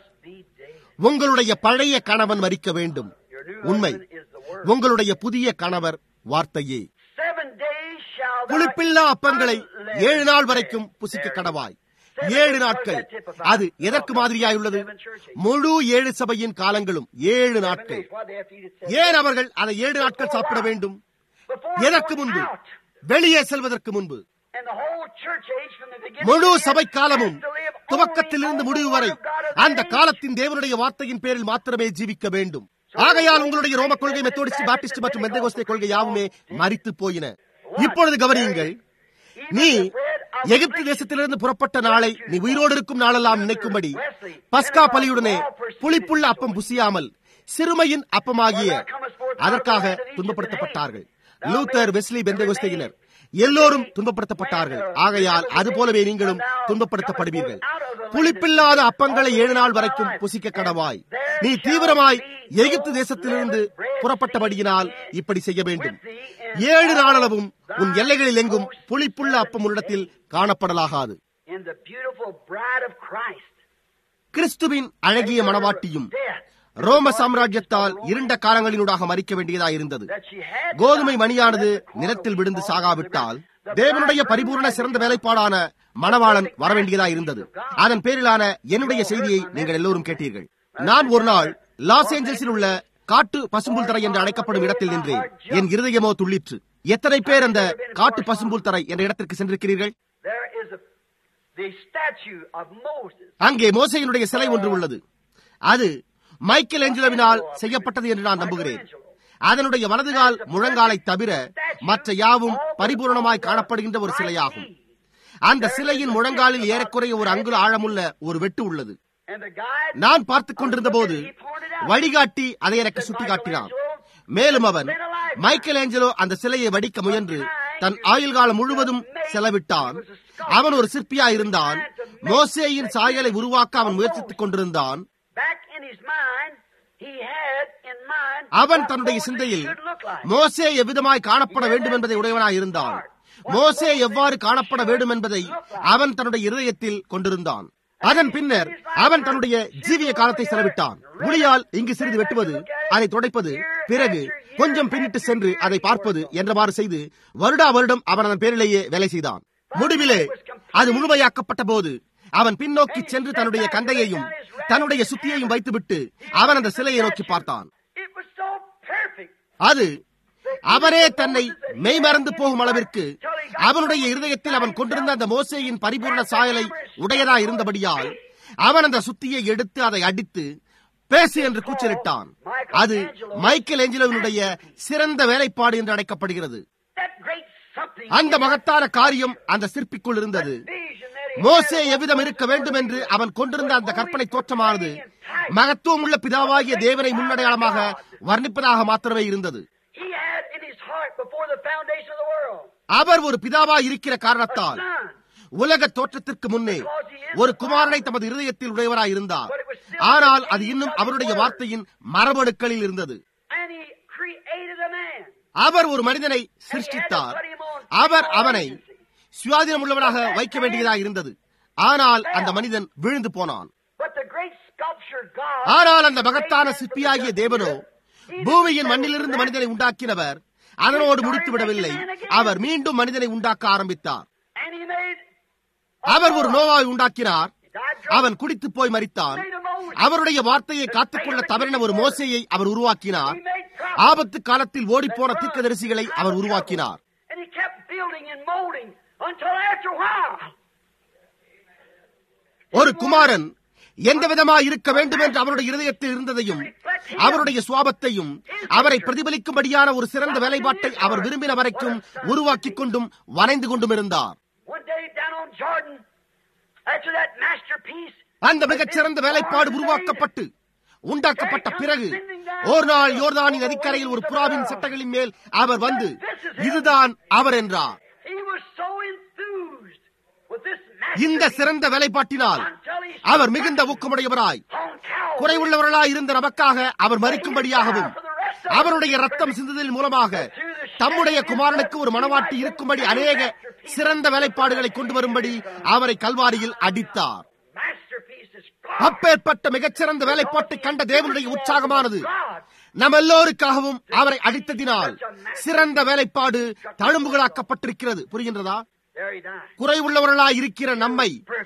உங்களுடைய பழைய கணவன் மறிக்க வேண்டும் உண்மை உங்களுடைய புதிய கணவர் வார்த்தையே Seven days shall thou புளிப்பில்லா அப்பங்களை ஏழு நாள் வரைக்கும் புசிக்க கடவாய் ஏழு நாட்கள் அது எதற்கு மாதிரியாயுள்ளது முழு ஏழு சபையின் காலங்களும் ஏழு Seven நாட்கள் days. Why they have to eat it seven ஏன் அவர்கள் அதை ஏழு நாட்கள் சாப்பிட வேண்டும் Before எதற்கு going முன்பு out. வெளியே செல்வதற்கு முன்பு And the whole church age from the beginning முழு to the end சபை காலமும் has to live only துவக்கத்திலிருந்து on the முடிவு word வரை of God of அந்த that age. காலத்தின் தேவனுடைய வார்த்தையின் பேரில் மாத்திரமே ஜீவிக்க வேண்டும் ஆகையால் உங்களுடைய ரோம கொள்கை மெத்தோடிஸ்ட் பாப்டிஸ்ட் மற்றும் மெந்தகோஸ்தே கொள்கை யாவுமே மறித்து போயின இப்பொழுது கவனியுங்கள் நீ எகிப்து தேசத்திலிருந்து புறப்பட்ட நாளை நீ உயிரோடு இருக்கும் நாளெல்லாம் நினைக்கும்படி பஸ்கா பலியுடனே புளிப்புள்ள அப்பம் புசியாமல் சிறுமையின் அப்பமாகிய அதற்காக துன்பப்படுத்தப்பட்டார்கள் லூத்தர் வெஸ்லி பெந்தகோஸ்தையினர் எல்லோரும் துன்பப்படுத்தப்பட்டார்கள் ஆகையால் அது போலவே நீங்களும் துன்பப்படுத்தப்படுவீர்கள் புளிப்பில்லாத அப்பங்களை ஏழு நாள் வரைக்கும் புசிக்க கடவாய் நீ தீவிரமாய் எகிப்து தேசத்திலிருந்து புறப்பட்டபடியினால் இப்படி செய்ய வேண்டும் ஏழு நாளளவும் உன் எல்லைகளில் எங்கும் புளிப்புள்ள அப்பம் உன்னிடத்தில் காணப்படலாகாது In the beautiful bride of Christ. கிறிஸ்துவின் அழகிய மணவாட்டியும் ரோம சாம்ராஜ்யத்தால் இருண்ட காலங்களினூடாக மறிக்க வேண்டியதாய் இருந்தது That she had கோதுமை மணியானது நிலத்தில் விழுந்து சாகாவிட்டால் தேவனுடைய பரிபூர்ண சிறந்த வேலைப்பாடான மணவாளன் வரவேண்டியதாய் இருந்தது அதன் பேரிலான என்னுடைய செய்தியை நீங்கள் எல்லோரும் கேட்டீர்கள் நான் ஒரு நாள் லாஸ் ஏஞ்சல்ஸில் உள்ள காட்டு பசும்புல் தரை என்று அழைக்கப்படும் இடத்தில் நின்றேன் என் இருதயமோ துள்ளிற்று எத்தனை பேர் அந்த காட்டு பசும்புல் தரை என்ற இடத்திற்கு சென்றிருக்கிறீர்கள் There is a the statue of Moses. அங்கே மோசையினுடைய சிலை ஒன்று உள்ளது அது மைக்கேல் ஏஞ்சலோவினால் செய்யப்பட்டது என்று நான் நம்புகிறேன் அதனுடைய வலதுகால் முழங்காலை தவிர மற்ற யாவும் பரிபூர்ணமாய் காணப்படுகின்ற ஒரு சிலையாகும் அந்த சிலையின் முழங்காலில் ஏறக்குறைய ஒரு அங்குல ஆழமுள்ள ஒரு வெட்டு உள்ளது And the guy நான் பார்த்துக் கொண்டிருந்த போது வழிகாட்டி அதை எனக்கு சுட்டிக்காட்டினான் மேலும் அவன் மைக்கேல் ஏஞ்சலோ அந்த சிலையை வடிக்க முயன்று தன் ஆயுள் காலம் முழுவதும் செலவிட்டான் அவன் ஒரு சிற்பியா இருந்தான் மோசேயின் சாயலை உருவாக்க அவன் முயற்சித்துக் கொண்டிருந்தான் back in his mind, he had in mind அவன் what தன்னுடைய Moses சிந்தையில் should look like. மோசே எவ்விதமாய் காணப்பட வேண்டும் என்பதை உடையவனாய் இருந்தான் மோசே எவ்வாறு காணப்பட வேண்டும் என்பதை அவன் தன்னுடைய இருதயத்தில் கொண்டிருந்தான் அதன் பின்னர் அவன் தன்னுடைய ஜீவிய காலத்தை செலவிட்டான் குழியால் இங்கு சிறிது வெட்டுவது அதை துடைப்பது பிறகு கொஞ்சம் பின்னிட்டு சென்று அதை பார்ப்பது என்றவாறு செய்து வருடா வருடம் அவன் அதன் பேரிலேயே வேலை செய்தான் முடிவிலே அது முழுமையாக்கப்பட்ட போது அவன் பின்னோக்கி சென்று தன்னுடைய கந்தையையும் தன்னுடைய சுத்தியையும் வைத்துவிட்டு அவன் அந்த சிலையை நோக்கி பார்த்தான் It was so perfect. அது அவனே தன்னை மெய்மறந்து போகும் அளவிற்கு அவனுடைய இருதயத்தில் அவன் கொண்டிருந்த அந்த மோசேயின் பரிபூர்ண சாயலை உடையதா இருந்தபடியால் அவன் அந்த சுத்தியை எடுத்து அதை அடித்து பேசு என்று கூச்சலிட்டான் அது மைக்கேல் ஏஞ்சலோவினுடைய சிறந்த வேலைப்பாடு என்று அழைக்கப்படுகிறது That great something. அந்த மகத்தான காரியம் அந்த சிற்பிக்குள் இருந்தது vision that he மோசே எவ்விதம் இருக்க வேண்டும் என்று அவன் கொண்டிருந்த அந்த கற்பனை தோற்றமானது மகத்துவம் உள்ள பிதாவாகிய தேவனை முன்னடையாளமாக வர்ணிப்பதாக மாத்திரமே இருந்தது he had in his heart before the foundation of the world. அவர் ஒரு பிதாவாய் இருக்கிற காரணத்தால் Son. உலக தோற்றத்திற்கு முன்னே ஒரு குமாரனை தமது இருதயத்தில் உடையவராய் இருந்தார் ஆனால் அது இன்னும் அவருடைய வார்த்தையின் மரபணுக்களில் இருந்தது And he created a man. அவர் ஒரு மனிதனை சிருஷ்டித்தார் அவர் அவனை சுயாதீனம் உள்ளவனாக வைக்க வேண்டியதாக இருந்தது ஆனால் அந்த மனிதன் விழுந்து போனான் But the great sculpture God ஆனால் அந்த மகத்தான சிற்பியாகிய தேவனோ பூமியின் மண்ணிலிருந்து மனிதனை உண்டாக்கினவர் அதனோடு முடித்து விடவில்லை அவர் மீண்டும் மனிதனை உண்டாக்க ஆரம்பித்தார் and he made அவர் ஒரு நோவாவை உண்டாக்கினார் died அவன் குடித்து போய் மரித்தான் அவருடைய வார்த்தையை காத்துக்கொள்ள தவறின ஒரு மோசையை அவர் உருவாக்கினார் he made prophets. ஆபத்து காலத்தில் ஓடிப்போன தீர்க்கதரிசிகளை அவர் உருவாக்கினார் And he kept building and molding until after a while. ஒரு குமாரன் எந்த விதமாய் இருக்க வேண்டும் என்று அவருடைய இருதயத்தில் இருந்ததையும் அவருடைய சுவாபத்தையும் அவரை பிரதிபலிக்கும்படியான ஒரு சிறந்த வேலைப்பாட்டை அவர் விரும்பின வரைக்கும் உருவாக்கிக் கொண்டும் வரைந்து கொண்டும் இருந்தார் One day down on Jordan, after that masterpiece, அந்த மிகச்சிறந்த வேலைப்பாடு உருவாக்கப்பட்டு உண்டாக்கப்பட்ட பிறகு ஒரு நாள் யோர்தானின் நதிக்கரையில் ஒரு புறாவின் சட்டங்களின் மேல் அவர் வந்து இதுதான் அவர் என்றார் he was so enthused with this இந்த masterpiece சிறந்த வேலைப்பாட்டினால் until he அவர் மிகுந்த ஊக்கமுடையவராய் on Calvary. குறைவுள்ளவர்களாய் இருந்த நமக்காக அவர் மறிக்கும்படியாகவும் அவருடைய ரத்தம் சிந்துதலின் மூலமாக தம்முடைய குமாரனுக்கு ஒரு மனவாட்டி இருக்கும்படி அநேக சிறந்த வேலைப்பாடுகளை கொண்டு வரும்படி அவரை கல்வாரியில் அடித்தார் masterpiece is அப்பேற்பட்ட மிகச்சிறந்த வேலைப்பாட்டை கண்ட தேவனுடைய உற்சாகமானது நம் எல்லோருக்காகவும் அவரை அடித்ததினால் சிறந்த வேலைப்பாடு தழும்புகளாக்கப்பட்டிருக்கிறது புரிகின்றதா There he died. குறைவுள்ளவர்களாய் இருக்கிற நம்மை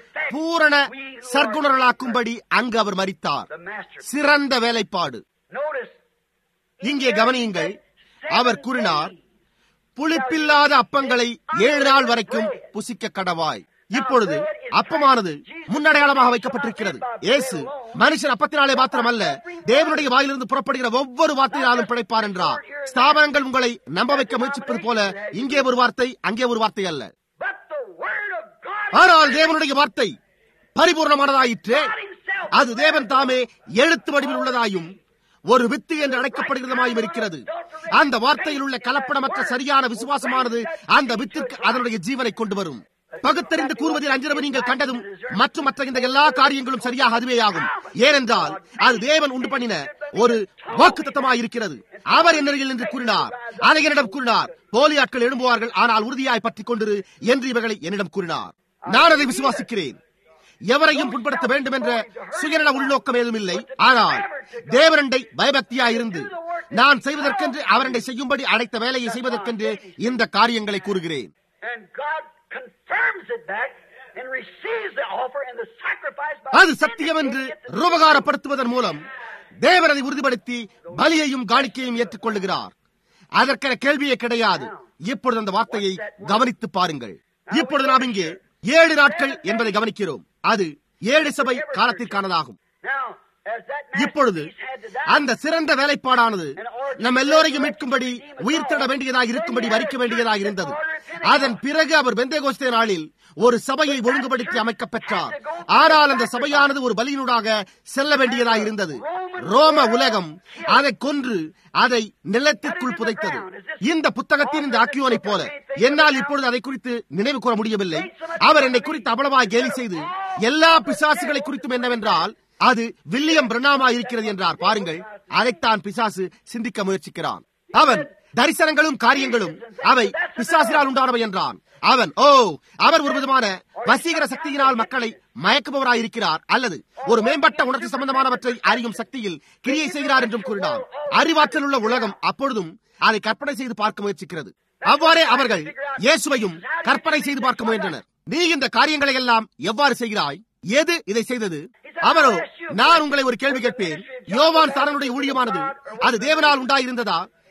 பூரண சர்க்குணர்களாக்கும்படி அங்கு அவர் மரித்தார் The masterpiece. சிறந்த வேலைப்பாடு Notice. இங்கே கவனியுங்கள் அவர் கூறினார் புளிப்பில்லாத அப்பங்களை ஏழு நாள் வரைக்கும் புசிக்க கடவாய் இப்பொழுது அப்பமானது முன்னடையாளமாக வைக்கப்பட்டிருக்கிறது இயேசு மனுஷன் அப்பத்தினாலே மாத்திரமல்ல தேவனுடைய வாயிலிருந்து புறப்படுகிற ஒவ்வொரு வார்த்தையினாலும் பிழைப்பார் என்றார் ஸ்தாபனங்கள் உங்களை நம்ப வைக்க முயற்சிப்பது போல இங்கே ஒரு வார்த்தை அங்கே ஒரு வார்த்தை அல்ல But the word of God ஆனால் தேவனுடைய வார்த்தை பரிபூர்ணமானதாயிற்று அது தேவன் தாமே எழுத்து வடிவில் உள்ளதாயும் ஒரு வித்து என்று அழைக்கப்படுகிறதுமாயும் இருக்கிறது அந்த வார்த்தையில் உள்ள கலப்படமற்ற சரியான விசுவாசமானது அந்த வித்திற்கு அதனுடைய ஜீவனை கொண்டு வரும் பகுத்தறிந்து கூறுவதில் அஞ்சிரவு நீங்கள் கண்டதும் மற்றும் மற்ற இந்த எல்லா காரியங்களும் சரியாக அதுவேயாகும் ஏனென்றால் அது தேவன் உண்டு பண்ணின ஒரு வாக்கு இருக்கிறது அவர் என்னர்கள் என்று கூறினார் அதை என்னிடம் கூறினார் போலி ஆட்கள் எழும்புவார்கள் ஆனால் உறுதியாய் பற்றிக் கொண்டிரு என்று இவர்களை என்னிடம் கூறினார் நான் அதை விசுவாசிக்கிறேன் எவரையும் புண்படுத்த வேண்டும் என்ற சுயநல உள்நோக்கம் ஏதும் இல்லை ஆனால் தேவரண்டை பயபக்தியாயிருந்து நான் செய்வதற்கென்று அவரண்டை செய்யும்படி அழைத்த வேலையை செய்வதற்கென்று இந்த காரியங்களை கூறுகிறேன் and God confirms it back and receives the offer and the sacrifice by அது சத்தியம் என்று ரூபகாரப்படுத்துவதன் மூலம் தேவன் அதை உறுதிப்படுத்தி பலியையும் காணிக்கையும் ஏற்றுக்கொள்ளுகிறார் அதற்கென கேள்வியே கிடையாது இப்பொழுது அந்த வார்த்தையை கவனித்து பாருங்கள் இப்பொழுது நாம் இங்கே ஏழு நாட்கள் என்பதை கவனிக்கிறோம் அது ஏழு சபை காலத்திற்கானதாகும் Now, as that இப்பொழுது masterpiece had to die, அந்த சிறந்த வேலைப்பாடானது நம் எல்லோரையும் மீட்கும்படி உயிர்த்திட வேண்டியதாக இருக்கும்படி வரிக்க வேண்டியதாக இருந்தது அதன் பிறகு அவர் பெந்தேகோஸ்தே நாளில் ஒரு சபையை ஒழுங்குபடுத்தி அமைக்க பெற்றார் ஆனால் அந்த சபையானது ஒரு பலியினூடாக செல்ல வேண்டியதாக இருந்தது ரோம உலகம் அதை கொன்று அதை நிலத்திற்குள் புதைத்தது இந்த புத்தகத்தின் இந்த ஆக்கியோனை போல என்னால் இப்பொழுது அதை குறித்து நினைவு கூற முடியவில்லை அவர் என்னை குறித்து அவ்வளவாய் கேலி செய்து எல்லா பிசாசுகளை குறித்தும் என்னவென்றால் அது வில்லியம் பிரணாமா இருக்கிறது என்றார் பாருங்கள் அதைத்தான் பிசாசு சிந்திக்க முயற்சிக்கிறான் அவன் தரிசனங்களும் காரியங்களும் அவை பிசாசினால் உண்டானவை என்றான் அவன் ஓ அவர் ஒரு விதமான வசீகர சக்தியினால் மக்களை மயக்குபவராயிருக்கிறார் அல்லது ஒரு மேம்பட்ட உணர்ச்சி சம்பந்தமானவற்றை அறியும் சக்தியில் கிரியை செய்கிறார் என்றும் கூறினார் அறிவாற்றல் உள்ள உலகம் அப்பொழுதும் அதை கற்பனை செய்து பார்க்க முயற்சிக்கிறது அவ்வாறே அவர்கள் இயேசுவையும் கற்பனை செய்து பார்க்க முயன்றனர் நீ இந்த காரியங்களை எல்லாம் எவ்வாறு செய்கிறாய் எது இதை செய்தது அவரோ நான் உங்களை ஒரு கேள்வி கேட்பேன் யோவான் சாரனுடைய ஊழியமானது அது தேவனால் உண்டாயிருந்ததா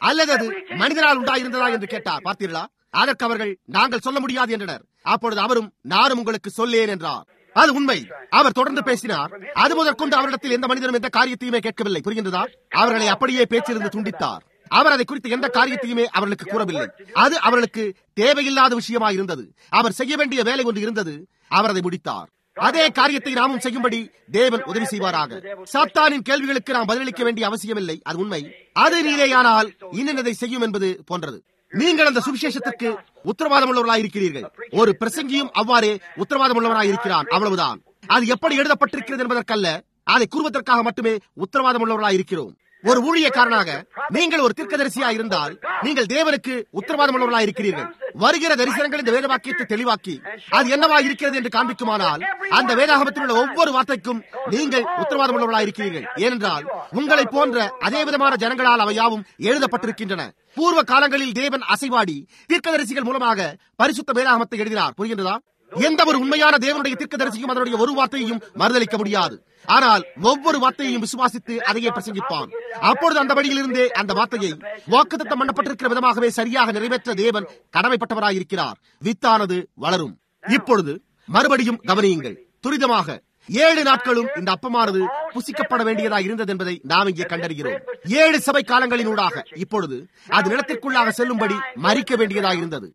அல்லது அது மனிதனால் உண்டாயிருந்ததா என்று கேட்டார் பார்த்தீர்களா அதற்கு அவர்கள் நாங்கள் சொல்ல முடியாது என்றனர் அப்பொழுது அவரும் நானும் உங்களுக்கு சொல்லேன் என்றார் அது உண்மை அவர் தொடர்ந்து பேசினார் அது முதற்கொண்டு அவரிடத்தில் எந்த மனிதனும் எந்த காரியத்தையுமே கேட்கவில்லை புரிகின்றதா அவர்களை அப்படியே பேச்சிலிருந்து துண்டித்தார் அவர் அதை குறித்து எந்த காரியத்தையுமே அவர்களுக்கு கூறவில்லை அது அவர்களுக்கு தேவையில்லாத விஷயமா இருந்தது அவர் செய்ய வேண்டிய வேலை ஒன்று இருந்தது அவர் அதை முடித்தார் அதே காரியத்தை நாமும் செய்யும்படி தேவன் உதவி செய்வாராக சாத்தானின் கேள்விகளுக்கு நாம் பதிலளிக்க வேண்டிய அவசியமில்லை அது உண்மை அது நீரேயானால் இன்னதை செய்யும் என்பது போன்றது நீங்கள் அந்த சுவிசேஷத்திற்கு உத்தரவாதம் உள்ளவர்களாக இருக்கிறீர்கள் ஒரு பிரசங்கியும் அவ்வாறே உத்தரவாதம் உள்ளவராக இருக்கிறான் அவ்வளவுதான் அது எப்படி எழுதப்பட்டிருக்கிறது என்பதற்கல்ல அதை கூறுவதற்காக மட்டுமே உத்தரவாதம் உள்ளவர்களாக இருக்கிறோம் ஒரு ஊழியக்காரனாக நீங்கள் ஒரு தீர்க்கதரிசியா இருந்தால் நீங்கள் தேவனுக்கு உத்தரவாதம் உள்ளவர்களாக இருக்கிறீர்கள் வருகிற தரிசனங்கள் இந்த வேத வாக்கியத்தை தெளிவாக்கி அது என்னவா இருக்கிறது என்று காண்பிக்குமானால் அந்த வேதாகமத்தில் உள்ள ஒவ்வொரு வார்த்தைக்கும் நீங்கள் உத்தரவாதம் உள்ளவர்களாக இருக்கிறீர்கள் ஏனென்றால் உங்களை போன்ற அதே விதமான ஜனங்களால் அவையாவும் எழுதப்பட்டிருக்கின்றன பூர்வ காலங்களில் தேவன் அசைவாடி தீர்க்கதரிசிகள் மூலமாக பரிசுத்த வேதாகமத்தை எழுதினார் புரிகின்றதா எந்த ஒரு உண்மையான தேவனுடைய தீர்க்கதரிசியும் அதனுடைய ஒரு வார்த்தையையும் மறுதளிக்க முடியாது ஆனால் ஒவ்வொரு வார்த்தையையும் விசுவாசித்து அதையே பிரசங்கிப்பான் அப்பொழுது அந்த வழியில் இருந்தே அந்த வார்த்தையை வாக்குத்தத்தம் பண்ணப்பட்டிருக்கிற விதமாகவே சரியாக நிறைவேற்ற தேவன் கடமைப்பட்டவராயிருக்கிறார் வித்தானது வளரும் இப்பொழுது மறுபடியும் கவனியுங்கள் துரிதமாக ஏழு நாட்களும் இந்த அப்பமானது புசிக்கப்பட வேண்டியதா இருந்தது என்பதை நாம் இங்கே கண்டறிகிறோம் ஏழு சபை காலங்களினூடாக இப்பொழுது அது நிலத்திற்குள்ளாக செல்லும்படி மறிக்க வேண்டியதா இருந்தது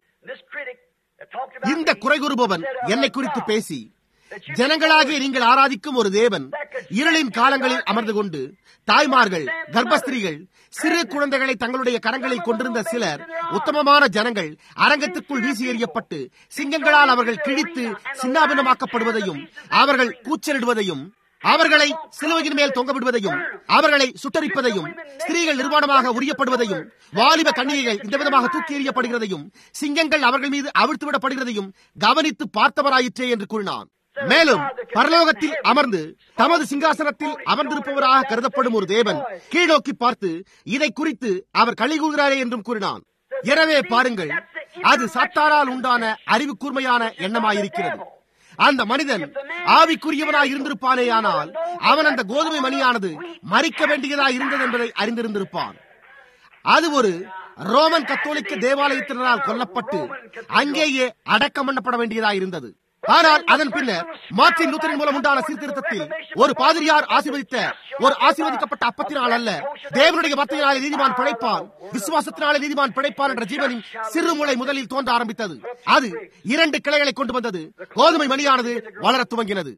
இந்த குறை கூறுபவன் என்னை குறித்து பேசி ஜனங்களாகிய நீங்கள் ஆராதிக்கும் ஒரு தேவன் இருளின் காலங்களில் அமர்ந்து கொண்டு தாய்மார்கள் கர்ப்பஸ்திரீகள் சிறு குழந்தைகளை தங்களுடைய கரங்களில் கொண்டிருந்த சிலர் உத்தமமான ஜனங்கள் அரங்கத்திற்குள் வீசி எறியப்பட்டு சிங்கங்களால் அவர்கள் கிழித்து சின்னாபின்னமாக்கப்படுவதையும் அவர்கள் கூச்சலிடுவதையும் அவர்களை சிலுவையின் மேல் தொங்கவிடுவதையும் அவர்களை சுட்டரிப்பதையும் ஸ்திரீகள் நிர்வாணமாக உரியப்படுவதையும் வாலிப கன்னிகைகள் இந்த விதமாக தூக்கி எறியப்படுகிறதையும் சிங்கங்கள் அவர்கள் மீது அவிழ்த்து விடப்படுகிறதையும் கவனித்து பார்த்தவராயிற்றே என்று கூறினான் மேலும் பரலோகத்தில் அமர்ந்து தமது சிங்காசனத்தில் அமர்ந்திருப்பவராக கருதப்படும் ஒரு தேவன் கீழ்நோக்கி பார்த்து இதை குறித்து அவர் களி கூறுகிறாரே என்றும் கூறினான் எனவே பாருங்கள் அது சத்தாரால் உண்டான அறிவு கூர்மையான எண்ணமாயிருக்கிறது அந்த மனிதன் ஆவிக்குரியவனாய் இருந்திருப்பானேயானால் அவன் அந்த கோதுமை மணியானது மறிக்க வேண்டியதா இருந்தது என்பதை அறிந்திருந்திருப்பான் அது ஒரு ரோமன் கத்தோலிக்க தேவாலயத்தினரால் கொல்லப்பட்டு அங்கேயே அடக்கம் பண்ணப்பட வேண்டியதா இருந்தது ஆனால் அதன் பின்னர் மார்டின் லூத்தரின் மூலம் உண்டான சீர்திருத்தத்தில் ஒரு பாதிரியார் ஆசீர்வதித்த ஒரு ஆசீர்வதிக்கப்பட்ட அப்பத்தினால் அல்ல தேவனுடைய வார்த்தையினாலே நீதிமான் பிழைப்பான் விசுவாசத்தினாலே நீதிமான் பிழைப்பான் என்ற ஜீவனின் சிறு முளை முதலில் தோன்ற ஆரம்பித்தது அது இரண்டு கிளைகளை கொண்டு வந்தது கோதுமை மணியானது வளர துவங்கினது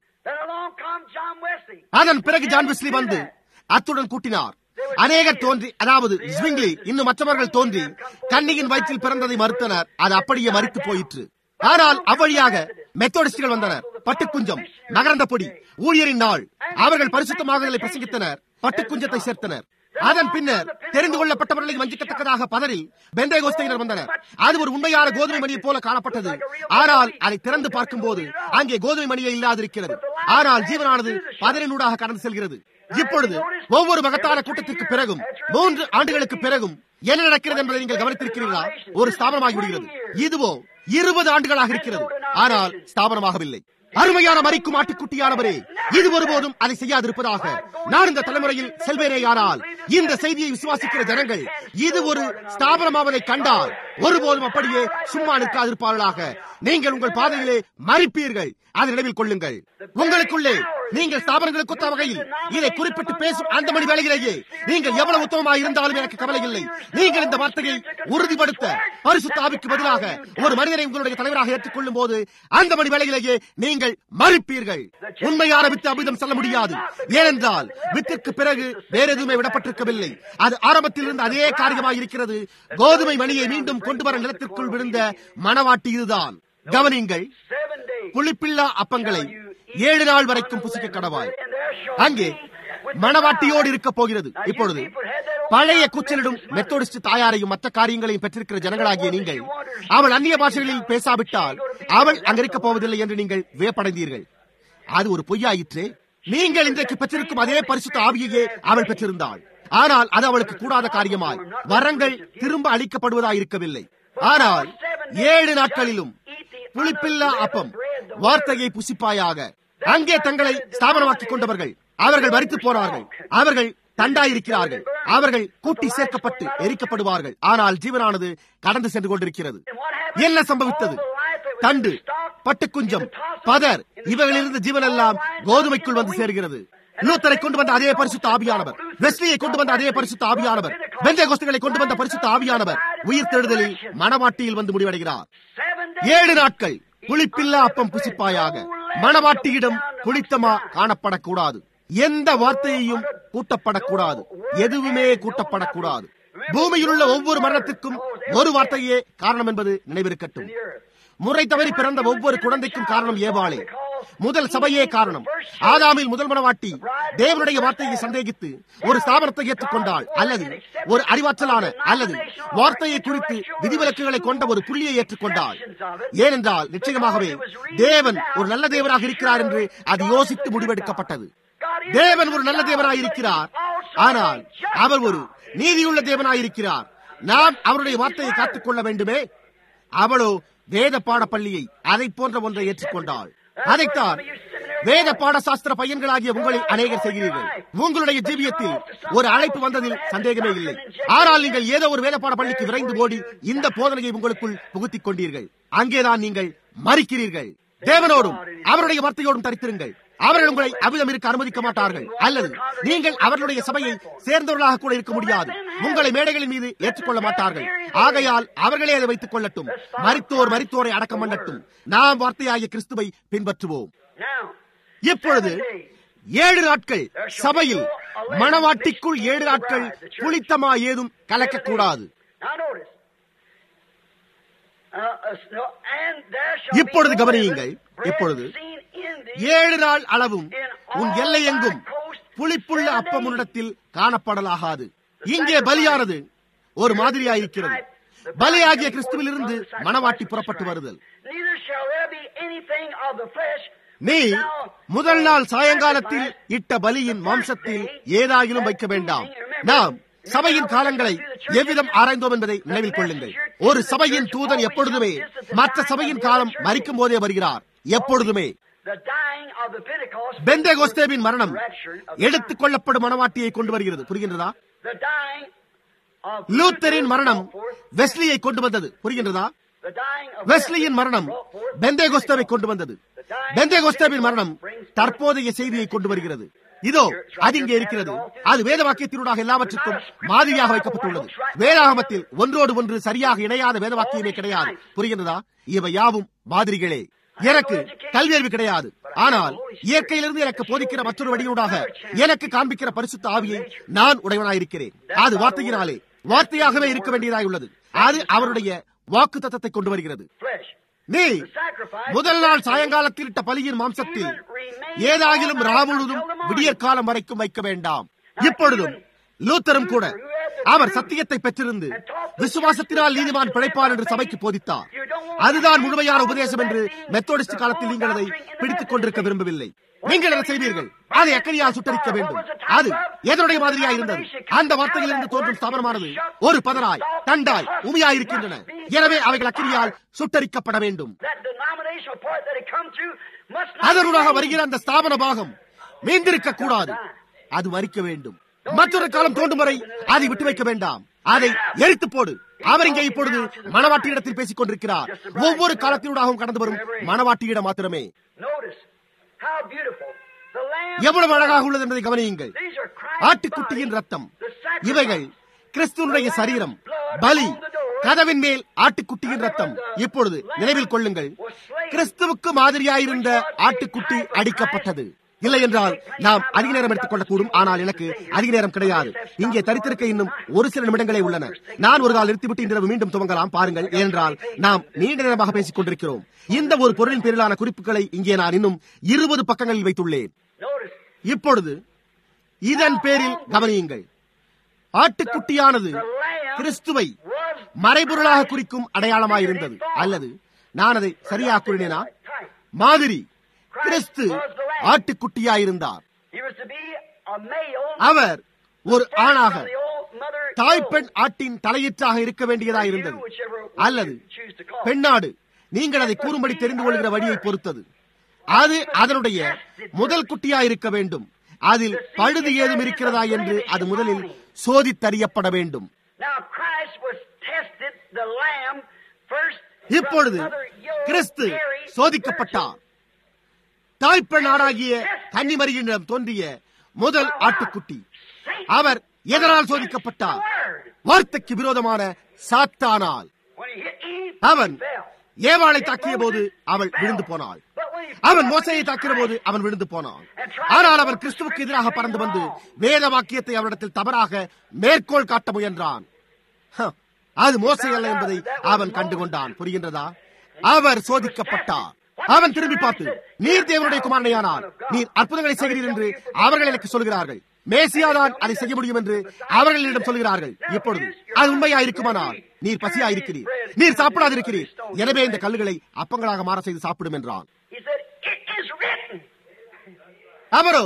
அதன் பிறகு ஜான் வெஸ்லி வந்து அத்துடன் கூட்டினார் அநேகர் தோன்றி அதாவது ஸ்விங்லி இன்னும் மற்றவர்கள் தோன்றி கன்னியின் வயிற்றில் பிறந்ததை மறுத்தனர் அது அப்படியே மறித்து போயிற்று ஆனால் அவ்வழியாக மெத்தோடிஸ்டுகள் வந்தனர் பட்டுக்குஞ்சம் நகரந்த பொடி ஊழியரின் நாள் அவர்கள் பரிசுத்தமாக பிரசங்கித்தனர் பட்டுக்குஞ்சத்தை சேர்த்தனர் அதன் பின்னர் தெரிந்து கொள்ளப்பட்டவர்களை வஞ்சிக்கத்தக்கதாக பதறி பெண்டே கோஸ்தையினர் வந்தனர் அது ஒரு உண்மையான கோதுமை மணியை போல காணப்பட்டது ஆனால் அதை திறந்து பார்க்கும் போது அங்கே கோதுமை மணியே இல்லாதிருக்கிறது ஆனால் ஜீவனானது பதறினூடாக கடந்து செல்கிறது இப்பொழுது ஒவ்வொரு மகத்தான கூட்டத்திற்கு பிறகும் மூன்று ஆண்டுகளுக்கு பிறகும் என்ன நடக்கிறது என்பதை நீங்கள் கவனித்திருக்கிறீர்களா ஒரு ஸ்தாபனமாகி விடுகிறது இதுவோ இருபது ஆண்டுகளாக இருக்கிறது ஆனால் ஸ்தாபனமாகவில்லை அருமையான மறிக்கும் ஆட்டுக்குட்டியானவரே இது ஒருபோதும் அதை செய்யாதிருப்பதாக நான் இந்த தலைமுறையில் செல்வேனேயானால் இந்த செய்தியை விசுவாசிக்கிற ஜனங்கள் இது ஒரு ஸ்தாபனமாவதை கண்டால் ஒருபோதும் அப்படியே சும்மா நிற்காதிருப்பார்களாக நீங்கள் உங்கள் பாதையிலே மறிப்பீர்கள் அதை நினைவில் கொள்ளுங்கள் உங்களுக்குள்ளே நீங்கள் ஸ்தாபனங்களுக்கு ஒத்த வகையில் இதை குறிப்பிட்டு பேசும் அந்த மணி வேலையிலேயே நீங்கள் எவ்வளவு உத்தமமாக இருந்தாலும் எனக்கு கவலை இல்லை நீங்கள் இந்த வார்த்தையை உறுதிப்படுத்த பரிசுத்த ஆவிக்கு பதிலாக ஒரு மனிதனை உங்களுடைய தலைவராக ஏற்றுக்கொள்ளும் போது அந்த மணி வேலையிலேயே நீங்கள் மறிப்பீர்கள் உண்மையான வித்து அமிர்தம் செல்ல முடியாது ஏனென்றால் வித்திற்கு பிறகு வேற எதுவுமே விடப்பட்டிருக்கவில்லை அது ஆரம்பத்தில் இருந்து அதே காரியமாக இருக்கிறது கோதுமை மணியை மீண்டும் கொண்டு வர நிலத்திற்குள் விழுந்த மணவாட்டி இதுதான் கவனிங்கள் புளிப்பில்லா அப்பங்களை ஏழு நாள் வரைக்கும் புசிக்க கடவாய் அங்கே மணவாட்டியோடு இருக்க போகிறது இப்பொழுது பழைய கூச்சலிடும் மெத்தோடிஸ்ட் தாயாரையும் மற்ற காரியங்களையும் பெற்றிருக்கிற ஜனங்களாகிய நீங்கள் அவள் அந்நிய பாஷைகளில் பேசாவிட்டால் அவள் அங்கிருக்க போவதில்லை என்று நீங்கள் வியப்படைந்தீர்கள் அது ஒரு பொய்யாயிற்றே நீங்கள் இன்றைக்கு பெற்றிருக்கும் அதே பரிசுத்த ஆவியையே அவள் பெற்றிருந்தாள் ஆனால் அது அவளுக்கு கூடாத காரியமாய் வரங்கள் திரும்ப அளிக்கப்படுவதாய் இருக்கவில்லை ஆனால் ஏழு நாட்களிலும் புளிப்பில்லா அப்பம் வார்த்தையை புசிப்பாயாக அங்கே தங்களை ஸ்தாபனமாக்கிக் கொண்டவர்கள் அவர்கள் மறித்து போனார்கள் அவர்கள் தண்டாயிருக்கிறார்கள் அவர்கள் கூட்டி சேர்க்கப்பட்டு எரிக்கப்படுவார்கள் ஆனால் ஜீவனானது கடந்து சென்று கொண்டிருக்கிறது என்ன சம்பவித்தது தண்டு பட்டுக்குஞ்சம் பதர் இவைகளிலிருந்து ஜீவனெல்லாம் கோதுமைக்குள் வந்து சேர்கிறது லூத்தரை கொண்டு வந்த அதே பரிசுத்த ஆவியானவர் வெஸ்லியை கொண்டு வந்த அதே பரிசுத்த ஆவியானவர் வெந்தய கோஸ்துகளை கொண்டு வந்த பரிசுத்த ஆவியானவர் உயிர் தெழுதலில் மணவாட்டியில் வந்து முடிவடைகிறார் ஏழு நாட்கள் புளிப்பில்லா அப்பம் புசிப்பாயாக மணவாட்டியிடம் புளித்தமா காணப்படக்கூடாது எந்த வார்த்தையையும் கூட்டப்படக்கூடாது எதுவுமே கூட்டப்படக்கூடாது பூமியில் உள்ள ஒவ்வொரு மரணத்திற்கும் ஒரு வார்த்தையே காரணம் என்பது நினைவிருக்கட்டும் முறை தவறி பிறந்த ஒவ்வொரு குழந்தைக்கும் காரணம் ஏவாளே முதல் சபையே காரணம் ஆதாமில் முதல் மனவாட்டி தேவனுடைய வார்த்தையை சந்தேகித்து ஒரு ஸ்தாபனத்தை ஏற்றுக்கொண்டாள் அல்லது ஒரு அறிவாற்றலான அல்லது வார்த்தையை குறித்து விதிவிலக்குகளை கொண்ட ஒரு புள்ளியை ஏற்றுக்கொண்டாள் ஏனென்றால் நிச்சயமாகவே தேவன் ஒரு நல்ல தேவனாக இருக்கிறார் என்று அது யோசித்து முடிவெடுக்கப்பட்டது தேவன் ஒரு நல்ல தேவனாய் இருக்கிறார் ஆனால் அவர் ஒரு நீதியுள்ள தேவனாய் இருக்கிறார் நாம் அவருடைய வார்த்தையை காத்துக்கொள்ள வேண்டுமே அவளோ வேத பாட பள்ளியை அதை போன்ற ஒன்றை ஏற்றுக்கொண்டாள் அதைத்தான் வேத பாடசாஸ்திர பையன்களாகிய உங்களில் அநேகர் செய்கிறீர்கள் உங்களுடைய ஜீவியத்தில் ஒரு அழைப்பு வந்ததில் சந்தேகமே இல்லை ஆனால் நீங்கள் ஏதோ ஒரு வேத பாட பள்ளிக்கு விரைந்து ஓடி இந்த போதனையை உங்களுக்குள் புகுத்திக் கொண்டீர்கள் அங்கேதான் நீங்கள் மறிக்கிறீர்கள் தேவனோடும் அவருடைய வார்த்தையோடும் தரித்திருங்கள் அவர்கள் உங்களை அவிதம் இருக்க அனுமதிக்க மாட்டார்கள் அல்லது நீங்கள் அவர்களுடைய சபையை சேர்ந்தவர்களாக கூட இருக்க முடியாது உங்களை மேடைகளின் மீது ஏற்றுக்கொள்ள மாட்டார்கள் ஆகையால் அவர்களே அதை வைத்துக் கொள்ளட்டும் மரித்தோர் மரித்தோரை அடக்கம் பண்ணட்டும் நாம் வார்த்தையாகிய கிறிஸ்துவை பின்பற்றுவோம் இப்பொழுது ஏழு நாட்கள் சபையில் மணவாட்டிக்குள் ஏழு நாட்கள் புளித்தமா ஏதும் கலக்கக்கூடாது இப்பொழுது கவனியுங்கள் இப்பொழுது ஏழு நாள் அளவும் உன் எல்லை எங்கும் புளிப்புள்ள அப்பம் உன்னிடத்தில் காணப்படலாகாது இங்கே பலியானது ஒரு மாதிரியாயிருக்கிறது பலியாகிய கிறிஸ்துவில் இருந்து மனவாட்டி புறப்பட்டு வருதல் நீ முதல் நாள் சாயங்காலத்தில் இட்ட பலியின் மாம்சத்தில் ஏதாகிலும் வைக்க வேண்டாம் நாம் சபையின் காலங்களை எவ்விதம் ஆராய்ந்தோம் என்பதை நினைவில் கொள்ளுங்கள் ஒரு சபையின் தூதன் எப்பொழுதுமே மற்ற சபையின் காலம் மறிக்கும் போதே வருகிறார் எப்பொழுதுமே பெந்தே கோஸ்தேவின் மரணம் எடுத்துக் கொள்ளப்படும் மனவாட்டியை கொண்டு வருகிறது புரிகின்றதா லூத்தரின் மரணம் வெஸ்லியை கொண்டு வந்தது புரிகின்றதா வெஸ்லியின் மரணம் பெந்தே கோஸ்தவை கொண்டு வந்தது பெந்தே கோஸ்தவின் மரணம் தற்போதைய செய்தியை கொண்டு வருகிறது இதோ அது இங்கே இருக்கிறது அது வேத வாக்கியத்தினூடாக எல்லாவற்றுக்கும் மாதிரியாக வைக்கப்பட்டுள்ளது வேதாகமத்தில் ஒன்றோடு ஒன்று சரியாக இணையாத வேத வாக்கியமே கிடையாது புரிகின்றதா இவை யாவும் மாதிரிகளே எனக்கு கல்வியறிவு கிடையாது ஆனால் இயற்கையிலிருந்து எனக்கு போதிக்கிற மற்றொரு வழியூடாக எனக்கு காண்பிக்கிற பரிசுத்த ஆவியை நான் உடையவனாயிருக்கிறேன் அது வார்த்தையினாலே வார்த்தையாகவே இருக்க வேண்டியதாய் உள்ளது அது அவருடைய வாக்கு தத்தத்தை கொண்டு வருகிறது நீ முதல் நாள் சாயங்காலத்தில் இட்ட பலியின் மாம்சத்தில் ஏதாகிலும் ராமுழுதும் விடியற் காலம் வரைக்கும் வைக்க வேண்டாம் இப்பொழுதும் லூத்தரும் கூட அவர் சத்தியத்தை பெற்றிருந்து விசுவாசத்தினால் நீதிமான் பிழைப்பார் என்று சபைக்கு போதித்தார் அதுதான் முழுமையான உபதேசம் என்று மெத்தோடிஸ்ட் காலத்தில் நீங்கள் அதை பிடித்துக் கொண்டிருக்க விரும்பவில்லை நீங்கள் என்ன செய்வீர்கள் அதை அக்கறையால் சுட்டரிக்க வேண்டும் அது எதனுடைய மாதிரியா இருந்தது அந்த வார்த்தையிலிருந்து தோன்றும் ஸ்தாபனமானது ஒரு பதராய் தண்டாய் உமையாய் இருக்கின்றன எனவே அவைகள் அக்கறையால் சுட்டரிக்கப்பட வேண்டும் அதனூடாக வருகிற அந்த ஸ்தாபன பாகம் மீந்திருக்க கூடாது அது மறிக்க வேண்டும் மற்றொரு காலம் தோண்டும் வரை அதை விட்டு வைக்க வேண்டாம் அதை எரித்து போடு அவர் இங்கே இப்பொழுது மணவாட்டியிடத்தில் பேசிக் கொண்டிருக்கிறார் ஒவ்வொரு காலத்தினூடாகவும் கடந்து வரும் மணவாட்டியிடம் மாத்திரமே எவ்வளவு அழகாக உள்ளது என்பதை கவனியுங்கள் ஆட்டுக்குட்டியின் ரத்தம் இவைகள் கிறிஸ்துவனுடைய சரீரம் பலி கதவின் மேல் ஆட்டுக்குட்டியின் ரத்தம் இப்பொழுது நினைவில் கொள்ளுங்கள் கிறிஸ்துவுக்கு மாதிரியாயிருந்த ஆட்டுக்குட்டி அடிக்கப்பட்டது இல்லை என்றால் நாம் அதிக நேரம் எடுத்துக் கொள்ளக்கூடும் ஆனால் எனக்கு அதிக நேரம் கிடையாது இங்கே தரித்திருக்க இன்னும் ஒரு சில நிமிடங்களே உள்ளன நான் ஒரு கால் நிறுத்திவிட்டு இன்று மீண்டும் துவங்கலாம் பாருங்கள் ஏனென்றால் நாம் நீண்ட நேரமாக பேசிக் கொண்டிருக்கிறோம் இந்த ஒரு பொருளின் பேரிலான குறிப்புகளை இங்கே நான் இன்னும் இருபது பக்கங்களில் வைத்துள்ளேன் இப்பொழுது இதன் பேரில் கவனியுங்கள் ஆட்டுக்குட்டியானது கிறிஸ்துவை மறைபொருளாக குறிக்கும் அடையாளமாயிருந்தது அல்லது நான் அதை சரியாக கூறினேனா மாதிரி கிறிஸ்து ஆட்டுக்குட்டியாயிருந்தார் அவர் ஒரு ஆணாக தாய்ப்பெண் ஆட்டின் தலையீற்றாக இருக்க வேண்டியதா இருந்தது அல்லது பெண்ணாடு நீங்கள் அதை கூறும்படி தெரிந்து கொள்கிற வழியை பொறுத்தது அது அதனுடைய முதல் குட்டியா இருக்க வேண்டும் அதில் பழுது ஏதும் இருக்கிறதா என்று அது முதலில் சோதித்தறியப்பட வேண்டும் Now Christ was tested, the Lamb, first. இப்பொழுது கிறிஸ்து சோதிக்கப்பட்டார் தாய்ப்பெண் ஆடாகிய கன்னிமரியிடம் தோன்றிய முதல் ஆட்டுக்குட்டி அவர் எதனால் சோதிக்கப்பட்டார் வார்த்தைக்கு விரோதமான சாத்தானால் When he hit Eve, அவன் he fell. ஏவாளை தாக்கிய போது அவள் விழுந்து போனாள் But when he அவன் மோசையை தாக்கிற போது அவன் விழுந்து போனான் ஆனால் அவன் கிறிஸ்துவுக்கு எதிராக பறந்து வந்து வேத வாக்கியத்தை அவரிடத்தில் தவறாக மேற்கோள் காட்ட முயன்றான் ஹ, அது மோசை அல்ல என்பதை அவன் கண்டுகொண்டான் புரிகின்றதா அவர் சோதிக்கப்பட்டார் அவன் திரும்பி பார்த்து நீர் தேவனுடைய குமாரனையானால் நீர் அற்புதங்களை செய்கிறீர் என்று அவர்கள் எனக்கு சொல்கிறார்கள் மேசியாதான் அதை செய்ய முடியும் என்று அவர்களிடம் சொல்கிறார்கள் இப்பொழுது அது உண்மையா இருக்குமானால் நீர் பசியா இருக்கிறீர் நீர் சாப்பிடாதிருக்கிறீர் எனவே இந்த கல்லுகளை அப்பங்களாக மாற செய்து சாப்பிடும் என்றான் He said, It is written. அவரோ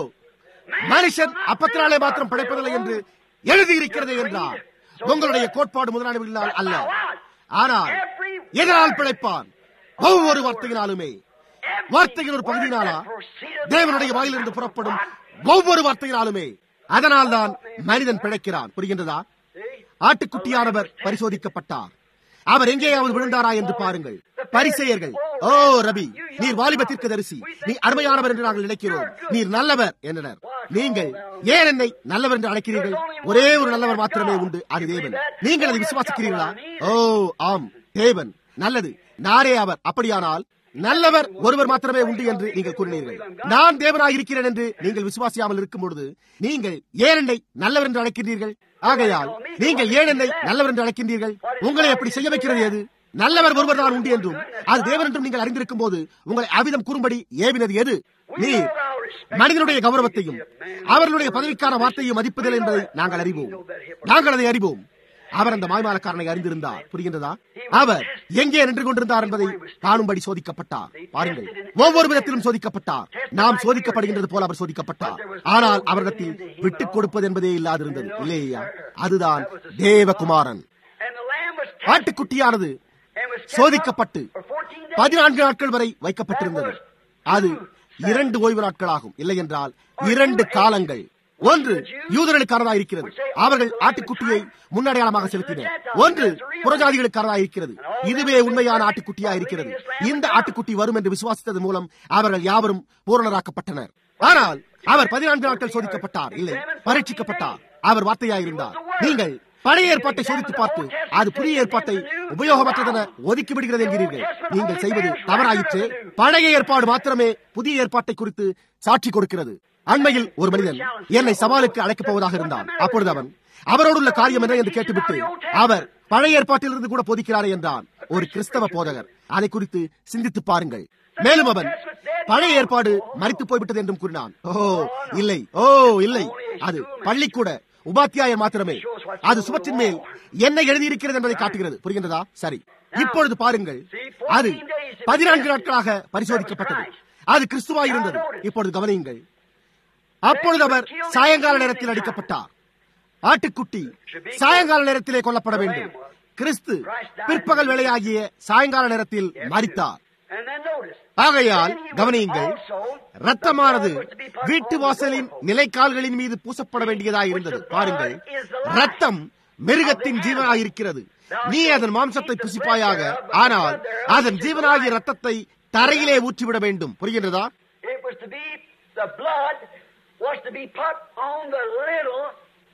மனுஷன் அப்பத்தினாலே மாத்திரம் பிழைப்பதில்லை என்று எழுதியிருக்கிறது என்றார் உங்களுடைய கோட்பாடு முதலாளிகளால் அல்ல ஆனால் எதனால் பிழைப்பான் ஒவ்வொரு வார்த்தையினாலுமே வார்த்தையின் ஒரு பகுதியினாலா தேவனுடைய வாயிலிருந்து புறப்படும் ஒவ்வொரு வார்த்தையினாலுமே அதனால் தான் மனிதன் பிழைக்கிறான் புரிகின்றதா ஆட்டுக்குட்டியானவர் பரிசோதிக்கப்பட்டார் அவர் எங்கேயாவது விழுந்தாரா என்று பாருங்கள் பரிசெயர்கள் ஓ ரபி நீர் வாலிபத்திற்கு தரிசி நீ அருமையானவர் என்று நாங்கள் நினைக்கிறோம் நீர் நல்லவர் என்றனர் நீங்கள் ஏன் என்னை நல்லவர் என்று அழைக்கிறீர்கள் ஒரே ஒரு நல்லவர் மாத்திரமே உண்டு அது தேவன் நீங்கள் அதை விசுவாசிக்கிறீர்களா ஓ ஆம் தேவன் நல்லது நாரே அவர் அப்படியானால் நல்லவர் ஒருவர் மாத்திரமே உண்டு என்று நீங்கள் கூறினீர்கள் நான் தேவனாக இருக்கிறேன் என்று நீங்கள் விசுவாசியாமல் இருக்கும் பொழுது நீங்கள் ஏன் என்னை நல்லவர் என்று அழைக்கின்றீர்கள் ஆகையால் நீங்கள் ஏன் என்னை நல்லவர் என்று அழைக்கின்றீர்கள் உங்களை அப்படி செய்ய வைக்கிறது எது நல்லவர் ஒருவர் தான் உண்டு என்றும் அது தேவன் என்றும் நீங்கள் அறிந்திருக்கும் போது உங்களை அவிதம் கூறும்படி ஏவினது எது நீர் மனிதனுடைய கௌரவத்தையும் அவர்களுடைய பதவிக்கான வார்த்தையும் மதிப்பதில்லை என்பதை நாங்கள் அறிவோம் நாங்கள் அதை அறிவோம் அவர் அந்த மாய்மாலக்காரனை அறிந்திருந்தார் புரிகின்றதா அவர் எங்கே நின்று கொண்டிருந்தார் என்பதை காணும்படி சோதிக்கப்பட்டார் பாருங்கள் ஒவ்வொரு விதத்திலும் சோதிக்கப்பட்டார் நாம் சோதிக்கப்படுகின்றது போல அவர் சோதிக்கப்பட்டார் ஆனால் அவரிடத்தில் விட்டுக் கொடுப்பது என்பதே இல்லாதிருந்தது இல்லையா அதுதான் தேவகுமாரன் And the lamb was tested ஆட்டுக்குட்டியானது and was kept சோதிக்கப்பட்டு up for 14 days. பதினான்கு நாட்கள் வரை வைக்கப்பட்டிருந்தது அது இரண்டு ஓய்வு நாட்களாகும் இல்லை என்றால் இரண்டு காலங்கள் ஒன்று யூதர்களுக்கானதாக இருக்கிறது அவர்கள் ஆட்டுக்குட்டியை முன்னடையாளமாக செலுத்தினர் ஒன்று புறஜாதிகளுக்கானதாக இருக்கிறது இதுவே உண்மையான ஆட்டுக்குட்டியா இருக்கிறது இந்த ஆட்டுக்குட்டி வரும் என்று விசுவாசித்தது மூலம் அவர்கள் யாவரும் பூரணராக்கப்பட்டனர் ஆனால் அவர் பதினான்கு நாட்கள் சோதிக்கப்பட்டார் இல்லை பரீட்சிக்கப்பட்டார் அவர் வார்த்தையாயிருந்தார் நீங்கள் பழைய ஏற்பாட்டை சோதித்து பார்த்து அது புதிய ஏற்பாட்டை உபயோகமற்றதென ஒதுக்கி விடுகிறது என்கிறீர்கள் நீங்கள் செய்வது தவறாயிற்று பழைய ஏற்பாடு மாத்திரமே புதிய ஏற்பாட்டை குறித்து சாட்சி கொடுக்கிறது அண்மையில் ஒரு மனிதன் என்னை சவாலுக்கு அழைக்கப் போவதாக இருந்தான் அப்பொழுது அவன் அவரோடு உள்ள காரியம் என்ன என்று கேட்டுவிட்டு அவர் பழைய ஏற்பாட்டிலிருந்து கூட போதிக்கிறாரே என்றான் ஒரு கிறிஸ்தவ போதகர் அதை குறித்து சிந்தித்து பாருங்கள் மேலும் அவன் பழைய ஏற்பாடு மறித்து போய்விட்டது என்றும் கூறினான் ஓ இல்லை ஓ இல்லை அது பள்ளிக்கூட உபாத்தியாயர் மாத்திரமே அது சுவற்றின் மேல் என்ன எழுதியிருக்கிறது என்பதை காட்டுகிறது புரிகின்றதா சரி இப்பொழுது பாருங்கள் அது பதினான்கு நாட்களாக பரிசோதிக்கப்பட்டது அது கிறிஸ்துவாய் இருந்தது இப்பொழுது கவனியுங்கள் அப்பொழுது அவர் சாயங்கால நேரத்தில் அடிக்கப்பட்டார் ஆட்டுக்குட்டி சாயங்கால நேரத்திலே கொல்லப்பட வேண்டும் கிறிஸ்து பிற்பகல் வேளையாகிய சாயங்கால நேரத்தில் மரித்தார் And then notice. ஆகையால் கவனியுங்கள் ரத்தமானது வீட்டு வாசலின் நிலைக்கால்களின் மீது பூசப்பட வேண்டியதாய் இருந்தது பாருங்கள் ரத்தம் மிருகத்தின் ஜீவனாயிருக்கிறது நீ அதன் மாம்சத்தை புசிப்பாயாக ஆனால் அதன் ஜீவனாகிய ரத்தத்தை தரையிலே ஊற்றிவிட வேண்டும் புரிகின்றதா It was to be, the blood was to be put on the little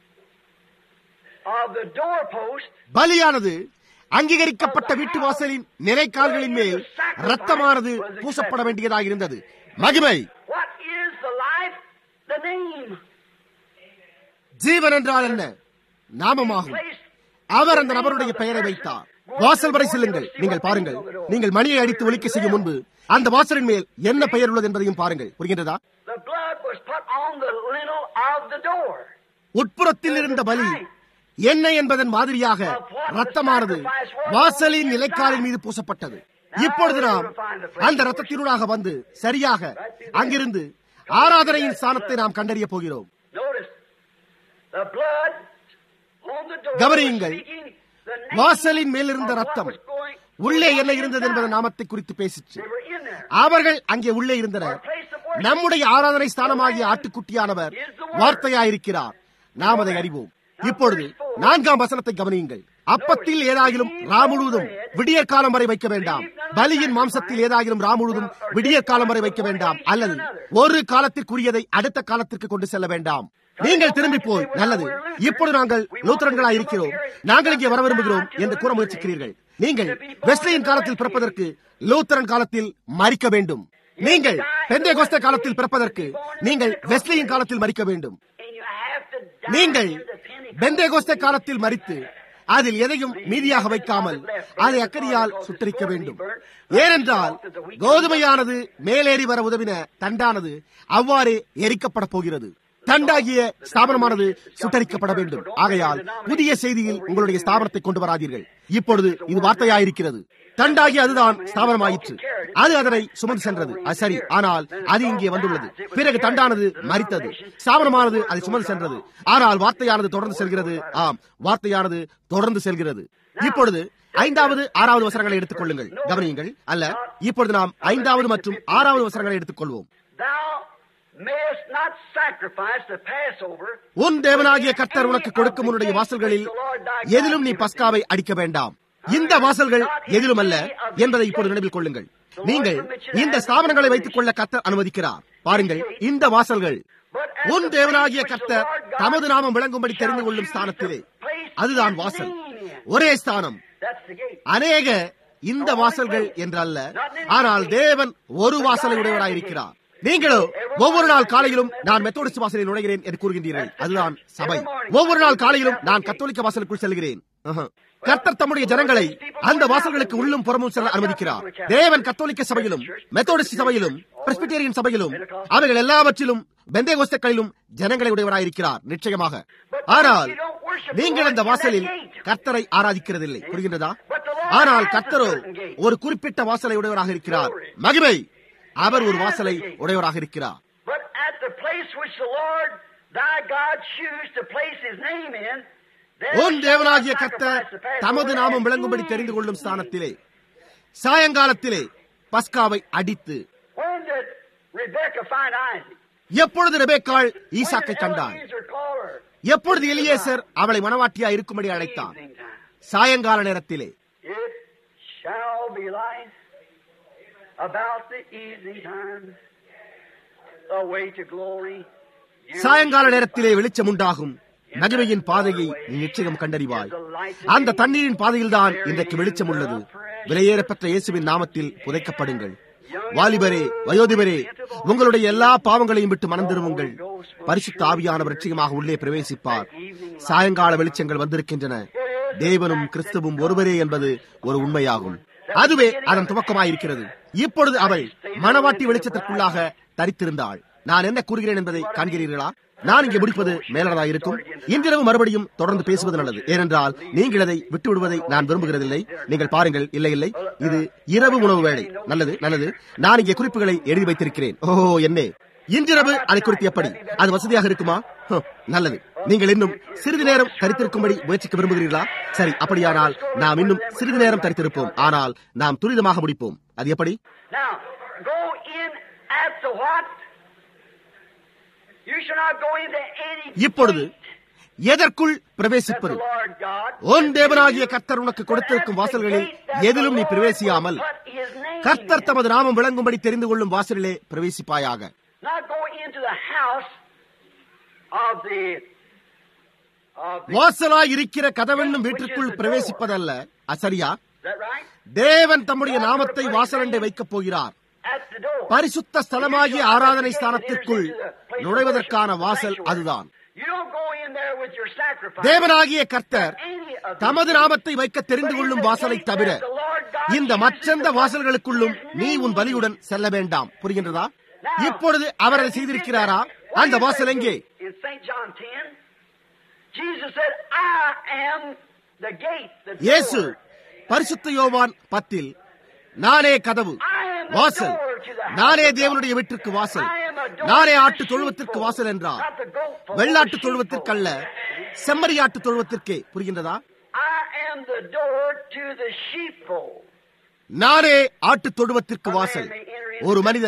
of the doorpost. பலியானது அங்கீகரிக்கப்பட்ட வீட்டு வாசலின் நிலைக்கால்களின் மேல் ரத்தமானது பூசப்பட வேண்டியதாக இருந்தது மகிமை What is the life? The name. ஜீவன் என்றால் என்ன நாமமாகும் அவர் அந்த நபருடைய பெயரை வைத்தார் வாசல் வரை செல்லுங்கள் நீங்கள் பாருங்கள் நீங்கள் மணியை அடித்து ஒலிக்க செய்யும் முன்பு அந்த வாசலின் மேல் என்ன பெயர் உள்ளது என்பதையும் பாருங்கள் புரிகின்றதா The blood was put on the lintel of the door. உட்புறத்தில் இருந்த பலி என்ன என்பதன் மாதிரியாக ரத்தமானது வாசலின் நிலைக்காலின் மீது பூசப்பட்டது இப்பொழுது நாம் அந்த ரத்தத்தினூடாக வந்து சரியாக அங்கிருந்து ஆராதனையின் ஸ்தானத்தை நாம் கண்டறிய போகிறோம் Notice, the blood on the door. கவனியுங்கள். was speaking the name வாசலின் மேலிருந்த of what ரத்தம் was going உள்ளே என்ன on இருந்தது inside. என்பதன் நாமத்தை குறித்து பேசிச்சு They were in there. அவர்கள் அங்கே உள்ளே இருந்தனர் நம்முடைய ஆராதனை ஸ்தானமாகிய ஆட்டுக்குட்டியானவர் வார்த்தையாயிருக்கிறார் நாம் அதை அறிவோம் இப்பொழுது நான்காம் வசனத்தை கவனியுங்கள் அப்பத்தில் ஏதாகிலும் ரா முழுவதும் விடியற் காலம் வரை வைக்க வேண்டாம் பலியின் மாம்சத்தில் ஏதாகிலும் ரா முழுவதும் விடியற் காலம் வரை வைக்க வேண்டாம் அல்லது ஒரு காலத்திற்குரியதை அடுத்த காலத்திற்கு கொண்டு செல்ல வேண்டாம் நீங்கள் திரும்பி போய் நல்லது இப்பொழுது நாங்கள் லூத்தரன்களாய் இருக்கிறோம் நாங்கள் இங்கே வர விரும்புகிறோம் என்று கூற முயற்சிக்கிறீர்கள் நீங்கள் வெஸ்லியின் காலத்தில் பிறப்பதற்கு லூத்தரன் காலத்தில் மறிக்க வேண்டும் நீங்கள் பெந்தை கோஸ்த காலத்தில் பிறப்பதற்கு நீங்கள் வெஸ்லியின் காலத்தில் மறிக்க வேண்டும் And you have to die நீங்கள் in the Pentecost. பெந்தை கோஸ்த காலத்தில் மறித்து அதில் எதையும் மீதியாக வைக்காமல் அதை அக்கறியால் சுட்டரிக்க வேண்டும் ஏனென்றால் கோதுமையானது மேலேறி வர உதவின தண்டானது அவ்வாறே எரிக்கப்பட போகிறது தண்டாகிய ஸ்தாபனமானது சுட்டரிக்கப்பட வேண்டும் ஆகையால் புதிய செய்தியில் உங்களுடைய ஸ்தாபனத்தை கொண்டு வராதீர்கள் இப்பொழுது இது வார்த்தையாயிருக்கிறது தண்டாகி அதுதான் ஸ்தாபனமாயிற்று அது அதனை சுமந்து சென்றது அது சரி ஆனால் அது இங்கே வந்துள்ளது பிறகு தண்டானது மறித்தது ஸ்தாபனமானது அதை சுமந்து சென்றது ஆனால் வார்த்தையானது தொடர்ந்து செல்கிறது ஆம் வார்த்தையானது தொடர்ந்து செல்கிறது இப்பொழுது ஐந்தாவது ஆறாவது வசனங்களை எடுத்துக் கொள்ளுங்கள் கவனியுங்கள் அல்ல இப்பொழுது நாம் ஐந்தாவது மற்றும் ஆறாவது வசனங்களை எடுத்துக்கொள்வோம் Thou mayest not sacrifice the Passover. உன் தேவனாகிய கர்த்தர் உனக்கு கொடுக்கும் உன்னுடைய வாசல்களில் எதிலும் நீ பஸ்காவை அடிக்க வேண்டாம் இந்த வாசல்கள் எதிலும் அல்ல என்பதை இப்பொழுது நினைவில் கொள்ளுங்கள் நீங்கள் இந்த ஸ்தாபனங்களை வைத்துக் கொள்ள கர்த்தர் அனுமதிக்கிறார் பாருங்கள் இந்த வாசல்கள் But at உன் the தேவனாகிய place which கர்த்தர் the Lord God தமது நாமம் விளங்கும்படி தெரிந்து கொள்ளும் shall ஸ்தானத்திலே choose to place அதுதான் his வாசல் name in. ஒரே ஸ்தானம் That's the gate. அநேக இந்த வாசல்கள் என்றல்ல ஆனால் தேவன் ஒரு வாசலை உடையவராயிருக்கிறார் நீங்களோ ஒவ்வொரு நாள் காலையிலும் நான் மெத்தோடிஸ்ட் வாசலில் நுழைகிறேன் என்று கூறுகின்றீர்கள் அதுதான் சபை ஒவ்வொரு நாள் காலையிலும் நான் கத்தோலிக்க வாசலுக்குள் செல்கிறேன் ஆஹா. கர்த்தர் தம்முடைய ஜனங்களை அந்த வாசல்களுக்கு உள்ளும் புறமும் செல்ல அனுமதிக்கிறார் தேவன் கத்தோலிக்க சபையிலும் மெத்தோடிஸ்ட் சபையிலும் பிரஸ்பிட்டேரியன் சபையிலும் அவைகள் எல்லாவற்றிலும் பெந்தேகோஸ்தக்களிலும் ஜனங்களை உடையவராயிருக்கிறார் நிச்சயமாக ஆனால் நீங்கள் அந்த வாசலில் கர்த்தரை ஆராதிக்கிறதில்லை புரிகின்றதா ஆனால் கர்த்தரோ ஒரு குறிப்பிட்ட வாசலை உடையவராக இருக்கிறார் மகிமை அவர் ஒரு வாசலை உடையவராக இருக்கிறார் But at the place which the Lord thy God choose to place his name in, there உன் shalt தேவனாகிய thou கர்த்தர் sacrifice the Passover தமது நாமம் and விளங்கும்படி eat. தெரிந்து கொள்ளும் ஸ்தானத்திலே சாயங்காலத்திலே பஸ்காவை அடித்து When did Rebecca find Isaac? எப்பொழுது ரெபேக்காள் When ஈசாக்கை did கண்டாள் Eliezer call her? எப்பொழுது எலியேசர் அவளை மனவாட்டியா இருக்கும்படி அழைத்தான் Evening time. சாயங்கால நேரத்திலே It shall be light about the evening time, the way to glory. You சாயங்கால நேரத்திலே வெளிச்சம் உண்டாகும் மகிமையின் பாதையை நீ நிச்சயம் கண்டறிவாய் அந்த தண்ணீரின் பாதையில்தான் இன்றைக்கு வெளிச்சம் உள்ளது விலையேறப்பெற்ற இயேசுவின் நாமத்தில் புதைக்கப்படுங்கள் வாலிபரே வயோதிபரே உங்களுடைய எல்லா பாவங்களையும் விட்டு மனம் திரும்புங்கள் பரிசுத்த ஆவியானவர் நிச்சயமாக உள்ளே பிரவேசிப்பார் சாயங்கால வெளிச்சங்கள் வந்திருக்கின்றன தேவனும் கிறிஸ்துவும் ஒருவரே என்பது ஒரு உண்மையாகும் அதுவே அதன் துவக்கமாயிருக்கிறது இப்பொழுது அவள் மணவாட்டி வெளிச்சத்திற்குள்ளாக தரித்திருந்தாள் நான் என்ன கூறுகிறேன் என்பதை காண்கிறீர்களா நான் இங்கே முடிப்பது மேலானதா இருக்கும் இன்றிரவு மறுபடியும் தொடர்ந்து பேசுவது நல்லது ஏனென்றால் நீங்கள் அதை விட்டு விடுவதை நான் விரும்புகிறதில்லை நீங்கள் பாருங்கள் இல்லை இல்லை இது இரவு உணவு வேலை நல்லது நல்லது நான் இங்கே குறிப்புகளை எழுதி வைத்திருக்கிறேன் ஓஹோ என்னே இன்றிரவு அதை குறித்து எப்படி அது வசதியாக இருக்குமா ஹம், நல்லது நீங்கள் இன்னும் சிறிது நேரம் தரித்திருக்கும்படி முயற்சிக்க விரும்புகிறீர்களா சரி அப்படியானால் நாம் இன்னும் சிறிது நேரம் தரித்திருப்போம் ஆனால் நாம் துரிதமாக முடிப்போம் அது எப்படி Now, go in at the what? You shall not go into any இப்பொழுது gate எதற்குள் that the பிரவேசிப்பது Lord God உன் தேவனாகிய கர்த்தர் உனக்கு கொடுத்திருக்கும் வாசல்களில் எதிலும் நீ பிரவேசியாமல் கர்த்தர் தமது நாமம் விளங்கும்படி தெரிந்து கொள்ளும் வாசலிலே பிரவேசிப்பாயாக Not go into the house of the of the வாசலாய் இருக்கிற கதவென்னும் வீட்டிற்குள் பிரவேசிப்பதல்ல அசரியா is that right? தேவன் தம்முடைய நாமத்தை வாசலண்டை வைக்கப் போகிறார் At the door. பரிசுத்த ஸ்தலமாகிய ஆராதனை ஸ்தானத்திற்குள் நுழைவதற்கான வாசல் அதுதான் You don't go in there with your sacrifice. தேவனாகிய கர்த்தர் Any of these தமது நாமத்தை வைக்க தெரிந்து கொள்ளும் வாசலை தவிர இந்த மற்றெந்த வாசல்களுக்குள்ளும் நீ உன் பலியுடன் செல்ல வேண்டாம் புரிகின்றதா இப்பொழுது அவர் அதை செய்திருக்கிறாரா அந்த வாசல் எங்கே In St. John 10, Jesus said, I am the gate, the door. இயேசு பரிசுத்த யோவான் பத்தில் நானே கதவு வாசல் நானே தேவனுடைய வீட்டிற்கு வாசல் நானே ஆட்டு தொழுவத்திற்கு வாசல் என்றார் Not the goat fold, வெள்ளாட்டு the தொழுவத்திற்கு sheepfold. அல்ல செம்மறியாட்டு தொழுவத்திற்கே புரிகின்றதா I am the door to the sheepfold. நானே ஆட்டு தொழுவத்திற்கு வாசல் ஒரு மனிதன்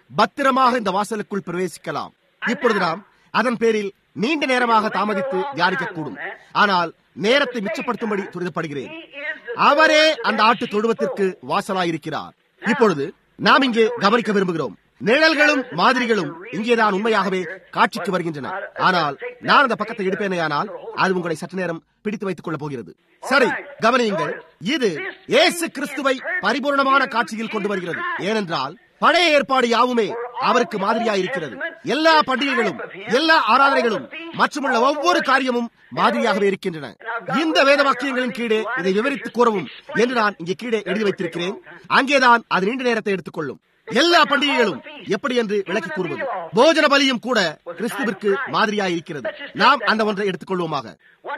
பத்திரமாக இந்த வாசலுக்குள் பிரவேசிக்கலாம் இப்பொழுது நாம் அதன் பேரில் நீண்ட நேரமாக தாமதித்து தியானிக்கக்கூடும் ஆனால் நேரத்தை மிச்சப்படுத்தும்படி துரிதப்படுகிறேன் அவரே அந்த ஆட்டு தொழுவத்திற்கு வாசலாயிருக்கிறார் இப்பொழுது நாம் இங்கே கவனிக்க விரும்புகிறோம் நிழல்களும் மாதிரிகளும் இங்கேதான் உண்மையாகவே காட்சிக்கு வருகின்றன ஆனால் நான் அந்த பக்கத்தை எடுப்பேனேயானால் அது உங்களை சற்று நேரம் பிடித்து வைத்துக் கொள்ளப் போகிறது சரி கவனியுங்கள் இது இயேசு கிறிஸ்துவை பரிபூர்ணமான காட்சியில் கொண்டு வருகிறது ஏனென்றால் பழைய ஏற்பாடு யாவுமே அவருக்கு மாதிரியாயிருக்கிறது எல்லா பண்டிகைகளும் எல்லா ஆராதனைகளும் மற்றுமுள்ள ஒவ்வொரு காரியமும் மாதிரியாகவே இருக்கின்றன இந்த வேத வாக்கியங்களின் கீழே இதை விவரித்து கூறவும் என்று நான் இங்கே கீழே எழுதி வைத்திருக்கிறேன் அங்கேதான் அது நீண்ட நேரத்தை எடுத்துக்கொள்ளும் எல்லா பண்டிகைகளும் எப்படி என்று விளக்கி கூறுவது போஜன பலியும் கூட கிறிஸ்துவிற்கு மாதிரியாயிருக்கிறது நாம் அந்த ஒன்றை எடுத்துக்கொள்வோமாக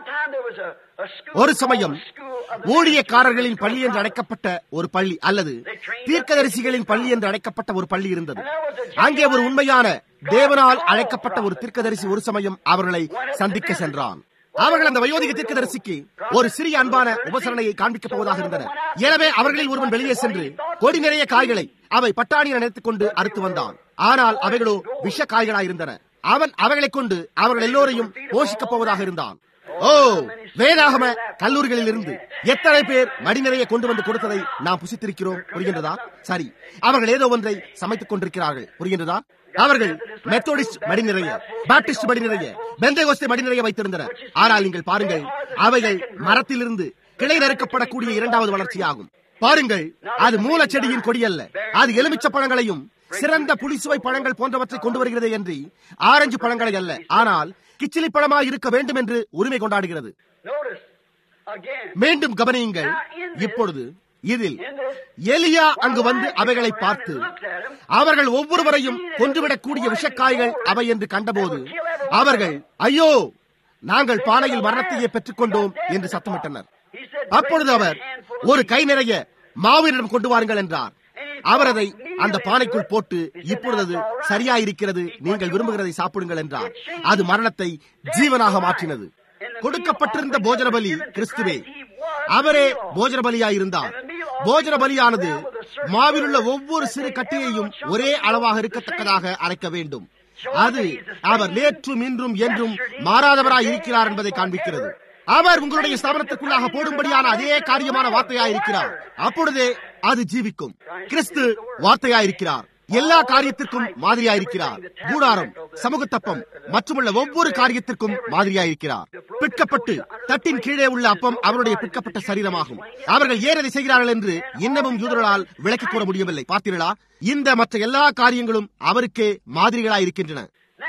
ஒரு சமயம் ஊழியக்காரர்களின் பள்ளி என்று அழைக்கப்பட்ட ஒரு பள்ளி அல்லது தீர்க்கதரிசிகளின் பள்ளி என்று அழைக்கப்பட்ட ஒரு பள்ளி இருந்தது அங்கே ஒரு உண்மையான தேவனால் அழைக்கப்பட்ட ஒரு தீர்க்கதரிசி ஒரு சமயம் அவர்களை சந்திக்க சென்றான் அவர்கள் அந்த வயோதிக தீர்க்கதரிசிக்கு ஒரு சிறிய அன்பான உபசரணையை காண்பிக்கப் போவதாக இருந்தனர் எனவே அவர்களில் ஒருவன் வெளியே சென்று கொடி நிறைய காய்களை அவை பட்டாணியை நினைத்துக் கொண்டு அறுத்து வந்தான் ஆனால் அவைகளோ விஷ காய்களாயிருந்தன அவன் அவைகளைக் கொண்டு அவர்கள் எல்லோரையும் போஷிக்கப் போவதாக இருந்தான் ஓ வேதாகம கல்லூரிகளில் இருந்து எத்தனை பேர் மடி நிறைய கொண்டு வந்து கொடுத்ததை நாம் புசித்திருக்கிறோம் புரிகின்றதா சரி அவர்கள் ஏதோ ஒன்றை சமைத்துக் கொண்டிருக்கிறார்கள் புரிகின்றதா அவர்கள் மெத்தோடிஸ்ட் மடி நிறைய பாப்டிஸ்ட் மடி நிறைய பெந்தகோஸ்தை மடி நிறைய வைத்திருந்தனர் ஆனால் நீங்கள் பாருங்கள் அவைகள் மரத்திலிருந்து கிளை நறுக்கப்படக்கூடிய இரண்டாவது வளர்ச்சியாகும் பாருங்கள் அது மூலச்செடியின் கொடி அல்ல அது எலுமிச்ச பழங்களையும் சிறந்த புளிசுவை பழங்கள் போன்றவற்றை கொண்டு வருகிறது என்று ஆரஞ்சு பழங்களை அல்ல ஆனால் கிச்சிலி பழமாய் இருக்க வேண்டும் என்று உரிமை கொண்டாடுகிறது மீண்டும் கவனியுங்கள் இப்பொழுது இதில் எலியா அங்கு வந்து அவைகளை பார்த்து அவர்கள் ஒவ்வொருவரையும் கொன்றுவிடக்கூடிய விஷக்காய்கள் அவை என்று கண்டபோது அவர்கள் ஐயோ நாங்கள் பானையில் மரணத்தையே பெற்றுக் கொண்டோம் என்று சத்தமிட்டனர் அப்பொழுது அவர் ஒரு கை நிறைய மாவினிடம் கொண்டு வாருங்கள் என்றார் அவர் அதை அந்த பானைக்குள் போட்டு இப்பொழுது அது சரியாயிருக்கிறது நீங்கள் விரும்புகிறதை சாப்பிடுங்கள் என்றார் அது மரணத்தை ஜீவனாக மாற்றினது கொடுக்கப்பட்டிருந்த போஜன பலி கிறிஸ்துவே அவரே போஜன பலியாயிருந்தார் போஜன பலியானது மாவிலுள்ள ஒவ்வொரு சிறு கட்டியையும் ஒரே அளவாக இருக்கத்தக்கதாக அரைக்க வேண்டும் அது அவர் நேற்றும் இன்றும் என்றும் மாறாதவராய் இருக்கிறார் என்பதை காண்பிக்கிறது அவர் உங்களுடைய ஸ்தாபனத்திற்குள்ளாக போடும்படியான அதே காரியமான வார்த்தையாயிருக்கிறார் அப்பொழுதே அது ஜீவிக்கும் கிறிஸ்து வார்த்தையாயிருக்கிறார் எல்லா காரியத்திற்கும் மாதிரியாயிருக்கிறார் கூடாரம் சமூகத்தப்பம் மற்றுமுள்ள ஒவ்வொரு காரியத்திற்கும் மாதிரியாயிருக்கிறார் பிற்கப்பட்டு தட்டின் கீழே உள்ள அப்பம் அவருடைய பிற்கப்பட்ட சரீரமாகும் அவர்கள் ஏன் அதை செய்கிறார்கள் என்று இன்னமும் யூதர்களால் விளக்கி கூற முடியவில்லை பார்த்தீர்களா இந்த மற்ற எல்லா காரியங்களும் அவருக்கே மாதிரிகளாயிருக்கின்றன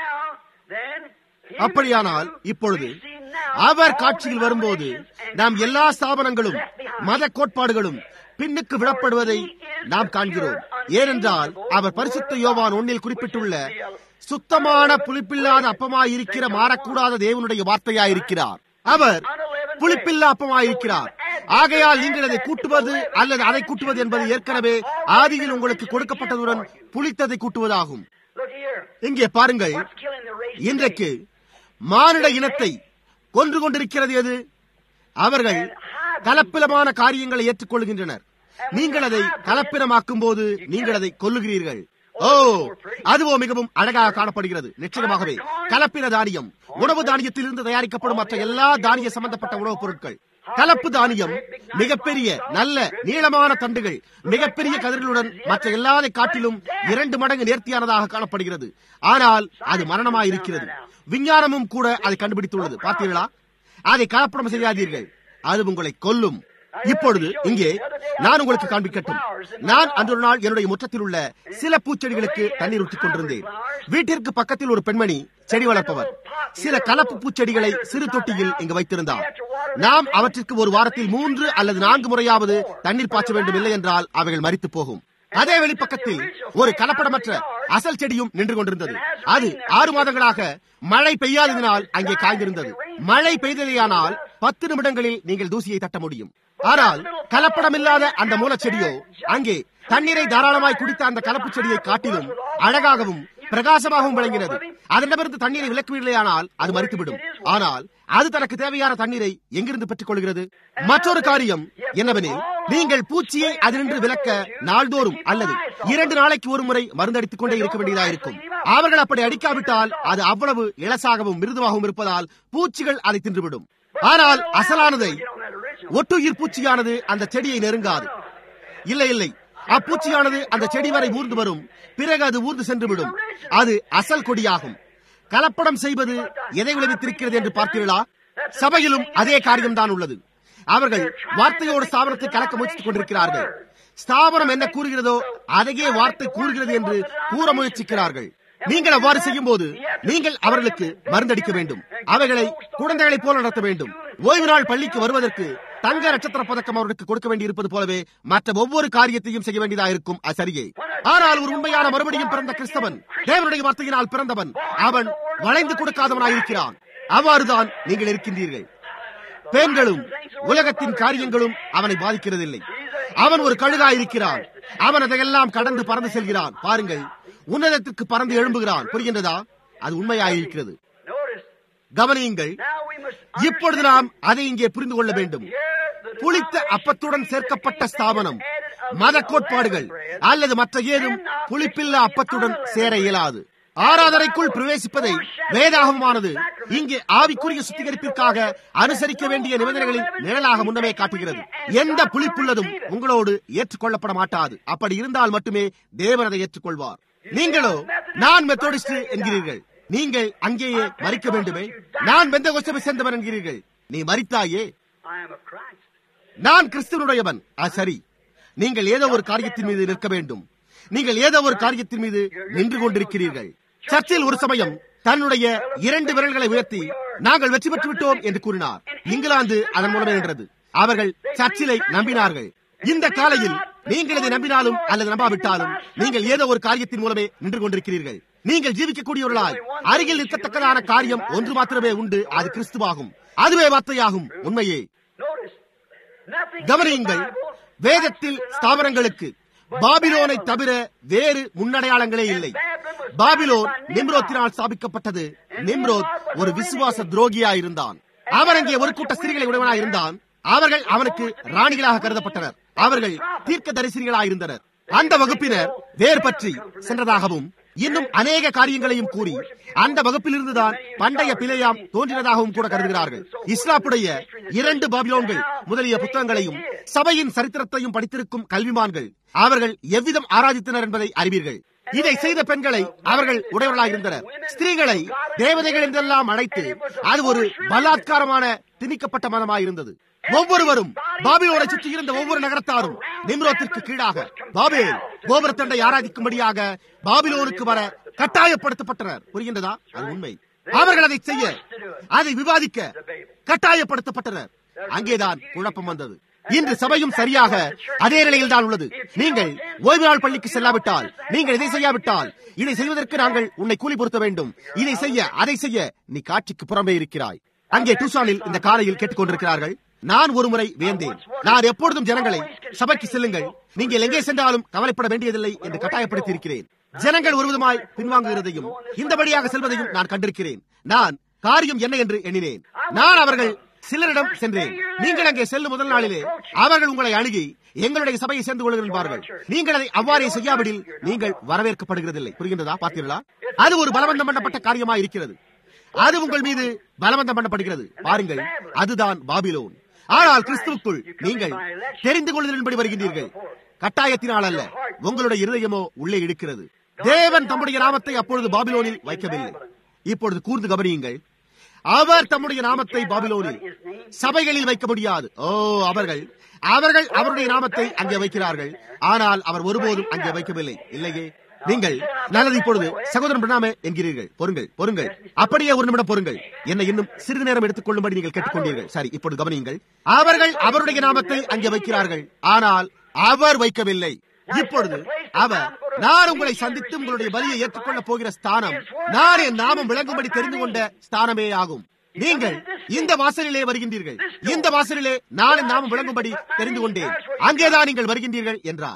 அப்படியானால் இப்பொழுது அவர் காட்சியில் வரும்போது நாம் எல்லா ஸ்தாபனங்களும் மத கோட்பாடுகளும் பின்னுக்கு விடப்படுவதை நாம் காண்கிறோம் ஏனென்றால் அவர் பரிசுத்த யோவான் ஒன்னில் குறிப்பிட்டுள்ள சுத்தமான புளிப்பில்லாத அப்பமாயிருக்கிற மாறக்கூடாத தேவனுடைய வார்த்தையாயிருக்கிறார் அவர் புளிப்பில்லா அப்பமாயிருக்கிறார் ஆகையால் நீங்கள் அதை கூட்டுவது அல்லது அதை கூட்டுவது என்பது ஏற்கனவே ஆதியில் உங்களுக்கு கொடுக்கப்பட்டதுடன் புளித்ததை கூட்டுவதாகும் இங்கே பாருங்கள் இன்றைக்கு மானிட இனத்தை கொன்று கொண்டிருக்கிறது எது அவர்கள் கலப்பிலமான காரியங்களை ஏற்றுக்கொள்கின்றனர் நீங்கள் அதை கலப்பினமாக்கும் போது நீங்கள் அதை கொல்லுகிறீர்கள் ஓ அதுவோ மிகவும் அழகாக காணப்படுகிறது நிச்சயமாகவே கலப்பின தானியம் உணவு தானியத்திலிருந்து தயாரிக்கப்படும் மற்ற எல்லா தானிய சம்பந்தப்பட்ட உணவுப் பொருட்கள் கலப்பு தானியம் மிகப்பெரிய நல்ல நீளமான தண்டுகள் மிகப்பெரிய கதிர்களுடன் மற்ற எல்லாதை காட்டிலும் இரண்டு மடங்கு நேர்த்தியானதாக காணப்படுகிறது ஆனால் அது மரணமாயிருக்கிறது விஞ்ஞானமும் கூட அதை கண்டுபிடித்துள்ளது பார்த்தீர்களா அதை கலப்படம் செய்யாதீர்கள் அது உங்களை கொல்லும் இப்பொழுது இங்கே நான் உங்களுக்கு காண்பிக்கட்டும் நான் அன்றொரு நாள் என்னுடைய முற்றத்தில் உள்ள சில பூச்செடிகளுக்கு தண்ணீர் ஊற்றிக் கொண்டிருந்தேன் வீட்டிற்கு பக்கத்தில் ஒரு பெண்மணி செடி வளர்ப்பவர் சில கலப்பு பூச்செடிகளை சிறு தொட்டியில் இங்கு வைத்திருந்தார் நாம் அவற்றிற்கு ஒரு வாரத்தில் மூன்று அல்லது நான்கு முறையாவது தண்ணீர் பாய்ச்ச வேண்டும் இல்லை என்றால் அவைகள் மறித்து போகும் அதே வெளிப்பக்கத்தில் ஒரு கலப்படமற்ற அசல் செடியும் நின்று கொண்டிருந்தது அது ஆறு மாதங்களாக மழை பெய்யாததினால் அங்கே காய்ந்திருந்தது மழை பெய்ததேயானால் பத்து நிமிடங்களில் நீங்கள் தூசியை தட்ட முடியும் ஆனால் கலப்படமில்லாத அந்த மூலச்செடியோ அங்கே தண்ணீரை தாராளமாய் குடித்த அந்த கலப்பு செடியை காட்டிலும் அழகாகவும் பிரகாசமாகவும் விளங்கினது அதனிடமிருந்து தண்ணீரை விலக்குவில்லையானால் அது மறித்துவிடும் ஆனால் அது தனக்கு தேவையான தண்ணீரை எங்கிருந்து பெற்றுக் கொள்கிறது மற்றொரு காரியம் என்னவெனில் நீங்கள் பூச்சியை அதினின்று விலக்க நாள்தோறும் அல்லது இரண்டு நாளைக்கு ஒரு முறை மருந்தடித்துக் கொண்டே இருக்க வேண்டியதாக இருக்கும் அவர்கள் அப்படி அடிக்காவிட்டால் அது அவ்வளவு இலசாகவும் மிருதுவாகவும் இருப்பதால் பூச்சிகள் அதை தின்றுவிடும் ஆனால் அசலானதை ஒட்டுயிர் பூச்சியானது அந்த செடியை நெருங்காது இல்லை இல்லை அப்பூச்சியானது அந்த செடி வரை ஊர்ந்து வரும் பிறகு அது ஊர்ந்து சென்று விடும் அது அசல் கொடியாகும் கலப்படம் செய்வது எதை விளைவித்திருக்கிறது என்று பார்த்தீர்களா சபையிலும் அதே காரியம்தான் உள்ளது அவர்கள் வார்த்தையோடு ஸ்தாபனத்தை கலக்க முயற்சித்துக் கொண்டிருக்கிறார்கள் ஸ்தாபனம் என்ன கூறுகிறதோ அதையே வார்த்தை கூறுகிறது என்று கூற முயற்சிக்கிறார்கள் நீங்கள் அவ்வாறு செய்யும் போது நீங்கள் அவர்களுக்கு மருந்தடிக்க வேண்டும் அவைகளை குழந்தைகளைப் போல நடத்த வேண்டும் ஓய்வு நாள் பள்ளிக்கு வருவதற்கு தங்க நட்சத்திர பதக்கம் அவர்களுக்கு கொடுக்க வேண்டி இருப்பது போலவே மற்ற ஒவ்வொரு காரியத்தையும் செய்ய வேண்டியதாக இருக்கும் அது சரியே ஆனால் ஒரு உண்மையான மறுபடியும் பிறந்த கிறிஸ்தவன் தேவனுடைய வார்த்தையினால் பிறந்தவன் அவன் வளைந்து கொடுக்காதவனாயிருக்கிறான் அவ்வாறுதான் நீங்கள் இருக்கின்றீர்கள் பெண்களும் உலகத்தின் காரியங்களும் அவனை பாதிக்கிறதில்லை அவன் ஒரு கழுகாயிருக்கிறான் அவன் அதையெல்லாம் கடந்து பறந்து செல்கிறான் பாருங்கள் உன்னதத்திற்கு பறந்து எழும்புகிறான் புரிகின்றதா அது உண்மையாயிருக்கிறது கவனியுங்கள் இப்பொழுது நாம் அதை இங்கே புரிந்து கொள்ள வேண்டும் புளித்த அப்பத்துடன் சேர்க்கப்பட்ட ஸ்தாபனம் மத கோட்பாடுகள் அல்லது மற்ற ஏதும் புளிப்பில்லா அப்பத்துடன் சேர இயலாது ஆராதனைக்குள் பிரவேசிப்பதை வேதாகமானது இங்கே ஆவிக்குரிய சுத்திகரிப்பிற்காக அனுசரிக்க வேண்டிய நிபந்தனைகளின் நிழலாக முன்னமே காட்டுகிறது எந்த புளிப்புள்ளதும் உங்களோடு ஏற்றுக்கொள்ளப்பட மாட்டாது அப்படி இருந்தால் மட்டுமே தேவன் அதை ஏற்றுக்கொள்வார் நீங்களோ நான் மெத்தோடிஸ்ட் என்கிறீர்கள் நீங்கள் அங்கேயே மறிக்க வேண்டுமே நான் வெந்த கொசபை சேர்ந்தவன் என்கிறீர்கள் நீ மறித்தாயே நான் கிறிஸ்துவனுடையவன் ஆ சரி நீங்கள் ஏதோ ஒரு காரியத்தின் மீது நிற்க வேண்டும் நீங்கள் ஏதோ ஒரு காரியத்தின் மீது நின்று கொண்டிருக்கிறீர்கள் சர்ச்சில் ஒரு சமயம் தன்னுடைய இரண்டு விரல்களை உயர்த்தி நாங்கள் வெற்றி பெற்று விட்டோம் என்று கூறினார் இங்கிலாந்து அதன் மூலமே நின்றது அவர்கள் சர்ச்சிலை நம்பினார்கள் இந்த காலையில் நீங்கள் இதை நம்பினாலும் அல்லது நம்பாவிட்டாலும் நீங்கள் ஏதோ ஒரு காரியத்தின் மூலமே நின்று கொண்டிருக்கிறீர்கள் நீங்கள் ஜீவிக்கக்கூடியவர்களாய் அருகில் நிற்கத்தக்கதான காரியம் ஒன்று மாத்திரமே உண்டு அது கிறிஸ்துவாகும் அதுவே வார்த்தையாகும் உண்மையே கவனியுங்கள் வேதத்தில் ஸ்தாபனங்களுக்கு பாபிலோனை தவிர வேறு முன்னடையாளங்களே இல்லை பாபிலோன் நிம்ரோத்தினால் ஸ்தாபிக்கப்பட்டது நிம்ரோத் ஒரு விசுவாச துரோகியாயிருந்தான் அவன் அங்கே ஒரு கூட்ட ஸ்திரீகளை உடையவனாக இருந்தான் அவர்கள் அவனுக்கு ராணிகளாக கருதப்பட்டனர் அவர்கள் தீர்க்க தரிசனிகளாயிருந்தனர் அந்த வகுப்பினர் வேறு பற்றி சென்றதாகவும் இன்னும் அநேக காரியங்களையும் கூறி அந்த வகுப்பிலிருந்துதான் பண்டைய பிழையாம் தோன்றினதாகவும் கூட கருதுகிறார்கள் இஸ்லாப்புடைய இரண்டு பாபிலோன்கள் முதலிய புத்தகங்களையும் சபையின் சரித்திரத்தையும் படித்திருக்கும் கல்விமான்கள் அவர்கள் எவ்விதம் ஆராதித்தனர் என்பதை அறிவீர்கள் இதை செய்த பெண்களை அவர்கள் உடையவர்களாக இருந்தனர் ஸ்திரீகளை தேவதைகள் என்றெல்லாம் அழைத்து அது ஒரு பலாத்காரமான திணிக்கப்பட்ட மதமாயிருந்தது ஒவ்வொருவரும் பாபிலோனை சுற்றி இருந்த ஒவ்வொரு நகரத்தாரும் நிம்ரோத்திற்கு கீழாக பாபேல் கோபுரத்தண்டை ஆராதிக்கும்படியாக பாபிலோனுக்கு வர கட்டாயப்படுத்தப்பட்டனர் புரிகின்றதா அது உண்மை அவர்கள் அதை செய்ய அதை விவாதிக்க கட்டாயப்படுத்தப்பட்டனர் அங்கேதான் குழப்பம் வந்தது இன்று சபையும் சரியாக அதே நிலையில் தான் உள்ளது நீங்கள் ஓய்வு நாள் பள்ளிக்கு செல்லாவிட்டால் நீங்கள் இதை செய்யாவிட்டால் இதை செய்வதற்கு நாங்கள் உன்னை கூலி பொருத்த வேண்டும் இதை செய்ய அதை செய்ய நீ காட்சிக்கு புறம்பே இருக்கிறாய் அங்கே டூசானில் இந்த காலையில் கேட்டுக்கொண்டிருக்கிறார்கள் நான் ஒரு முறை வேந்தேன் நான் எப்பொழுதும் ஜனங்களை சபைக்கு செல்லுங்கள் நீங்கள் எங்கே சென்றாலும் கவலைப்பட வேண்டியதில்லை என்று கட்டாயப்படுத்தி இருக்கிறேன் ஜனங்கள் ஒருவிதமாய் பின்வாங்குகிறதையும் இந்தபடியாக செல்வதையும் நான் கண்டிருக்கிறேன் நான் காரியம் என்ன என்று எண்ணினேன் நான் அவர்கள் சிலரிடம் சென்றேன் நீங்கள் அங்கே செல்லும் முதல் நாளிலே அவர்கள் உங்களை அணுகி எங்களுடைய சபையை சேர்ந்து கொள்கிறார்கள் நீங்கள் அதை அவ்வாறே செய்யாவிடில் நீங்கள் வரவேற்கப்படுகிறதில்லை புரிகின்றதா பார்த்தீர்களா அது ஒரு பலவந்தம் பண்ணப்பட்ட காரியமா இருக்கிறது அது உங்கள் மீது பலவந்தம் பண்ணப்படுகிறது பாருங்கள் அதுதான் பாபிலோன் ஆனால் கிறிஸ்துவுக்குள் நீங்கள் தெரிந்து கொள்வதன்படி வருகின்றீர்கள் கட்டாயத்தினால் அல்ல உங்களுடைய இருதயமோ உள்ளே இருக்கிறது தேவன் தம்முடைய நாமத்தை அப்பொழுது பாபிலோனில் வைக்கவில்லை இப்பொழுது கூர்ந்து கவனியுங்கள் அவர் தம்முடைய நாமத்தை பாபிலோனில் சபைகளில் வைக்க முடியாது ஓ அவர்கள் அவர்கள் அவருடைய நாமத்தை அங்கே வைக்கிறார்கள் ஆனால் அவர் ஒருபோதும் அங்கே வைக்கவில்லை இல்லையே நீங்கள் நல்லது இப்பொழுது சகோதரன் பிரணாமே என்கிறீர்கள் பொருங்கள் பொருங்கள் அப்படியே ஒரு நிமிடம் பொருங்கள் என்னை இன்னும் சிறிது நேரம் எடுத்துக் கொள்ளும்படி நீங்கள் கேட்டுக்கொண்டீர்கள் சரி இப்பொழுது கவனியுங்கள் அவர்கள் அவருடைய நாமத்தை அங்கே வைக்கிறார்கள் ஆனால் அவர் வைக்கவில்லை இப்பொழுது அவர் நான் உங்களை சந்தித்து உங்களுடைய பலியை ஏற்றுக்கொள்ளப் போகிற ஸ்தானம் நான் என் நாமம் விளங்கும்படி தெரிந்து கொண்ட ஸ்தானமே ஆகும் நீங்கள் இந்த வாசலிலே வருகின்றீர்கள் இந்த வாசலிலே நான் என் நாமம் விளங்கும்படி தெரிந்து கொண்டேன் அங்கேதான் நீங்கள் வருகின்றீர்கள் என்றார்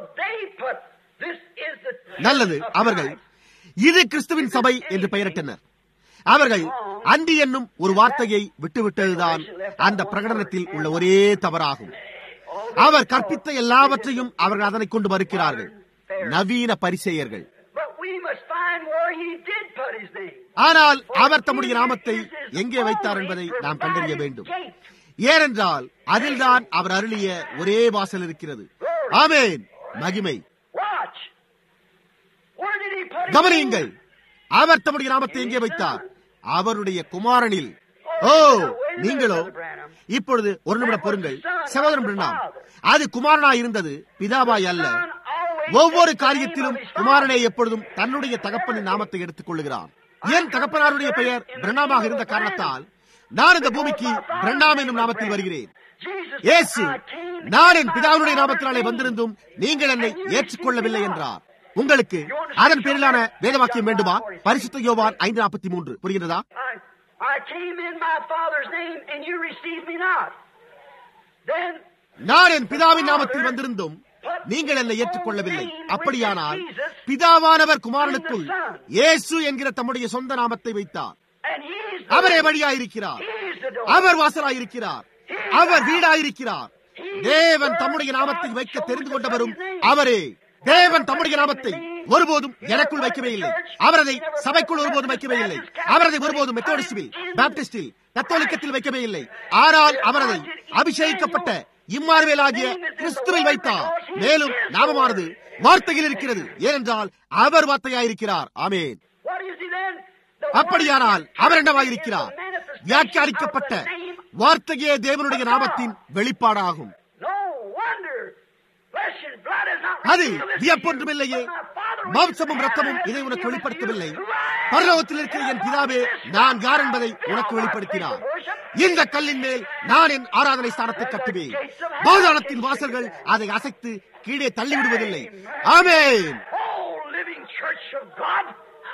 நல்லது அவர்கள் இது கிறிஸ்துவின் சபை என்று பெயரிட்டனர் அவர்கள் அந்தி என்னும் ஒரு வார்த்தையை விட்டுவிட்டதுதான் அந்த பிரகடனத்தில் உள்ள ஒரே தவறாகும் அவர் கற்பித்த எல்லாவற்றையும் அவர்கள் அதனை கொண்டு மறுக்கிறார்கள் நவீன பரிசெயர்கள் But we must find where he did put his name. ஆனால் அவர் தம்முடைய நாமத்தை எங்கே வைத்தார் என்பதை நாம் கண்டறிய வேண்டும் ஏனென்றால் அதில்தான் அவர் அருளிய ஒரே வாசல் இருக்கிறது ஆமென் மகிமை Watch. Where did he put his கவனியுங்கள் name? அவர் தம்முடைய நாமத்தை எங்கே வைத்தார் அவருடைய குமாரனில் ஓ நீங்களோ இப்பொழுது ஒரு நிமிடம் பொருங்கள் சகோதரன் பிரணாம் அது குமாரனாய் இருந்தது பிதாவாய் அல்ல ஒவ்வொரு காரியத்திலும் குமாரனே எப்பொழுதும் தன்னுடைய தகப்பனின் நாமத்தை எடுத்துக் கொள்ளுகிறான் என் தகப்பனாருடைய பெயர் பிரணாமாக இருந்த காரணத்தால் நான் இந்த பூமிக்கு பிரணாம் என்னும் நாமத்தில் வருகிறேன் Jesus இயேசு said, "I came in நான் என் my பிதாவுடைய Father's நாமத்தினாலே name." வந்திருந்தும் நீங்கள் என்னை ஏற்றுக்கொள்ளவில்லை என்றார் உங்களுக்கு அதன் பேரிலான வேதவாக்கியம் வேண்டுமா பரிசுத்த யோவான் ஐந்து நாற்பத்தி மூன்று புரிகிறதா I, I came in my Father's name and you received me not. Then நான் என் பிதாவின் நாமத்தில் வந்திருந்தும் நீங்கள் என்னை ஏற்றுக்கொள்ளவில்லை அப்படியானால் பிதாவானவர் குமாரனுக்குள் இயேசு என்கிற தம்முடைய சொந்த நாமத்தை வைத்தார் and he's the அவரே வழியாயிருக்கிறார் he's the door. அவர் வாசலாயிருக்கிறார் அவர் வீடாயிருக்கிறார் தேவன் தம்முடைய நாமத்தை வைக்க தெரிந்து கொண்டவரும் அவரே தேவன் தம்முடைய நாமத்தை ஒருபோதும் எனக்குள் வைக்கவே இல்லை அவரதை சபைக்குள் ஒருபோதும் வைக்கவே இல்லை அவரதை ஒருபோதும் மெத்தோடிஸ்டில் பாப்டிஸ்டில் கத்தோலிக்கத்தில் வைக்கவே இல்லை ஆனால் அவரதை அபிஷேகிக்கப்பட்ட இம்மாறுவேலாகிய கிறிஸ்துவில் வைத்தார் மேலும் நாமமானது வார்த்தையில் இருக்கிறது ஏனென்றால் அவர் வார்த்தையாயிருக்கிறார் ஆமேன் What is he then? The அப்படியானால் word our is என்னவாயிருக்கிறார் the manifestation வியாக்கியானிக்கப்பட்ட of the name. வார்த்தையே தேவனுடைய நாமத்தின் வெளிப்பாடாகும் No wonder flesh and blood is not அது revealed this to you, வியப்பொன்றுமில்லையே but my Father which is மாம்சமும் in ரத்தமும் heaven இதை has உனக்கு revealed வெளிப்படுத்தவில்லை to you. Who I am. பரலோகத்தில் இருக்கிற என் பிதாவே நான் யார் என்பதை உனக்கு வெளிப்படுத்தினார் இந்த கல்லின் மேல் நான் என் ஆராதனை ஸ்தானத்தை கட்டுவேன் பாதாளத்தின் வாசல்கள் அதை அசைத்து கீழே தள்ளிவிடுவதில்லை ஆமென் Oh, living church of God.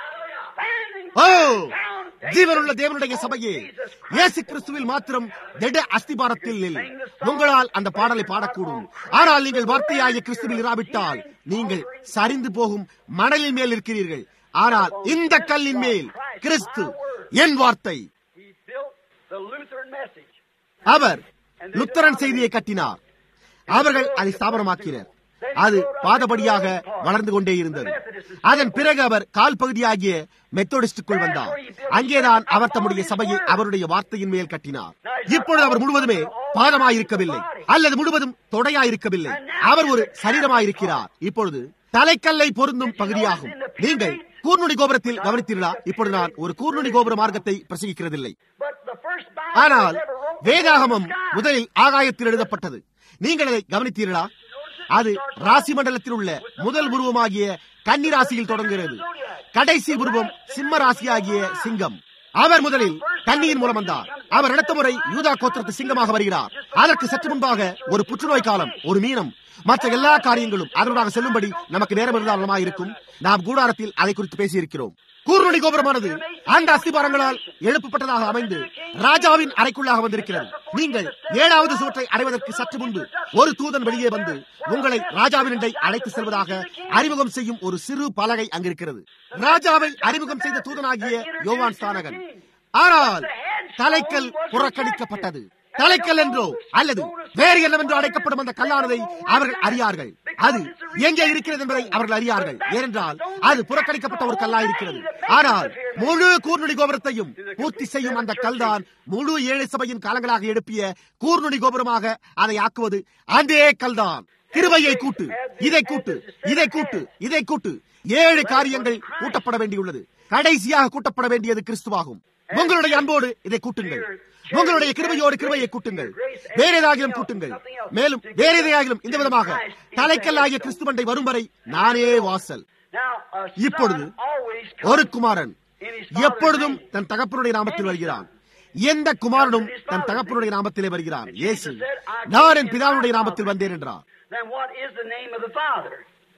Standing O foundation ஜீவனுள்ள தேவனுடைய சபையே Jesus Christ. இயேசு கிறிஸ்துவில் மாத்திரம் திட அஸ்திபாரத்தில் நில் உங்களால் அந்த பாடலை பாடக்கூடும் ஆனால் நீங்கள் வார்த்தையாகிய கிறிஸ்துவில் இராவிட்டால் நீங்கள் சரிந்து போகும் மணலின் மேல் இருக்கிறீர்கள் ஆனால் இந்த கல்லின் மேல் கிறிஸ்து என் வார்த்தை He built the Lutheran message. அவர் லுத்தரன் செய்தியை கட்டினார் அவர்கள் அதை ஸ்தாபனமாக்கினர் அது பாதபடியாக வளர்ந்து கொண்டே இருந்தது அதன் பிறகு அவர் கால் பகுதியாகிய மெத்தோடிஸ்டுக்குள் வந்தார் அங்கேதான் அவர் தம்முடைய சபையை அவருடைய வார்த்தையின் மேல் கட்டினார் இப்பொழுது அவர் முழுவதுமே பாதமாயிருக்கவில்லை அல்லது முழுவதும் தொடையாயிருக்கவில்லை அவர் ஒரு சரீரமாயிருக்கிறார் இப்பொழுது தலைக்கல்லை பொருந்தும் பகுதியாகும் நீங்கள் கூர்நுடி கோபுரத்தில் கவனித்தீர்களா இப்பொழுது நான் ஒரு கூர்நுடி கோபுர மார்க்கத்தை பிரசங்கிக்கிறதில்லை But the first Bible ஆனால் ever wrote வேதாகமம் was in the sky. முதலில் ஆகாயத்தில் எழுதப்பட்டது நீங்கள் அதை கவனித்தீர்களா அது ராசி மண்டலத்தில் உள்ள முதல் உருவமாகிய கன்னி ராசியில் தொடங்குகிறது கடைசி உருவம் சிம்ம ராசியாகிய சிங்கம் அவர் முதலில் கன்னியின் மூலம் வந்தார் அவர் அடுத்த முறை யூதா கோத்திரத்து சிங்கமாக வருகிறார் அதற்கு சற்று முன்பாக ஒரு புற்றுநோய் காலம் ஒரு மீனம் மற்ற எல்லா காரியங்களும் அதனூடாக செல்லும்படி நமக்கு நேரம் இருந்தால் நலமாயிருக்கும் நாம் கூடாரத்தில் அதை குறித்து பேசியிருக்கிறோம் கூர்நுடி கோபுரமானது அந்த அஸ்திபாரங்களால் எழுப்பப்பட்டதாக அமைந்து ராஜாவின் அறைக்குள்ளாக வந்திருக்கிறது நீங்கள் ஏழாவது சுவற்றை அடைவதற்கு சற்று முன்பு ஒரு தூதன் வெளியே வந்து உங்களை ராஜாவினிடை அழைத்து செல்வதாக அறிமுகம் செய்யும் ஒரு சிறு பலகை அங்கிருக்கிறது ராஜாவை அறிமுகம் செய்த தூதனாகிய யோவான் ஸ்தானகன் ஆனால் தலைக்கல் புறக்கணிக்கப்பட்டது தலைக்கல் என்றோ அல்லது வேறு என்னவென்றோ அழைக்கப்படும் அந்த கல்லானதை அவர்கள் அறியார்கள் அது எங்கே இருக்கிறது என்பதை அவர்கள் அறியார்கள் ஏனென்றால் அது புறக்கணிக்கப்பட்ட ஒரு கல்லா இருக்கிறது ஆனால் முழு கூர்நுடி கோபுரத்தையும் பூர்த்தி செய்யும் அந்த கல்தான் முழு ஏழை சபையின் காலங்களாக எழுப்பிய கூர்நுடி கோபுரமாக அதை ஆக்குவது அதே கல்தான் கிருபையை கூட்டு இதை கூட்டு இதை கூட்டு இதை கூட்டு ஏழு காரியங்கள் கூட்டப்பட வேண்டியுள்ளது கடைசியாக கூட்டப்பட வேண்டியது கிறிஸ்துவாகும் உங்களுடைய அன்போடு இதை கூட்டுங்கள் உங்களுடைய கிருபையோடு கிருபையை கூட்டுங்கள் வேற ஏதாகிலும் கூட்டுங்கள் மேலும் வேற எதையாகிலும் இந்த விதமாக தலைக்கல்லாகிய கிறிஸ்துவண்டை வரும் வரை நானே வாசல் Now, a son இப்பொழுது always ஒரு comes Kumaran in his father's எப்பொழுதும் name. தன் தகப்பனுடைய நாமத்தில் வருகிறான் எந்த குமாரனும் தன் தகப்பனுடைய நாமத்திலே வருகிறான் இயேசு நான் என் பிதாவுடைய நாமத்தில் வந்தேன் என்றார் Then what is the name of the Father?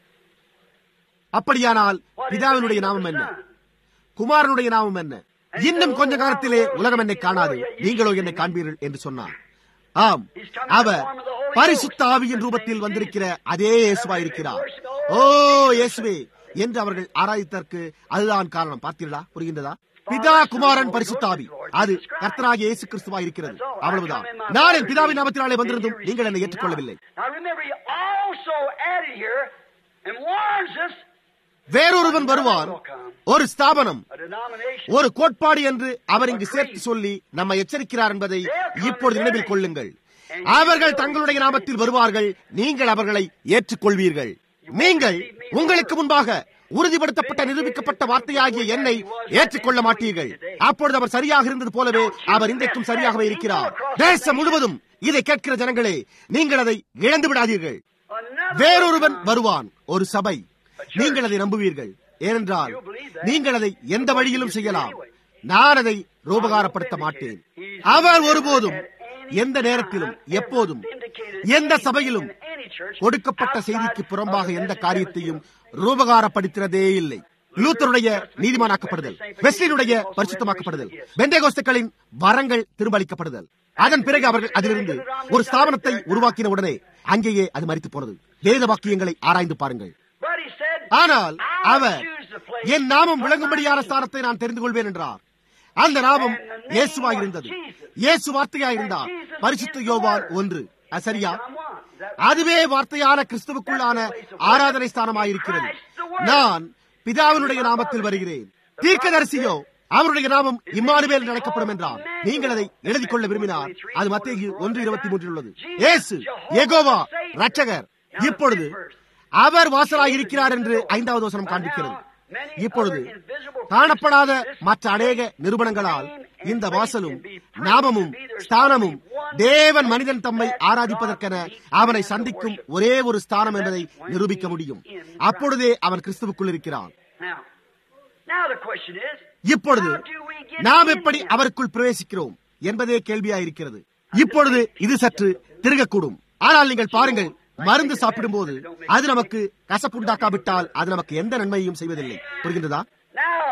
அப்படியானால் What is the பிதாவினுடைய name of நாமம் the என்ன Son? குமாரனுடைய நாமம் என்ன இன்னும் கொஞ்ச காலத்திலே உலகம் என்னை காணாது நீங்களோ என்னை காண்பீர்கள் என்று சொன்னார் ஆம் அவர் பரிசுத்த ஆவியின் ரூபத்தில் வந்திருக்கிற அதே இயேசுவாயிருக்கிறார் ஓ இயேசுவே என்று அவர்கள் ஆராய்த்ததற்கு அதுதான் காரணம் பார்த்தீர்களா புரிகின்றதா பிதா குமாரன் பரிசுத்த ஆவி அது கர்த்தராகிய இயேசு கிறிஸ்துவாய் இருக்கிறது அவ்வளவுதான் நான் என் பிதாவின் நாமத்தினாலே வந்திருந்தும் நீங்கள் என்னை ஏற்றுக்கொள்ளவில்லை Now remember, he also added here and warns us வேறொருவன் வருவான் ஒரு ஸ்தாபனம் a denomination. ஒரு கோட்பாடு என்று அவர் இங்கு சேர்த்து சொல்லி நம்மை எச்சரிக்கிறார் என்பதை இப்பொழுது நினைவில் கொள்ளுங்கள் அவர்கள் தங்களுடைய நாமத்தில் வருவார்கள் நீங்கள் அவர்களை ஏற்றுக்கொள்வீர்கள் நீங்கள் உங்களுக்கு முன்பாக உறுதிப்படுத்தப்பட்ட நிரூபிக்கப்பட்ட வார்த்தையாகிய என்னை ஏற்றுக்கொள்ள மாட்டீர்கள் அப்பொழுது அவர் சரியாக இருந்தது போலவே அவர் இன்றைக்கும் சரியாகவே இருக்கிறார் தேசம் முழுவதும் இதை கேட்கிற ஜனங்களே நீங்கள் அதை இழந்து விடாதீர்கள் Another வேறொருவன் வருவான் ஒரு சபை நீங்கள் அதை நம்புவீர்கள் ஏனென்றால் நீங்கள் அதை எந்த வழியிலும் செய்யலாம் நான் அதை ரூபகாரப்படுத்த மாட்டேன் அவர் ஒருபோதும் எந்த நேரத்திலும் எப்போதும் எந்த சபையிலும் கொடுக்கப்பட்ட செய்திக்கு புறம்பாக எந்த காரியத்தையும் ரூபகாரப்படுத்தினதே இல்லை லூத்தருடைய நீதிமானாக்கப்படுதல் வெஸ்லினுடைய பரிசுத்தமாக்கப்படுதல் பெந்தேகோஸ்துக்களின் வரங்கள் திரும்ப அளிக்கப்படுதல் அதன் பிறகு அவர்கள் அதிலிருந்து ஒரு ஸ்தாபனத்தை உருவாக்கின உடனே அங்கேயே அது மறித்து போனது வேத வாக்கியங்களை ஆராய்ந்து பாருங்கள் But he said, ஆனால் "I'll our choose the place என் நாமம் of விளங்கும்படியான my name." ஸ்தானத்தை நான் தெரிந்து கொள்வேன் என்றார் அந்த நாமம் இயேசுவாய் இருந்தது இயேசு வார்த்தையாய் இருந்தார் பரிசுத்த யோவான் ஒன்று அது சரியா I'm one. Is that அதுவே வார்த்தையான கிறிஸ்துவுக்குள்ளான ஆராதனை ஸ்தானமாயிருக்கிறது நான் பிதாவினுடைய நாமத்தில் வருகிறேன் தீர்க்கதரிசியோ அவருடைய நாமம் இம்மானுவேல் என்று அழைக்கப்படும் என்றார் நீங்கள் அதை எழுதிக் கொள்ள விரும்பினார் அது மத்திய ஒன்று இருபத்தி மூன்றில் உள்ளது இயேசு எகோவா ரட்சகர் இப்பொழுது அவர் வாசலாய் இருக்கிறார் என்று ஐந்தாவது வசனம் காண்பிக்கிறது இப்பொழுது காணப்படாத மற்ற அநேக நிறுவனங்களால் இந்த வாசலும் நாமமும் ஸ்தானமும் தேவன் மனிதன் தம்மை ஆராதிப்பதற்கென அவனை சந்திக்கும் ஒரே ஒரு ஸ்தானம் என்பதை நிரூபிக்க முடியும் அப்பொழுதே அவன் கிறிஸ்துவுக்குள் இருக்கிறான் Now, now the question is, இப்பொழுது how do we get நாம் in எப்படி here? அவருக்குள் பிரவேசிக்கிறோம் என்பதே கேள்வியாயிருக்கிறது இப்பொழுது இது சற்று திருகக்கூடும் ஆனால் நீங்கள் பாருங்கள் மருந்து சாப்பிடும்போது அது நமக்கு கசப்புண்டாக்காவிட்டால் அது நமக்கு எந்த நன்மையையும் செய்வதில்லை புரிகின்றதா Now,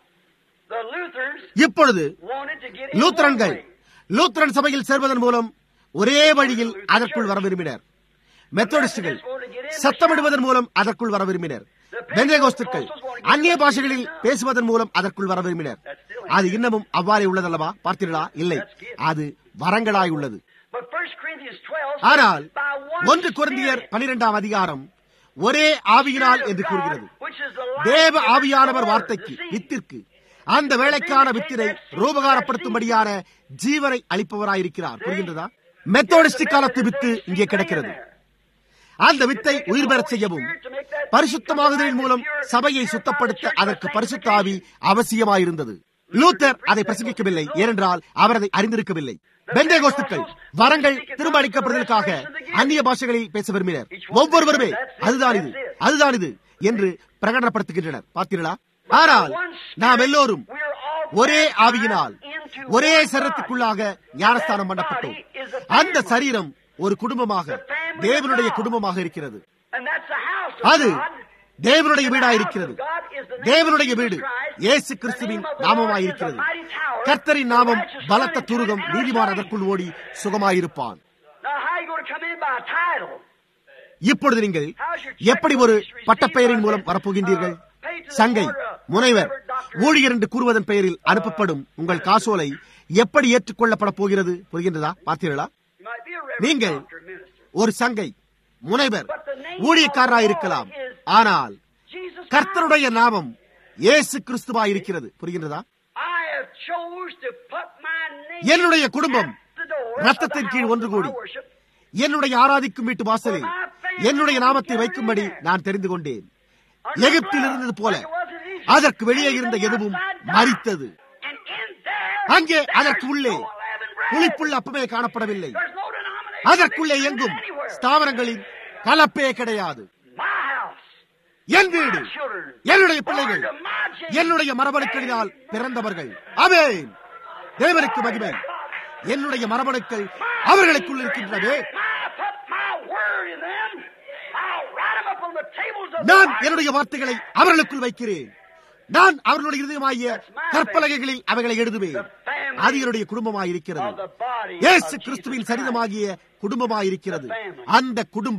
the Lutherans இப்பொழுது wanted to get in லூத்தரன்கள் one way. லூத்தரன் சபையில் சேர்வதன் மூலம் ஒரே வழியில் அதற்குள் வர விரும்பினர் மெத்தோடிஸ்டுகள் சத்தமிடுவதன் மூலம் அதற்குள் வர விரும்பினர் பெந்தேகோஸ்துக்கள் அந்நிய பாஷைகளில் பேசுவதன் மூலம் அதற்குள் வர விரும்பினர் அது இன்னமும் அவ்வாறே உள்ளதல்லவா பார்த்தீர்களா இல்லை அது வரங்களாய் உள்ளது But 1 Corinthians 12 ஆனால் says, by one ஒன்று குருந்தியர் Spirit, பனிரெண்டாம் அதிகாரம் ஒரே ஆவியினால் என்று God, கூறுகிறது which is the life தேவ giver ஆவியானவர் of the வார்த்தைக்கு seed. வித்திற்கு அந்த வேலைக்கான வித்தினை ரூபகாரப்படுத்தும்படியான ஜீவனை அளிப்பவராயிருக்கிறார் புரிகின்றதா மெத்தோடிஸ்டிக் காலத்து வித்து இங்கே கிடக்கிறது அந்த வித்தை உயிர் பெறச் செய்யவும் பரிசுத்தமாகுதலின் மூலம் சபையை சுத்தப்படுத்த அதற்கு பரிசுத்த ஆவி அவசியமாயிருந்தது லூத்தர் அதை பிரசங்கிக்கவில்லை ஏனென்றால் அவர் அதை அறிந்திருக்கவில்லை பெந்தேகோஸ்துக்கள் வரங்கள் திரும்ப அளிக்கப்படுவதற்காக அந்நிய பாஷைகளில் பேச விரும்பினர் ஒவ்வொருவருமே அதுதான் இது அதுதான் இது என்று பிரகடனப்படுத்துகின்றனர் பார்த்தீர்களா ஆனால் நாம் எல்லோரும் ஒரே ஆவியினால் ஒரே சரீரத்துக்குள்ளாக ஞானஸ்தானம் பண்ணப்பட்டோம் அந்த சரீரம் ஒரு குடும்பமாக தேவனுடைய குடும்பமாக இருக்கிறது And that's the house of அது God. தேவனுடைய வீடாயிருக்கிறது தேவனுடைய வீடு இயேசு கிறிஸ்துவின் நாமமாயிருக்கிறது கர்த்தரின் நாமம் பலத்த துருகம் நீதிமான் அதற்குள் ஓடி சுகமாயிருப்பான் Now, how are you going to come in by a title? இப்பொழுது நீங்கள் எப்படி ஒரு பட்டப்பெயரின் மூலம் வரப்போகின்றீர்கள் சங்கை முனைவர் ஊழியர் என்று கூறுவதன் பெயரில் அனுப்பப்படும் உங்கள் காசோலை எப்படி ஏற்றுக்கொள்ளப்பட போகிறது புரிகின்றதா பார்த்தீர்களா You might be a reverend நீங்கள் doctor, minister. ஒரு சங்கை முனைவர் ஊழியக்காரராயிருக்கலாம் ஆனால் Jesus கர்த்தருடைய நாமம் இயேசு கிறிஸ்துவாய் இருக்கிறது புரிகின்றதா I have chose to put my name என்னுடைய குடும்பம் at the door ரத்தத்தின் of the கீழ் house ஒன்று of கூடி my worship. என்னுடைய ஆராதிக்கும் வீட்டு வாசலில் என்னுடைய நாமத்தை வைக்கும்படி நான் தெரிந்து கொண்டேன் எகிப்தில் இருந்தது போல அதற்கு வெளியே இருந்த எதுவும் மறித்தது And in there, அங்கே there's அதற்கு உள்ளே no leavened bread. புளிப்புள்ள அப்பமே காணப்படவில்லை There's no denomination அதற்குள்ளே mixed in எங்கும் anywhere. ஸ்தாபனங்களின் கலப்பே கிடையாது My house, என் வீடு my children, என்னுடைய பிள்ளைகள் born to my genes. என்னுடைய மரபணுக்களினால் பிறந்தவர்கள் அமேன் தேவனுக்கு மகிமை என்னுடைய மரபணுக்கள் அவர்களுக்குள் இருக்கின்றவே I put my word in them. I'll write them up on the tables of நான் the என்னுடைய வார்த்தைகளை அவர்களுக்குள் வைக்கிறேன் நான் அவர்களுடைய இருதயமாகிய கற்பலகைகளில் அவைகளை எழுதுவேன் அது என்னுடைய குடும்பமாயிருக்கிறது of the body இயேசு of Jesus கிறிஸ்துவின் Christ. சரிதமாகிய குடும்பமாயிருக்கிறது அந்த குடும்பம்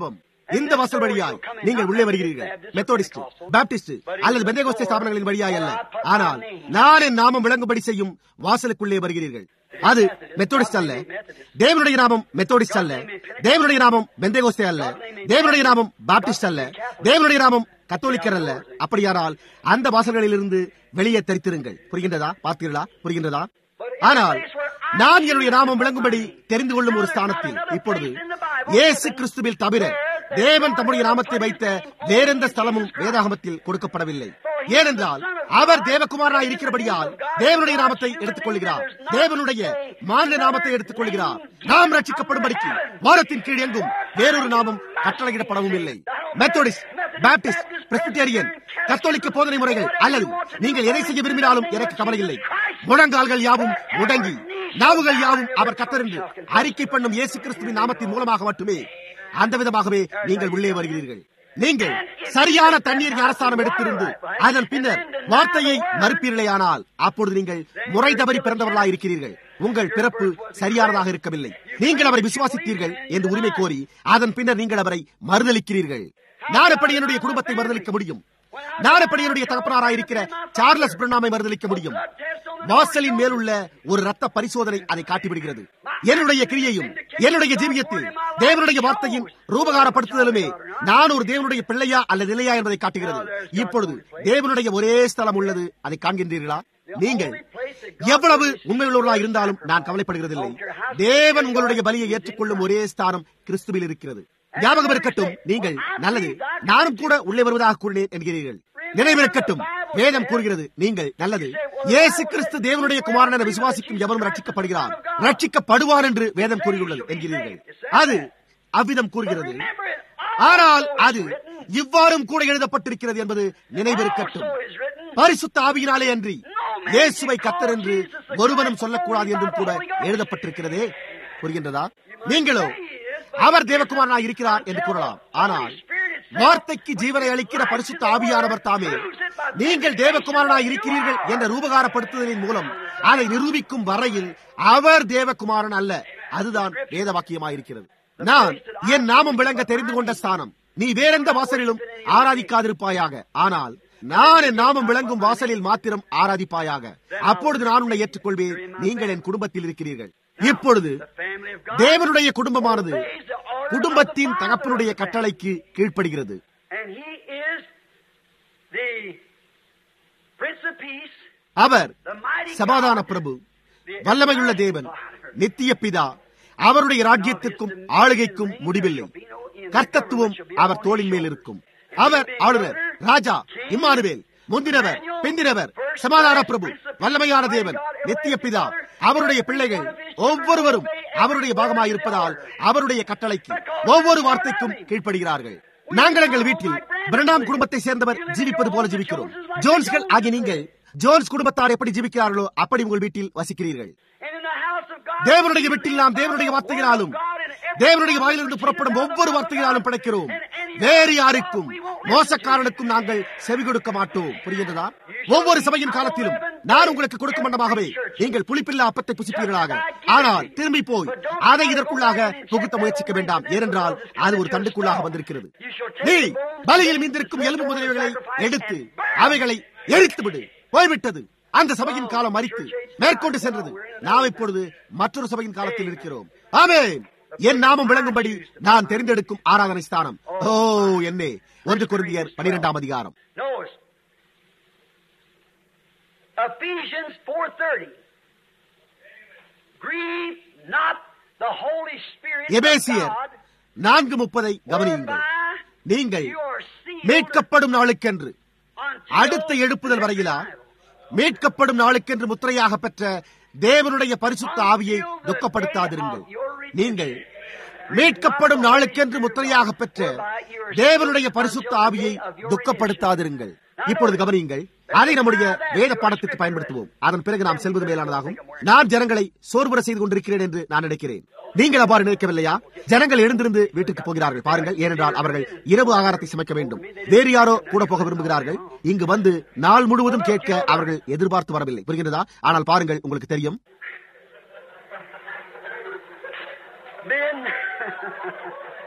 இந்த வாசல் வழியாய் நீங்கள் உள்ளே வருகிறீர்கள் மெத்தோடிஸ்ட் பாப்டிஸ்ட் அல்லது பெந்தேகோஸ்தே ஸ்தாபனங்களின் வழியாய் அல்ல ஆனால் நான் என் நாமம் விளங்கும்படி செய்யும் வாசலுக்குள்ளே வருகிறீர்கள் அது மெத்தோடிஸ்ட் அல்ல தேவனுடைய நாமம் மெத்தோடிஸ்ட் அல்ல தேவனுடைய நாமம் பெந்தேகோஸ்தே அல்ல தேவனுடைய நாமம் பாப்டிஸ்ட் அல்ல தேவனுடைய நாமம் கத்தோலிக்கர் அல்ல அப்படியானால் அந்த வாசல்களிலிருந்து வெளியே தரித்திருங்கள் புரிகின்றதா பார்த்தீர்களா புரிகின்றதா ஆனால் நான் என்னுடைய நாமம் விளங்கும்படி தெரிந்து கொள்ளும் ஒரு ஸ்தானத்தில் இப்பொழுது இயேசு கிறிஸ்துவில் தவிர தேவன் தம்முடைய நாமத்தை வைத்த வேறெந்த ஸ்தலமும் வேதாகமத்தில் கொடுக்கப்படவில்லை ஏனென்றால் அவர் தேவகுமாரனாய் இருக்கிறபடியால் தேவனுடைய நாமத்தை எடுத்துக் கொள்கிறார் தேவனுடைய மாநில நாமத்தை எடுத்துக் கொள்கிறார் நாம் ரட்சிக்கப்படும்படிக்கு வாரத்தின் கீழ் எங்கும் வேறொரு நாமம் கட்டளையிடப்படவும் இல்லை மெத்தோடிஸ்ட் பாப்டிஸ்ட் பிரஸ்பிட்டேரியன் கத்தோலிக்க போதனை முறைகள் அல்லது நீங்கள் எதை செய்ய விரும்பினாலும் எனக்கு கவலை இல்லை முழங்கால்கள் யாவும் முடங்கி நாவுகள் யாவும் அவர் கத்தர் என்று அறிக்கை பண்ணும் இயேசு கிறிஸ்துவின் நாமத்தின் மூலமாக மட்டுமே அந்த விதமாகவே நீங்கள் உள்ளே வருகிறீர்கள் நீங்கள் சரியான தண்ணீர் ஞானஸ்தானம் எடுத்திருந்து அதன் பின்னர் வார்த்தையை மறுப்பீர்களேயானால் அப்பொழுது நீங்கள் முறை தவறி பிறந்தவர்களாக இருக்கிறீர்கள் உங்கள் பிறப்பு சரியானதாக இருக்கவில்லை நீங்கள் அவரை விசுவாசித்தீர்கள் என்று உரிமை கோரி அதன் பின்னர் நீங்கள் அவரை மறுதளிக்கிறீர்கள் நான் எப்படி என்னுடைய குடும்பத்தை மறுதளிக்க முடியும் நான் எப்படி என்னுடைய தகப்பனாராக இருக்கிற சார்லஸ் பிரணாமை மறுதளிக்க முடியும் வாசலின் மேலுள்ள ஒரு ரத்த பரிசோதனை அதை காட்டிவிடுகிறது என்னுடைய கிரியையும் என்னுடைய ஜீவியத்தில் தேவனுடைய வார்த்தையின் ரூபகாரப்படுத்துதலுமே நான் ஒரு தேவனுடைய பிள்ளையா அல்லது இல்லையா என்பதை காட்டுகிறது இப்பொழுது தேவனுடைய ஒரே ஸ்தலம் உள்ளது அதை காண்கின்றீர்களா நீங்கள் எவ்வளவு உண்மையுள்ளவர்களாக இருந்தாலும் நான் கவலைப்படுகிறதில்லை தேவன் உங்களுடைய பலியை ஏற்றுக்கொள்ளும் ஒரே ஸ்தானம் கிறிஸ்துவில் இருக்கிறது ஞாபகம் இருக்கட்டும் நீங்கள் நல்லது நானும் கூட உள்ளே வருவதாக கூறினேன் என்கிறீர்கள் நினைவிருக்கட்டும் வேதம் கூறுகிறது நீங்கள் நல்லது இயேசு கிறிஸ்து தேவனுடைய குமாரன் என விசுவாசிக்கும் எவரும் ரட்சிக்கப்படுகிறார் ரட்சிக்கப்படுவார் என்று வேதம் கூறியுள்ளது என்கிறீர்கள் அது அவ்விதம் கூறுகிறது ஆனால் அது இவ்வாறும் கூட எழுதப்பட்டிருக்கிறது என்பது நினைவிருக்கட்டும் பரிசுத்த ஆவியினாலே அன்றி இயேசுவை கத்தர் என்று ஒருவனும் சொல்லக்கூடாது என்றும் கூட எழுதப்பட்டிருக்கிறதே புரிகின்றதா நீங்களோ அவர் தேவகுமாரனாக இருக்கிறார் என்று கூறலாம் ஆனால் வார்த்தைக்கு ஜீவனை அளிக்கிற பரிசுத்த ஆவியானவர் தாமே நீங்கள் தேவகுமாரனாக இருக்கிறீர்கள் என்ற ரூபகாரப்படுத்துதலின் மூலம் அதை நிரூபிக்கும் வரையில் அவர் தேவகுமாரன் அல்ல அதுதான் வேத வாக்கியமாயிருக்கிறது நான் என் நாமம் விளங்க தெரிந்து கொண்ட ஸ்தானம் நீ வேறெந்த வாசலிலும் ஆராதிக்காதிருப்பாயாக ஆனால் நான் என் நாமம் விளங்கும் வாசலில் மாத்திரம் ஆராதிப்பாயாக அப்பொழுது நான் உன்னை ஏற்றுக்கொள்வேன் நீங்கள் என் குடும்பத்தில் இருக்கிறீர்கள் இப்பொழுது தேவனுடைய குடும்பமானது குடும்பத்தின் தகப்பனுடைய கட்டளைக்கு கீழ்ப்படுகிறது அவர் சமாதான பிரபு வல்லமையுள்ள தேவன் நித்திய பிதா அவருடைய ராஜ்யத்திற்கும் ஆளுகைக்கும் முடிவில்லை கர்த்தத்துவம் அவர் தோளின் மேல் இருக்கும் அவர் ஆளுநர் ராஜா இம்மானுவேல் முந்தினவர் பிந்தினவர் சமாதான பிரபு வல்லமையான தேவன் நித்திய பிதா அவருடைய பிள்ளைகள் ஒவ்வொருவரும் அவருடைய பாகமாக இருப்பதால் அவருடைய கட்டளைக்கு ஒவ்வொரு வார்த்தைக்கும் கீழ்ப்படுகிறார்கள் நாங்கள் எங்கள் வீட்டில் பிரணாம் குடும்பத்தை சேர்ந்தவர் ஜீவிப்பது போல ஜீவிக்கிறோம் ஜோன்ஸ்கள் ஆகிய நீங்கள் ஜோன்ஸ் குடும்பத்தார் எப்படி ஜீவிக்கிறார்களோ அப்படி உங்கள் வீட்டில் வசிக்கிறீர்கள் தேவனுடைய வீட்டில் நாம் தேவனுடைய வார்த்தையினாலும் தேவனுடைய வாயிலிருந்து புறப்படும் ஒவ்வொரு வார்த்தையினாலும் படைக்கிறோம் வேறு யாருக்கும் மோசக்காரனுக்கும் நாங்கள் செவி கொடுக்க மாட்டோம் புரிகின்றதா ஒவ்வொரு சபையின் காலத்திலும் நான் உங்களுக்கு கொடுக்கும் மண்டமாகவே நீங்கள் புளிப்பில்லா அப்பத்தை புசிப்பீர்களாக ஆனால் திரும்பி போய் அதை இதற்குள்ளாக புகுத்த முயற்சிக்க வேண்டாம் ஏனென்றால் அது ஒரு தண்டுக்குள்ளாக வந்திருக்கிறது நீ பலியில் மீந்திருக்கும் எலும்பு முதலியவைகளை எடுத்து அவைகளை எரித்து விடு போய்விட்டது அந்த சபையின் காலம் மறித்து மேற்கொண்டு சென்றது நாம் இப்பொழுது மற்றொரு சபையின் காலத்தில் இருக்கிறோம் ஆமே என் நாமம் விளங்கும்படி நான் தெரிந்தெடுக்கும் ஆராதனை ஸ்தானம் ஓ என்னே ஒன்று குருந்தியர் பனிரெண்டாம் அதிகாரம் Ephesians 4:30 Grieve not the Holy Spirit எபேசியர் of God நான்கு முப்பதை கவனியுங்கள் whereby நீங்கள் you are sealed மீட்கப்படும் நாளுக்கென்று until அடுத்த எழுப்புதல் வரையிலா மீட்கப்படும் நாளுக்கென்று முத்திரையாக பெற்ற தேவனுடைய பரிசுத்த ஆவியை துக்கப்படுத்தாதிருங்கள் நீங்கள் மீட்கப்படும் நாளுக்கென்று முத்திரையாக பெற்ற தேவனுடைய பரிசுத்த ஆவியை துக்கப்படுத்தாதிருங்கள் இப்பொழுது கவனியுங்கள் அதை நம்முடைய வேத பாடத்துக்கு பயன்படுத்துவோம் அதன் பிறகு நாம் செல்வது மேலானதாகும் நான் ஜனங்களை சோர்வுற செய்து கொண்டிருக்கிறேன் என்று நான் நினைக்கிறேன் நீங்கள் அவ்வாறு நினைக்கவில்லையா ஜனங்கள் எழுந்திருந்து வீட்டுக்கு போகிறார்கள் பாருங்கள் ஏனென்றால் அவர்கள் இரவு ஆகாரத்தை சமைக்க வேண்டும் வேறு யாரோ கூட போக விரும்புகிறார்கள் இங்கு வந்து நாள் முழுவதும் கேட்க அவர்கள் எதிர்பார்த்து வரவில்லை புரிகிறதா ஆனால் பாருங்கள் உங்களுக்கு தெரியும் Men,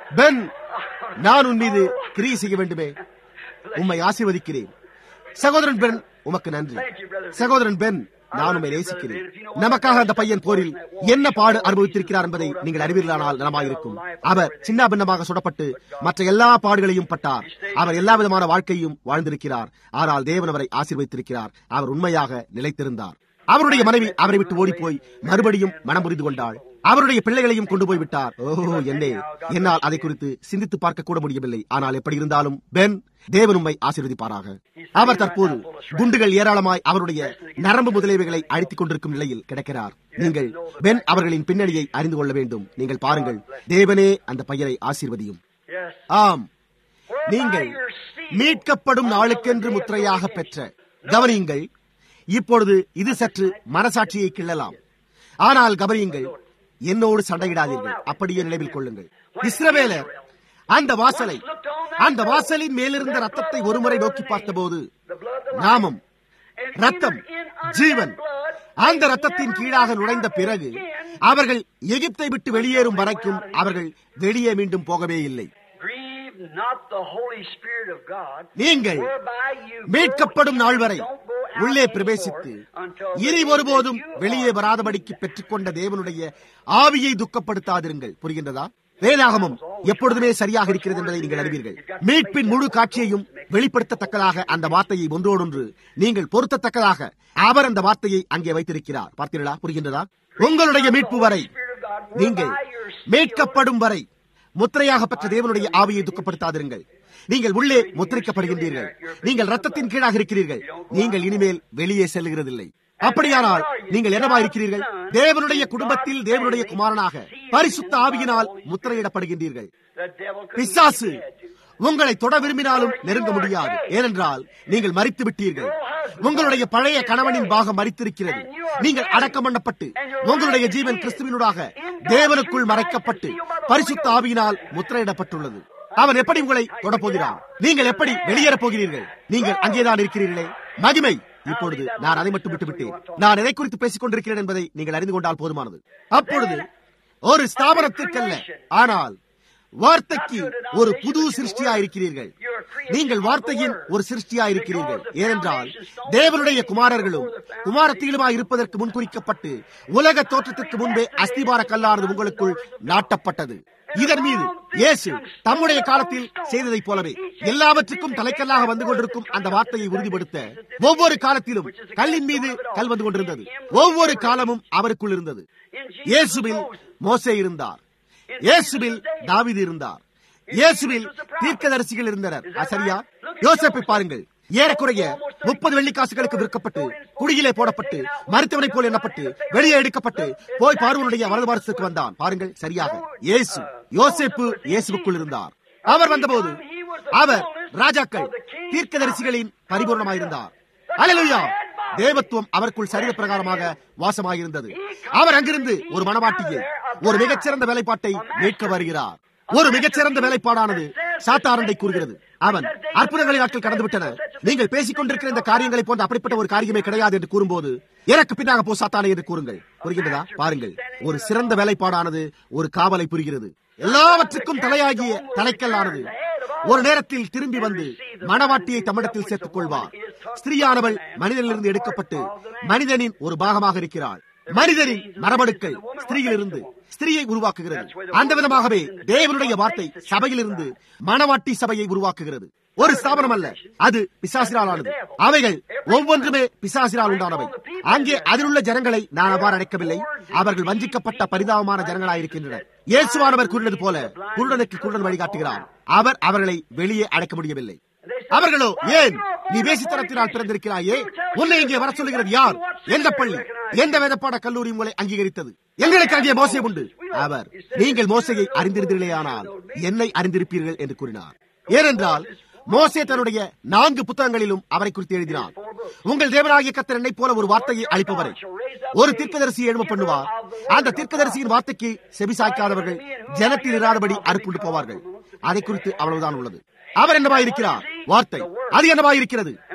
பென் நான் உன் மீது கிரியை செய்ய வேண்டுமே உம்மை ஆசீர்வதிக்கிறேன் சகோதரன் பென் உமக்கு நன்றி சகோதரன் பென் நான் உண்மை நேசிக்கிறேன் நமக்காக அந்த பையன் போரில் என்ன பாடு அனுபவித்திருக்கிறார் என்பதை நீங்கள் அறிவீர்களானால் நலமாயிருக்கும் அவர் சின்ன பின்னமாக சுடப்பட்டு மற்ற எல்லா பாடுகளையும் பட்டார் அவர் எல்லா விதமான வாழ்க்கையும் வாழ்ந்திருக்கிறார் ஆனால் தேவன் அவரை ஆசீர்வதித்திருக்கிறார் அவர் உண்மையாக நிலைத்திருந்தார் அவருடைய மனைவி அவரை விட்டு ஓடிப்போய் மறுபடியும் மனம் புரிந்து கொண்டாள் அவருடைய பிள்ளைகளையும் கொண்டு போய் விட்டார் ஓஹோ என்னே என்னால் அதை குறித்து சிந்தித்து பார்க்க கூட முடியவில்லை ஆனால் எப்படி இருந்தாலும் பென் தேவன் உண்மை ஆசீர்வதிப்பாராக அவர் தற்போது குண்டுகள் ஏராளமாய் அவருடைய நரம்பு முதலீவுகளை அழித்துக் கொண்டிருக்கும் நிலையில் கிடக்கிறார் நீங்கள் பென் அவர்களின் பின்னணியை அறிந்து கொள்ள வேண்டும் நீங்கள் பாருங்கள் தேவனே அந்த பையனை ஆசீர்வதியும் Yes. ஆம் நீங்கள் மீட்கப்படும் நாளுக்கென்று முத்திரையாக பெற்ற கவனியுங்கள் இப்பொழுது இது சற்று மனசாட்சியை கிள்ளலாம் ஆனால் கவனியுங்கள் என்னோடு சண்டையிடாதீர்கள் அப்படியே நினைவில் கொள்ளுங்கள் இஸ்ரவேலர் அந்த வாசலை அந்த வாசலின் மேலிருந்த ரத்தத்தை ஒருமுறை நோக்கி பார்த்தபோது நாமம் ரத்தம் ஜீவன் அந்த ரத்தத்தின் கீழாக நுழைந்த பிறகு அவர்கள் எகிப்தை விட்டு வெளியேறும் வரைக்கும் அவர்கள் வெளியே மீண்டும் போகவே இல்லை Grieve not the Holy Spirit of God. நீங்கள் whereby you மீட்கப்படும் go நாள் in, வரை don't go out உள்ளே anymore பிரவேசித்து until இனி the ஒருபோதும் day that you வெளியே are வராதபடிக்கு பெற்றுக்கொண்ட தேவனுடைய ஆவியை துக்கப்படுத்தாதிருங்கள் புரிகின்றதா வேதாகமம் எப்பொழுதுமே சரியாக இருக்கிறது என்பதை நீங்கள் அறிவீர்கள் மீட்பின் முழு காட்சியையும் வெளிப்படுத்தத்தக்கதாக அந்த வார்த்தையை ஒன்றோடொன்று நீங்கள் பொருத்தத்தக்கதாக அவர் அந்த வார்த்தையை அங்கே வைத்திருக்கிறார் பார்த்தீர்களா புரிகின்றதா உங்களுடைய மீட்பு வரை நீங்கள் மீட்கப்படும் வரை முத்திரையாக பெற்ற தேவனுடைய ஆவியை துக்கப்படுத்தாதிருங்கள் நீங்கள் உள்ளே முத்திரிக்கப்படுகின்றீர்கள் நீங்கள் ரத்தத்தின் கீழாக இருக்கிறீர்கள் நீங்கள் இனிமேல் வெளியே செல்லுகிறதில்லை அப்படியானால் நீங்கள் என்னவா இருக்கிறீர்கள் தேவனுடைய குடும்பத்தில் தேவனுடைய குமாரனாக பரிசுத்த ஆவியினால் முத்திரையிடப்படுகின்றீர்கள் the devil couldn't பிசாசு get you. உங்களை தொட விரும்பினாலும் நெருங்க முடியாது ஏனென்றால் நீங்கள் மறித்து விட்டீர்கள் உங்களுடைய பழைய கணவனின் பாகம் மறித்திருக்கிறது நீங்கள் அடக்கம் பண்ணப்பட்டு உங்களுடைய ஜீவன் கிறிஸ்துவினூடாக தேவனுக்குள் மறைக்கப்பட்டு பரிசுத்த ஆவியினால் முத்திரையிடப்பட்டுள்ளது அவன் எப்படி உங்களை தொடப்போகிறான் நீங்கள் எப்படி வெளியேறப் போகிறீர்கள் நீங்கள் அங்கேதான் இருக்கிறீர்களே மகிமை இப்பொழுது நான் அதை மட்டும் விட்டுவிட்டேன் நான் எதை குறித்து பேசிக் கொண்டிருக்கிறேன் என்பதை நீங்கள் அறிந்து கொண்டால் போதுமானது அப்பொழுது ஒரு ஸ்தாபனத்திற்கல்ல ஆனால் வார்த்தைக்கு ஒரு புது சிருஷ்டியா இருக்கிறீர்கள் நீங்கள் வார்த்தையின் ஒரு சிருஷ்டியா இருக்கிறீர்கள் ஏனென்றால் தேவனுடைய குமாரர்களும் குமாரத்திலுமாய் இருப்பதற்கு முன்குறிக்கப்பட்டு உலக தோற்றத்திற்கு முன்பே அஸ்திபார கல்லானது உங்களுக்குள் நாட்டப்பட்டது இதன் மீது இயேசு தம்முடைய காலத்தில் செய்ததைப் போலவே எல்லாவற்றுக்கும் தலைக்கல்லாக வந்து கொண்டிருக்கும் அந்த வார்த்தையை உறுதிப்படுத்த ஒவ்வொரு காலத்திலும் கல்லின் மீது கல் வந்து கொண்டிருந்தது ஒவ்வொரு காலமும் அவருக்குள் இருந்தது இயேசுவில் மோசே இருந்தார் இயேசுவில் தாவீது இருந்தார் இயேசுவில் தீர்க்கதரிசிகள் இருந்தனர் அது சரியா யோசேப்பை பாருங்கள் ஏறக்குறைய முப்பது வெள்ளிக்காசுகளுக்கு விற்கப்பட்டு குடியிலே போடப்பட்டு மருத்துவனை போல் எண்ணப்பட்டு வெளியே எடுக்கப்பட்டு போய் பார்வனுடைய வலது பாரசத்துக்கு வந்தான் பாருங்கள் சரியாக இயேசு யோசேப்பு இயேசுவுக்குள் இருந்தார் அவர் வந்தபோது அவர் ராஜாக்கள் தீர்க்கதரிசிகளின் பரிபூர்ணமாயிருந்தார் அல்லேலூயா தேவத்துவம் அவருக்குள் சரீர பிரகாரமாக வாசமாயிருந்தது அவர் அங்கிருந்து ஒரு மனவாட்டியை ஒரு மிகச்சிறந்த வேலைப்பாட்டை மீட்க வருகிறார் ஒரு மிகச்சிறந்த வேலைப்பாடானது சாத்தாரண்டை கூறுகிறது அவன் அற்புதங்களின் நாட்கள் கடந்து விட்டன நீங்கள் பேசிக் கொண்டிருக்கிற இந்த காரியங்களை போன்ற அப்படிப்பட்ட ஒரு காரியமே கிடையாது என்று கூறும்போது எனக்கு பின்னாக போ சாத்தானே என்று கூறுங்கள் புரிகின்றதா பாருங்கள் ஒரு சிறந்த வேலைப்பாடானது ஒரு காவலை புரிகிறது எல்லாவற்றுக்கும் தலையாகிய தலைக்கல்லானது ஒரு நேரத்தில் திரும்பி வந்து மணவாட்டியை தம்மிடத்தில் சேர்த்துக் கொள்வார் ஸ்திரீயானவள் மனிதனிலிருந்து எடுக்கப்பட்டு மனிதனின் ஒரு பாகமாக இருக்கிறாள் மனிதனின் மரபணுக்கள் ஸ்திரீயிலிருந்து ஸ்திரீயை உருவாக்குகிறது அந்த விதமாகவே தேவனுடைய வார்த்தை சபையிலிருந்து மணவாட்டி சபையை உருவாக்குகிறது ஒரு ஸ்தாபனம் அல்ல அது பிசாசிராலானது அவைகள் ஒவ்வொன்றுமே பிசாசிரால் உண்டானவை அங்கே அதிலுள்ள ஜனங்களை நான் அவ்வாறு அழைக்கவில்லை அவர்கள் வஞ்சிக்கப்பட்ட பரிதாபமான ஜனங்களாயிருக்கின்றனர் இயேசுவானவர் கூறினது போல குருடனுக்கு குருடன் வழிகாட்டுகிறார் அவர் அவர்களை வெளியே அழைக்க முடியவில்லை அவர்களோ ஏன் நீ வேசித்தனத்தினால் பிறந்திருக்கிறாயே உன்னை இங்கே வர சொல்லுகிறது யார் எந்த பள்ளி எந்த வேதப்பாட கல்லூரி உங்களை அங்கீகரித்தது எங்களுக்கு அங்கே மோசை உண்டு அவர் நீங்கள் மோசையை அறிந்திருந்தீர்களேயானால் என்னை அறிந்திருப்பீர்கள் என்று கூறினார் ஏனென்றால் மோசே தன்னுடைய நான்கு புத்தகங்களிலும் அவரை குறித்து எழுதினார் உங்கள் தேவனாகிய கத்தர் என்னை போல ஒரு வார்த்தையை அளிப்பவரை ஒரு தீர்க்கதரிசியை எழும பண்ணுவார் அந்த தீர்க்கதரிசியின் வார்த்தைக்கு செபிசாய்க்காதவர்கள் ஜனத்தில் இராதபடி அறுப்புண்டு போவார்கள் அதை குறித்து அவ்வளவுதான் உள்ளது அவர் என்னவாயிருக்கிறார் வார்த்தை அது என்னவாயிருக்கிறது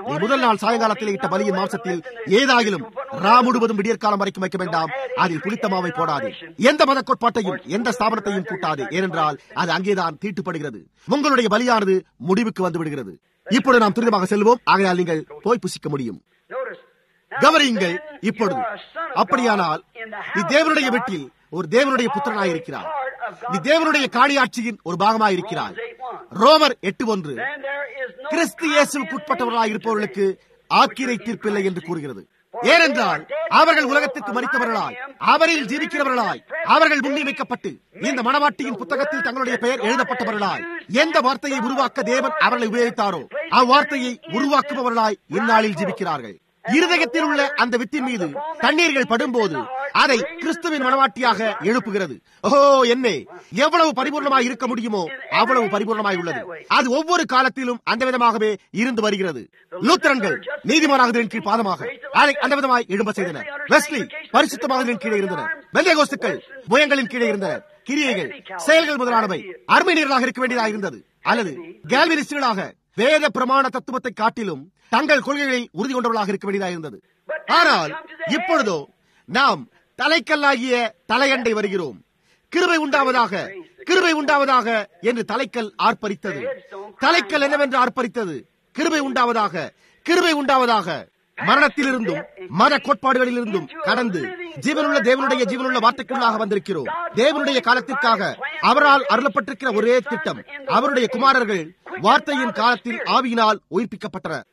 நீ முதல் நாள் சாயங்காலத்தில் இட்ட பலியின் மாம்சத்தில் ஏதாயிலும் ரா முழுவதும் விடியற்காலம் வரைக்கும் வைக்க வேண்டாம் அதில் புளித்த மாவை போடாதே எந்த மத கோட்பாட்டையும் எந்த ஸ்தாபனத்தையும் கூட்டாதே ஏனென்றால் அது அங்கேதான் தீட்டுப்படுகிறது உங்களுடைய பலியானது முடிவுக்கு வந்து விடுகிறது இப்பொழுது நாம் துரிதமாக செல்வோம் ஆகையால் நீங்கள் போய் புசிக்க முடியும் கவனியுங்கள் இப்பொழுது அப்படியானால் நீ தேவனுடைய வீட்டில் ஒரு தேவனுடைய புத்திரனாய் இருக்கிறார் நீ தேவனுடைய காணியாட்சியின் ஒரு பாகமாய் இருக்கிறாய் ரோமர் எட்டு ஒன்று கிறிஸ்து இயேசுக்கு உட்பட்டவர்களாய் இருப்பவர்களுக்கு ஆக்கிரை தீர்ப்பில்லை என்று கூறுகிறது ஏனென்றால் அவர்கள் உலகத்திற்கு மறித்தவர்களாய் அவரில் ஜீவிக்கிறவர்களாய் அவர்கள் முன்னியமைக்கப்பட்டு இந்த மனவாட்டியின் புத்தகத்தில் தங்களுடைய பெயர் எழுதப்பட்டவர்களாய் எந்த வார்த்தையை உருவாக்க தேவன் அவர்களை உபயோகித்தாரோ அவ்வார்த்தையை உருவாக்குபவர்களாய் இந்நாளில் ஜீவிக்கிறார்கள் இருதயத்தில் உள்ள அந்த வித்தின் மீது தண்ணீர்கள் படும்போது அதை கிறிஸ்துவின் மனவாட்டியாக எழுப்புகிறது ஓஹோ என்ன எவ்வளவு பரிபூர்ணமாய் இருக்க முடியுமோ அவ்வளவு பரிபூர்ணமாய் உள்ளது அது ஒவ்வொரு காலத்திலும் அந்த விதமாகவே இருந்து வருகிறது லூத்தரன்கள் நீதிமானாகுதலின் கீழ் பாதமாக அதை அந்த விதமாய் எழும்ப செய்தனர் வெஸ்லி பரிசுத்தமாகுதலின் கீழே இருந்தனர் வெள்ளைகோஸ்துக்கள் புயங்களின் கீழே இருந்தனர் கிரியைகள் செயல்கள் முதலானவை அருமையினர்களாக இருக்க வேண்டியதாக இருந்தது அல்லது கேல்வினிஸ்டர்களாக வேத பிரமாண தத்துவத்தை காட்டிலும் தங்கள் கொள்கைகளில் உறுதி கொண்டவர்களாக இருக்க வேண்டியதாக இருந்தது ஆனால் இப்பொழுதோ நாம் தலைக்கல்லாகிய தலையண்டை வருகிறோம் கிருபை உண்டாவதாக கிருபை உண்டாவதாக என்று தலைக்கல் ஆர்ப்பரித்தது தலைக்கல் என்னவென்று ஆர்ப்பரித்தது கிருபை உண்டாவதாக கிருபை உண்டாவதாக மரணத்திலிருந்தும் மத கோட்பாடுகளிலிருந்தும் கடந்து ஜீவனுள்ள தேவனுடைய ஜீவனுள்ள வார்த்தைக்குள்ளாக வந்திருக்கிறோம் தேவனுடைய காலத்திற்காக அவரால் அருளப்பட்டிருக்கிற ஒரே திட்டம் அவருடைய குமாரர்கள் வார்த்தையின் காலத்தில் ஆவியினால் உயிர்ப்பிக்கப்பட்டனர்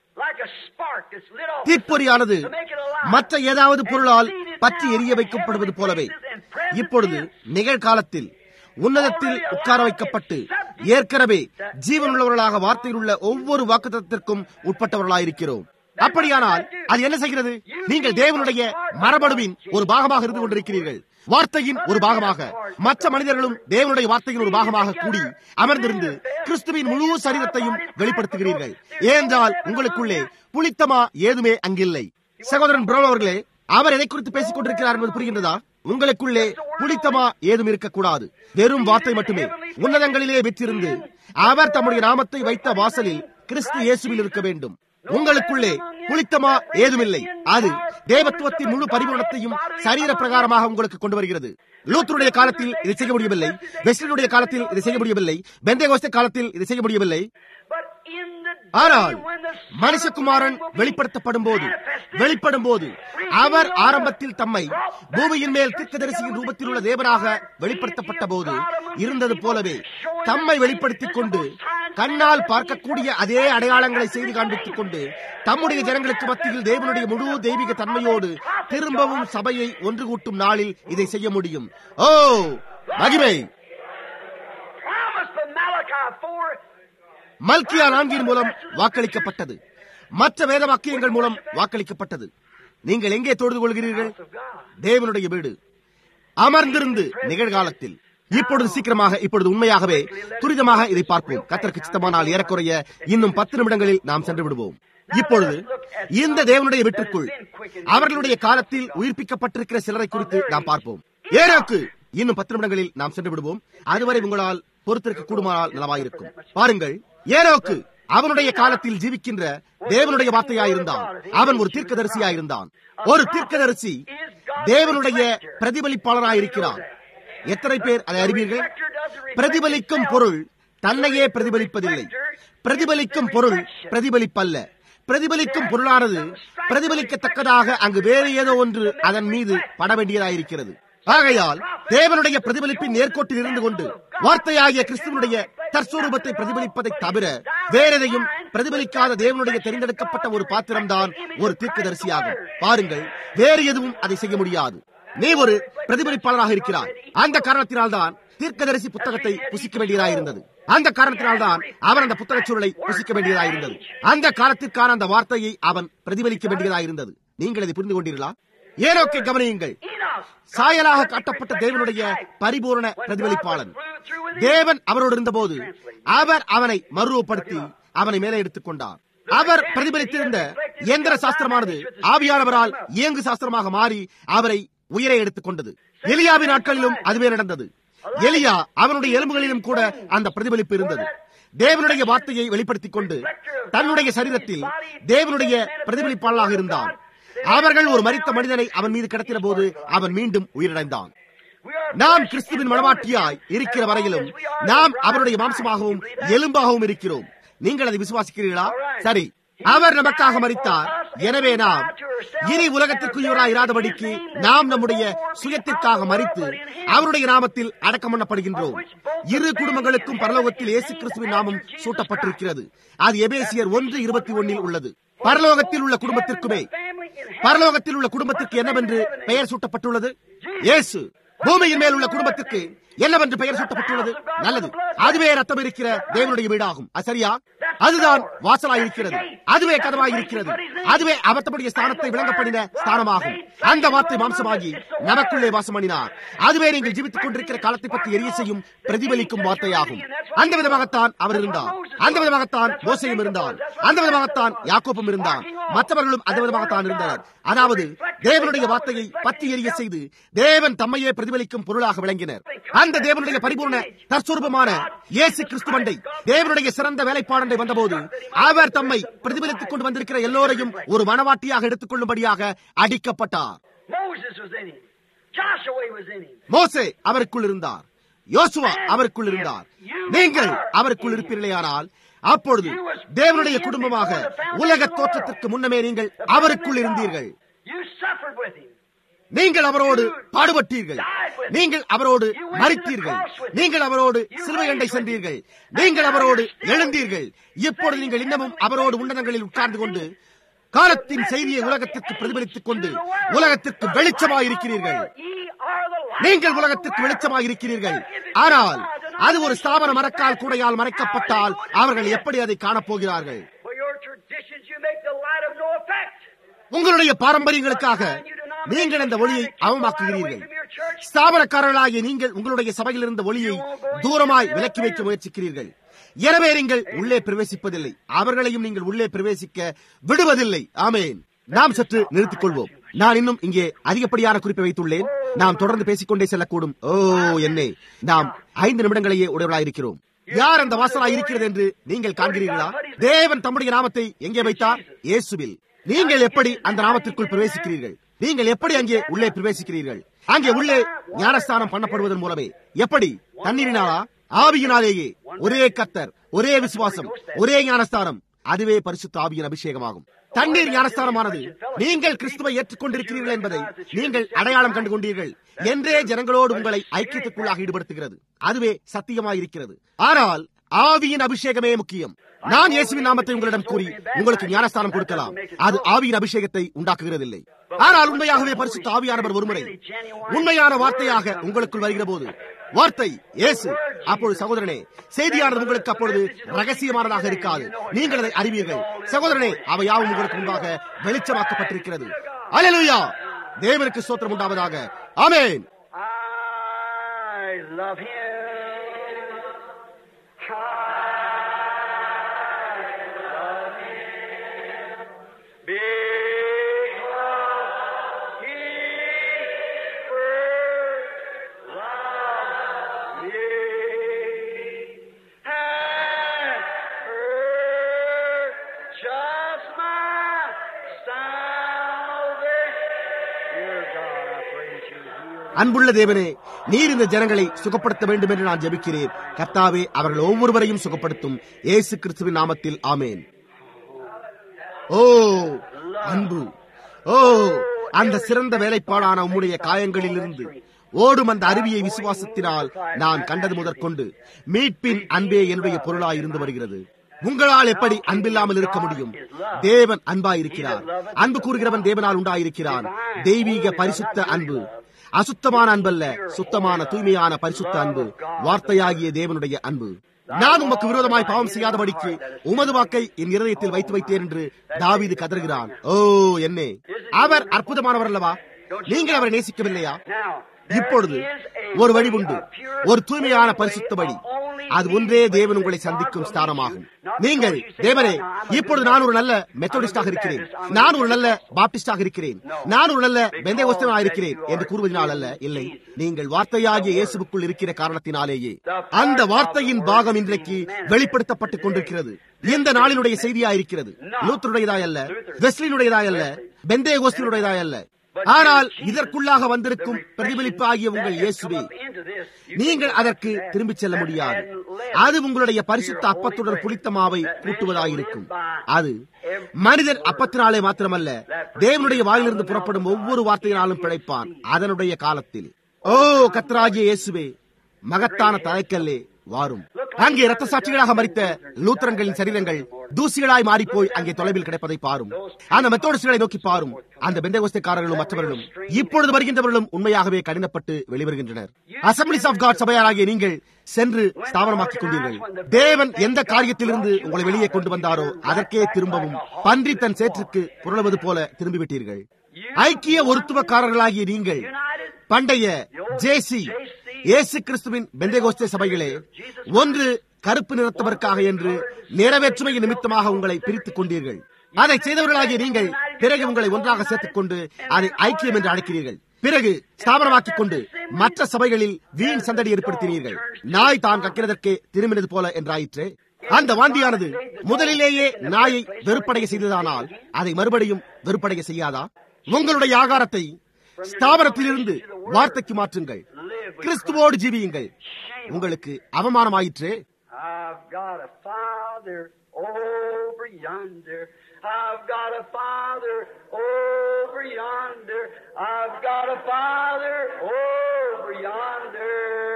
தீப்பொறியானது மற்ற ஏதாவது பொருளால் பற்றி எரிய வைக்கப்படுவது போலவே இப்பொழுது நிகழ்காலத்தில் உன்னதத்தில் உட்கார வைக்கப்பட்டு ஏற்கனவே ஜீவனுள்ளவர்களாக வார்த்தையில் உள்ள ஒவ்வொரு வாக்குத்தத்திற்கும் உட்பட்டவர்களாயிருக்கிறோம் அப்படியானால் அது என்ன செய்கிறது நீங்கள் தேவனுடைய மரபணுவின் ஒரு பாகமாக இருந்து கொண்டிருக்கிறீர்கள் வார்த்தையின் ஒரு பாகமாக மற்ற மனிதர்களும் தேவனுடைய வார்த்தையின் ஒரு பாகமாக கூடி அமர்ந்திருந்து கிறிஸ்துவின் முழு சரீரத்தையும் வெளிப்படுத்துகிறீர்கள் ஏனென்றால் உங்களுக்குள்ளே புளித்தமா ஏதுமே அங்கில்லை சகோதரன் பிரோ அவர்களே அவர் எதை குறித்து பேசிக் கொண்டிருக்கிறார் என்பது புரிகின்றதா உங்களுக்குள்ளே புளித்தமா ஏதும் இருக்கக்கூடாது வெறும் வார்த்தை மட்டுமே உன்னதங்களிலே வெற்றிருந்து அவர் தம்முடைய நாமத்தை வைத்த வாசலில் கிறிஸ்து இயேசுவில் இருக்க வேண்டும் உங்களுக்குள்ளே புளித்தமா ஏதுமில்லை அது தேவத்துவத்தின் முழு பரிபூரணத்தையும் சரீர பிரகாரமாக உங்களுக்கு கொண்டு வருகிறது லூத்தருடைய காலத்தில் இதை செய்ய முடியவில்லை வெஸ்டனுடைய காலத்தில் இதை செய்ய முடியவில்லை பெந்தேகோஸ்தே காலத்தில் இதை செய்ய முடியவில்லை ஆனால் மனுஷகுமாரன் வெளிப்படுத்தப்படும் போது வெளிப்படும் போது அவர் ஆரம்பத்தில் தம்மை பூமியின் மேல் தீர்க்கதரிசியின் ரூபத்தில் உள்ள தேவனாக வெளிப்படுத்தப்பட்ட போது இருந்தது போலவே தம்மை வெளிப்படுத்திக் கொண்டு கண்ணால் பார்க்கக்கூடிய அதே அடையாளங்களை செய்து காண்பித்துக் கொண்டு தம்முடைய ஜனங்களுக்கு மத்தியில் தேவனுடைய முழு தெய்வீக தன்மையோடு திரும்பவும் சபையை ஒன்று கூட்டும் நாளில் இதை செய்ய முடியும் ஓ மகிமை மல்கியா நான்கின் மூலம் வாக்களிக்கப்பட்டது மற்ற வேத வாக்கியங்கள் மூலம் வாக்களிக்கப்பட்டது நீங்கள் எங்கே தொழுது கொள்கிறீர்கள் தேவனுடைய வீடு அமர்ந்திருந்து நிகழ்காலத்தில் இப்பொழுது சீக்கிரமாக இப்பொழுது உண்மையாகவே துரிதமாக இதை பார்ப்போம் கத்தருக்கு சித்தமானால் ஏறக்குறைய இன்னும் பத்து நிமிடங்களில் நாம் சென்று விடுவோம் இப்பொழுது இந்த தேவனுடைய வீட்டிற்குள் அவர்களுடைய காலத்தில் உயிர்ப்பிக்கப்பட்டிருக்கிற சிலரை குறித்து நாம் பார்ப்போம் ஏரோக்கு இன்னும் பத்து நிமிடங்களில் நாம் சென்று விடுவோம் அதுவரை உங்களால் பொறுத்திருக்க கூடுமானால் நலவாயிருக்கும் பாருங்கள் ஏரோக்கு அவனுடைய காலத்தில் ஜீவிக்கின்ற தேவனுடைய வார்த்தையாயிருந்தான் அவன் ஒரு தீர்க்கதரிசியாயிருந்தான் ஒரு தீர்க்கதரிசி தேவனுடைய பிரதிபலிப்பாளராயிருக்கிறான் எத்தனை பேர் அதை அறிவீர்கள் பிரதிபலிக்கும் பொருள் தன்னையே பிரதிபலிப்பதில்லை பிரதிபலிக்கும் பொருள் பிரதிபலிப்பல்ல பிரதிபலிக்கும் பொருளானது பிரதிபலிக்கத்தக்கதாக அங்கு வேறு ஏதோ ஒன்று அதன் மீது பட வேண்டியதாயிருக்கிறது ஆகையால் தேவனுடைய பிரதிபலிப்பின் நேர்கோட்டில் இருந்து கொண்டு வார்த்தையாகிய கிறிஸ்துவனுடைய தற்சூரூபத்தை பிரதிபலிப்பதை தவிர வேறெதையும் பிரதிபலிக்காத தேவனுடைய தெரிந்தெடுக்கப்பட்ட ஒரு பாத்திரம்தான் ஒரு தீர்க்கதரிசியாகும் பாருங்கள் வேறு எதுவும் அதை செய்ய முடியாது நீ ஒரு பிரதிபலிப்பாளராக இருக்கிறாய் அந்த காரணத்தினால்தான் தீர்க்கதரிசி புத்தகத்தை புசிக்க வேண்டியதாயிருந்தது அந்த காரணத்தினால்தான் அவன் அந்த புத்தக சூழலை புசிக்க வேண்டியதாயிருந்தது அந்த காலத்திற்கான அந்த வார்த்தையை அவன் பிரதிபலிக்க வேண்டியதாயிருந்தது நீங்கள் இதை புரிந்து கொண்டீர்களா ஏனோக்கை கவனியுங்கள் சாயலாக காட்டப்பட்ட தேவனுடைய பரிபூர்ண பிரதிபலிப்பாளன் தேவன் அவரோடு இருந்தபோது அவர் அவனை மறுவப்படுத்தி அவனை மேலே எடுத்துக் கொண்டார் அவர் பிரதிபலித்திருந்த இயந்திர சாஸ்திரமானது ஆவியானவரால் இயங்கு சாஸ்திரமாக மாறி அவரை உயிரை எடுத்துக் கொண்டது எலியாவின் நாட்களிலும் அதுவே நடந்தது எலியா அவனுடைய எலும்புகளிலும் கூட அந்த பிரதிபலிப்பு இருந்தது தேவனுடைய வார்த்தையை வெளிப்படுத்திக் கொண்டு தன்னுடைய சரீரத்தில் தேவனுடைய பிரதிபலிப்பாளராக இருந்தான் அவர்கள் ஒரு மரித்த மனிதனை அவன் மீது கிடத்தின போது அவன் மீண்டும் உயிரிழந்தான் நாம் கிறிஸ்துவின் மனவாட்டியாய் இருக்கிற வரையிலும் நாம் அவருடைய மாம்சமாகவும் எலும்பாகவும் இருக்கிறோம் நீங்கள் அதை விசுவாசிக்கிறீர்களா சரி அவர் நமக்காக மறித்தார் எனவே நாம் இனி உலகத்திற்குரியவராய் இராதபடிக்கு நாம் நம்முடைய சுயத்திற்காக மறித்து அவருடைய நாமத்தில் அடக்கம் பண்ணப்படுகின்றோம் இரு குடும்பங்களுக்கும் பரலோகத்தில் இயேசு கிறிஸ்துவின் நாமம் சூட்டப்பட்டிருக்கிறது அது எபேசியர் ஒன்று இருபத்தி ஒன்னில் உள்ளது பரலோகத்தில் உள்ள குடும்பத்திற்குமே பரலோகத்தில் உள்ள குடும்பத்திற்கு என்னவென்று பெயர் சூட்டப்பட்டுள்ளது இயேசு பூமியின் மேல் உள்ள குடும்பத்திற்கு என்னவென்று பெயர் சூட்டப்பட்டுள்ளது நல்லது அதுவே ரத்தம் இருக்கிற தேவனுடைய வீடாகும் அது சரியா அதுதான் வாசலாய் இருக்கிறது அதுவே கதவாய் இருக்கிறது அதுவே அவத்தமுடைய ஸ்தானத்தை விளங்கப்படின ஸ்தானமாகும் அந்த வார்த்தை மாம்சமாகி நமக்குள்ளே வாசம் பண்ணினார் அதுவே நீங்கள் ஜீவித்துக் கொண்டிருக்கிற காலத்தை பற்றி எரிய செய்யும் பிரதிபலிக்கும் வார்த்தையாகும் அந்த விதமாகத்தான் அவர் இருந்தார் அந்த விதமாகத்தான் மோசையும் இருந்தார் அந்த விதமாகத்தான் யாக்கோப்பும் இருந்தார் மற்றவர்களும் அந்த விதமாகத்தான் இருந்தனர் அதாவது தேவனுடைய வார்த்தையை பற்றி எரிய செய்து தேவன் தம்மையே பிரதிபலிக்கும் பொருளாக விளங்கினர் அந்த தேவனுடைய பரிபூர்ண தற்சூரமான இயேசு கிறிஸ்துவண்டை தேவனுடைய சிறந்த வேலைப்பாடண்டை வந்தபோது அவர் தம்மை பிரதிபலித்துக் கொண்டு வந்திருக்கிற எல்லோரையும் ஒரு மனவாட்டியாக எடுத்துக் கொள்ளும்படியாக அடிக்கப்பட்டார் Moses was in him. Joshua was in him. மோசே அவருக்குள் இருந்தார் யோசுவா அவருக்குள் இருந்தார் நீங்கள் அவருக்குள் இருப்பீர்களேயானால் அப்பொழுது தேவனுடைய குடும்பமாக உலக தோற்றத்திற்கு முன்னமே நீங்கள் அவருக்குள் இருந்தீர்கள் You suffered with him. நீங்கள் அவரோடு பாடுபட்டீர்கள் நீங்கள் அவரோடு மறித்தீர்கள் நீங்கள் அவரோடு சிலுவை அண்டை சென்றீர்கள் நீங்கள் அவரோடு எழுந்தீர்கள் இப்பொழுது நீங்கள் இன்னமும் அவரோடு உன்னதங்களில் உட்கார்ந்து கொண்டு காலத்தின் செய்தியை உலகத்திற்கு பிரதிபலித்துக் கொண்டு உலகத்திற்கு வெளிச்சமாக இருக்கிறீர்கள் Ye are the light. நீங்கள் உலகத்திற்கு வெளிச்சமாக இருக்கிறீர்கள் ஆனால் அது ஒரு ஸ்தாபன மரக்கால் கூடையால் மறைக்கப்பட்டால் அவர்கள் எப்படி அதை காணப்போகிறார்கள் For your traditions, you make the light of no effect. உங்களுடைய பாரம்பரியங்களுக்காக நீங்கள் அந்த ஒளியை அவமாக்குகிறீர்கள் ஸ்தாபனக்காரர்களாகிய நீங்கள் உங்களுடைய சபையில் இருந்த ஒளியை தூரமாய் விலக்கி வைக்க முயற்சிக்கிறீர்கள் எனவே நீங்கள் உள்ளே பிரவேசிப்பதில்லை அவர்களையும் நீங்கள் உள்ளே பிரவேசிக்க விடுவதில்லை ஆமேன் நாம் சற்று நிறுத்திக் கொள்வோம் நான் இன்னும் இங்கே அதிகப்படியான குறிப்பை வைத்துள்ளேன் நாம் தொடர்ந்து பேசிக்கொண்டே செல்லக்கூடும் ஓ என்னே நாம் ஐந்து நிமிடங்களையே உடையவர்களாயிருக்கிறோம் யார் அந்த வாசலாய் இருக்கிறது என்று நீங்கள் காண்கிறீர்களா தேவன் தம்முடைய நாமத்தை எங்கே வைத்தார் இயேசுவில் நீங்கள் எப்படி அந்த நாமத்திற்குள் பிரவேசிக்கிறீர்கள் நீங்கள் எப்படி அங்கே உள்ளே பிரவேசிக்கிறீர்கள் அங்கே உள்ளே ஞானஸ்தானம் பண்ணப்படுவதன் மூலமே எப்படி தண்ணீரினாலா ஆவியினாலேயே ஒரே கத்தர் ஒரே விசுவாசம் ஒரே ஞானஸ்தானம் அதுவே பரிசுத்த ஆவியின் அபிஷேகமாகும் தண்ணீர் ஞானஸ்தானமானது நீங்கள் கிறிஸ்துவை ஏற்றுக்கொண்டிருக்கிறீர்கள் என்பதை நீங்கள் அடையாளம் கண்டு கொண்டீர்கள் என்றே ஜனங்களோடு உங்களை ஐக்கியத்துக்குள்ளாக ஈடுபடுத்துகிறது அதுவே சத்தியமாயிருக்கிறது ஆனால் ஆவியின் அபிஷேகமே முக்கியம் நான் இயேசுவின் நாமத்தை உங்களிடம் கூறி உங்களுக்கு ஞானஸ்தானம் கொடுக்கலாம் அது ஆவியின் அபிஷேகத்தை உண்டாக்குகிறதில்லை ஆனால் உண்மையாகவே பரிசுத்த ஆவியானவர் ஒருமுறை உண்மையான வார்த்தையாக உங்களுக்குள் வருகிற போது வார்த்தை இயேசு அப்பொழுது சகோதரனே செய்தியானது உங்களுக்கு அப்பொழுது ரகசியமானதாக இருக்காது நீங்கள் அதை அறிவீர்கள் சகோதரனே அவை யாவும் உங்களுக்கு முன்பாக வெளிச்சமாக்கப்பட்டிருக்கிறது அல்லேலூயா தேவனுக்கு சோத்திரம் உண்டாவதாக ஆமென் I love him. I love him. Because he first loved me and purchased my salvation. Dear God, I praise you. Heal அன்புள்ள தேவனே நீர் இந்த ஜனங்களை சுகப்படுத்த வேண்டும் என்று நான் ஜெபிக்கிறேன் கர்த்தாவே அவர்கள் ஒவ்வொருவரையும் சுகப்படுத்தும் இயேசு கிறிஸ்துவின் நாமத்தில் ஆமேன் ஓ அன்பு ஓ அந்த சிறந்த வேலைப்பாடான உம்முடைய காயங்களிலிருந்து ஓடும் அந்த அருவியை விசுவாசத்தினால் நான் கண்டது முதற்கொண்டு மீட்பின் அன்பே என்னுடைய பொருளாய் இருந்து வருகிறது உங்களால் எப்படி அன்பில்லாமல் இருக்க முடியும் தேவன் அன்பாயிருக்கிறார் அன்பு கூறுகிறவன் தேவனால் உண்டாயிருக்கிறான் தெய்வீக பரிசுத்த அன்பு அசுத்தமான அன்பல்ல சுத்தமான தூய்மையான பரிசுத்த அன்பு வார்த்தையாகிய தேவனுடைய அன்பு நான் உமக்கு விரோதமாய் பாவம் செய்யாதபடிக்கு உமது வாக்கை என் இருதயத்தில் வைத்து வைத்தேன் என்று தாவீது கதறுகிறான் ஓ என்னே அவர் அற்புதமானவர் அல்லவா நீங்கள் அவரை நேசிக்கவில்லையா Now, இப்பொழுது ஒரு வழி உண்டு ஒரு தூய்மையான பரிசுத்த வழி அது ஒன்றே தேவன் உங்களை சந்திக்கும் ஸ்தானமாகும் நீங்கள் தேவனே இப்பொழுது நான் ஒரு நல்ல மெத்தோடிஸ்டாக இருக்கிறேன் நான் ஒரு நல்ல பாப்டிஸ்டாக இருக்கிறேன் நான் ஒரு நல்ல பெந்தேகோஸ்தனாக இருக்கிறேன் என்று கூறுவதனால் அல்ல இல்லை நீங்கள் வார்த்தையாகிய இயேசுக்குள் இருக்கிற காரணத்தினாலேயே அந்த வார்த்தையின் பாகம் இன்றைக்கு வெளிப்படுத்தப்பட்டுக் கொண்டிருக்கிறது இந்த நாளினுடைய செய்தியா இருக்கிறது லூத்தருடையதாய் அல்ல வெஸ்லினுடையதாய் அல்ல பெந்தேகோஸ்தினுடையதாய் அல்ல ஆனால் இதற்குள்ளாக வந்திருக்கும் பிரதிபலிப்பு ஆகிய உங்கள் இயேசுவே நீங்கள் அதற்கு திரும்பிச் செல்ல முடியாது அது உங்களுடைய பரிசுத்த அப்பத்துடன் புளித்த மாவை கூட்டுவதாயிருக்கும் அது மனிதன் அப்பத்தினாலே மாத்திரமல்ல தேவனுடைய வாயிலிருந்து புறப்படும் ஒவ்வொரு வார்த்தையினாலும் பிழைப்பான் அதனுடைய காலத்தில் ஓ கத்தராகிய இயேசுவே மகத்தான தலைக்கல்லே வாரும் அங்கே ரத்த சாட்சிகளாக மறித்த லூத்தரன்களின் சரீரங்கள் தூசிகளாய் மாறிப்போய் அங்கே தொலைவில் கிடைப்பதை பாரும் அந்த மெத்தோடிஸ்டுகளை நோக்கி பாரும் அந்த பெந்தகோஸ்தைக்காரர்களும் மற்றவர்களும் இப்பொழுது வருகின்றவர்களும் உண்மையாகவே கடினப்பட்டு வெளிவருகின்றனர் அசம்பிளிஸ் ஆஃப் காட் சபையாராகிய நீங்கள் சென்று ஸ்தாபனமாக்கிக் கொண்டீர்கள் தேவன் எந்த காரியத்திலிருந்து உங்களை வெளியே கொண்டு வந்தாரோ அதற்கே திரும்பவும் பன்றி தன் சேற்றுக்கு புரளுவது போல திரும்பிவிட்டீர்கள் ஐக்கிய ஒருத்துவக்காரர்களாகிய நீங்கள் பண்டைய ஜேசி இயேசு கிறிஸ்துவின் பெந்தேகோஸ்தே சபைகளே ஒன்று கருப்பு நிறத்தவர்க்காக என்று நிறைவேற்றுமையின் நிமித்தமாக உங்களை பிரித்துக் கொண்டீர்கள் அதை செய்தவர்களாகிய நீங்கள் பிறகு உங்களை ஒன்றாக சேர்த்துக் கொண்டு அதை ஐக்கியம் என்று அழைக்கிறீர்கள் பிறகு ஸ்தாபனமாக்கிக் கொண்டு மற்ற சபைகளில் வீண் சந்தடி ஏற்படுத்தினீர்கள் நாய் தான் கக்கிறதற்கே திரும்பினது போல என்றாயிற்று அந்த வாந்தியானது முதலிலேயே நாயை வெறுப்படைய செய்ததானால் அதை மறுபடியும் வெறுப்படைய செய்யாதா உங்களுடைய ஆகாரத்தை ஸ்தாபனத்திலிருந்து வார்த்தைக்கு மாற்றுங்கள் கிறிஸ்துவோடு ஜீவியுங்கள் உங்களுக்கு அவமானமாயிற்று I've got a father over yonder. I've got a father over yonder. I've got a father over yonder.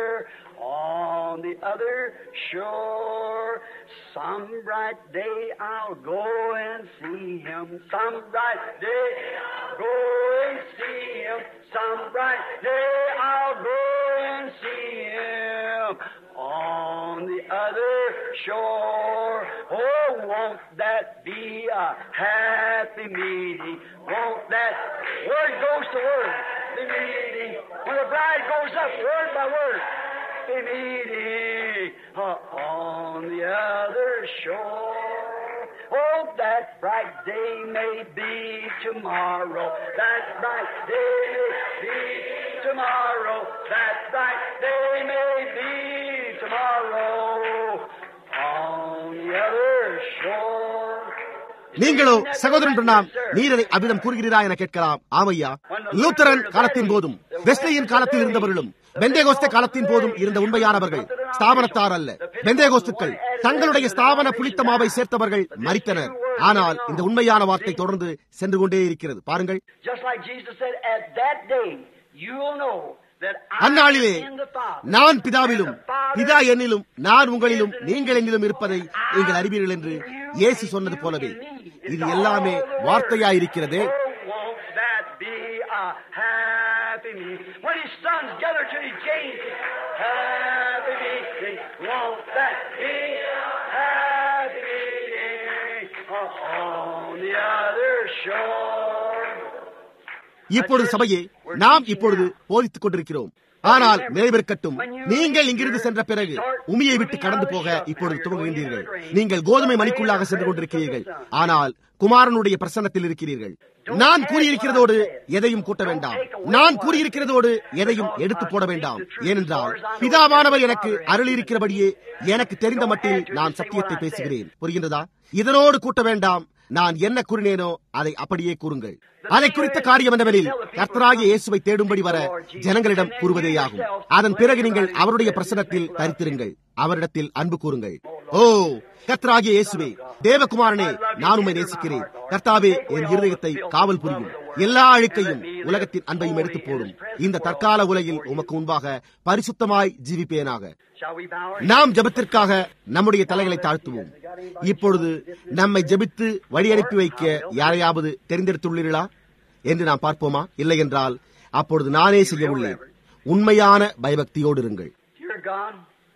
On the other shore, some bright day I'll go and see him. Some bright day I'll go and see him. Some bright day I'll go and see him on the other shore. Oh, won't that be a happy meeting? Won't that word goes to word? The meeting when the bride goes up word by word. The meeting uh, on the other shore. Oh, that bright day may be tomorrow. That bright day may be tomorrow. That bright day may be tomorrow on the other shore. நீங்களோ சகோதரன் பிரணாம் நீர் அதை அவ்விதம் கூறுகிறீரா என கேட்கலாம் ஆமையா Lutheran காலத்தின் போதும் வெஸ்லியின் காலத்தில் இருந்தவர்களும் பெந்தேகோஸ்த காலத்தின் போதும் இருந்த உண்மையானவர்கள் ஸ்தாபனத்தார் அல்ல பெந்தேகோஸ்துக்கள் தங்களுடைய ஸ்தாபன புளித்தமாவை சேர்த்தவர்கள் மறித்தனர் ஆனால் இந்த உண்மையான வார்த்தை தொடர்ந்து சென்று கொண்டே இருக்கிறது பாருங்கள் Just like Jesus said, at that day you'll know that I அந்நாளிலே am in the Father. நான் பிதாவிலும் பிதா என்னிலும் நான் உங்களிலும் நீங்கள் என்னிலும் இருப்பதை நீங்கள் அறிவீர்கள் என்று இயேசு சொன்னது போலவே இது எல்லாமே வார்த்தையாயிருக்கிறதே Oh, won't that be a happy meeting? When his sons gather to his gate, happy meeting. Won't that be a happy meeting? On the other shore. இப்பொழுது சபையே நாம் இப்பொழுது போதித்துக் கொண்டிருக்கிறோம் ஆனால் நிறைவேற்கட்டும் நீங்கள் இங்கிருந்து சென்ற பிறகு உமியை விட்டு கடந்து போக இப்பொழுது துவங்குகின்றீர்கள் நீங்கள் கோதுமை மணிக்குள்ளாக சென்று கொண்டிருக்கிறீர்கள் ஆனால் குமாரனுடைய பிரசன்னத்தில் இருக்கிறீர்கள் நான் கூறியிருக்கிறதோடு எதையும் கூட்ட வேண்டாம் நான் கூறியிருக்கிறதோடு எதையும் எடுத்து போட வேண்டாம் ஏனென்றால் பிதாவானவர் எனக்கு அருளியிருக்கிறபடியே எனக்கு தெரிந்த மட்டில் நான் சத்தியத்தை பேசுகிறேன் புரிகின்றதா இதனோடு கூட்ட வேண்டாம் நான் என்ன கூறினேனோ அதை அப்படியே கூறுங்கள் அதை குறித்த காரியம் என்னவெனில் கர்த்தராகிய இயேசுவை தேடும்படி வர ஜனங்களிடம் கூறுவதேயாகும் அதன் பிறகு நீங்கள் அவருடைய பிரசனத்தில் தரித்திருங்கள் அவரிடத்தில் அன்பு கூறுங்கள் ஓ கர்த்தராகிய இயேசுவே தேவகுமாரனே நான் உம்மை நேசிக்கிறேன் கர்த்தாவே என் இருதயத்தை காவல் புரியும் எல்லா அழுக்கையும் உலகத்தின் அன்பையும் எடுத்து போடும் இந்த தற்கால உலகில் உமக்கு முன்பாக பரிசுத்தமாய் ஜீவிப்பேனாக Shall we bow our நாம் ஜெபத்திற்காக நம்முடைய தலைகளை தாழ்த்துவோம் இப்பொழுது நம்மை ஜெபித்து வழி அனுப்பி வைக்க யாரையாவது தெரிந்தெடுத்துள்ளீர்களா என்று நாம் பார்ப்போமா இல்லை என்றால் அப்பொழுது நானே செய்ய உள்ளேன் உண்மையான பயபக்தியோடு இருங்கள் Dear God,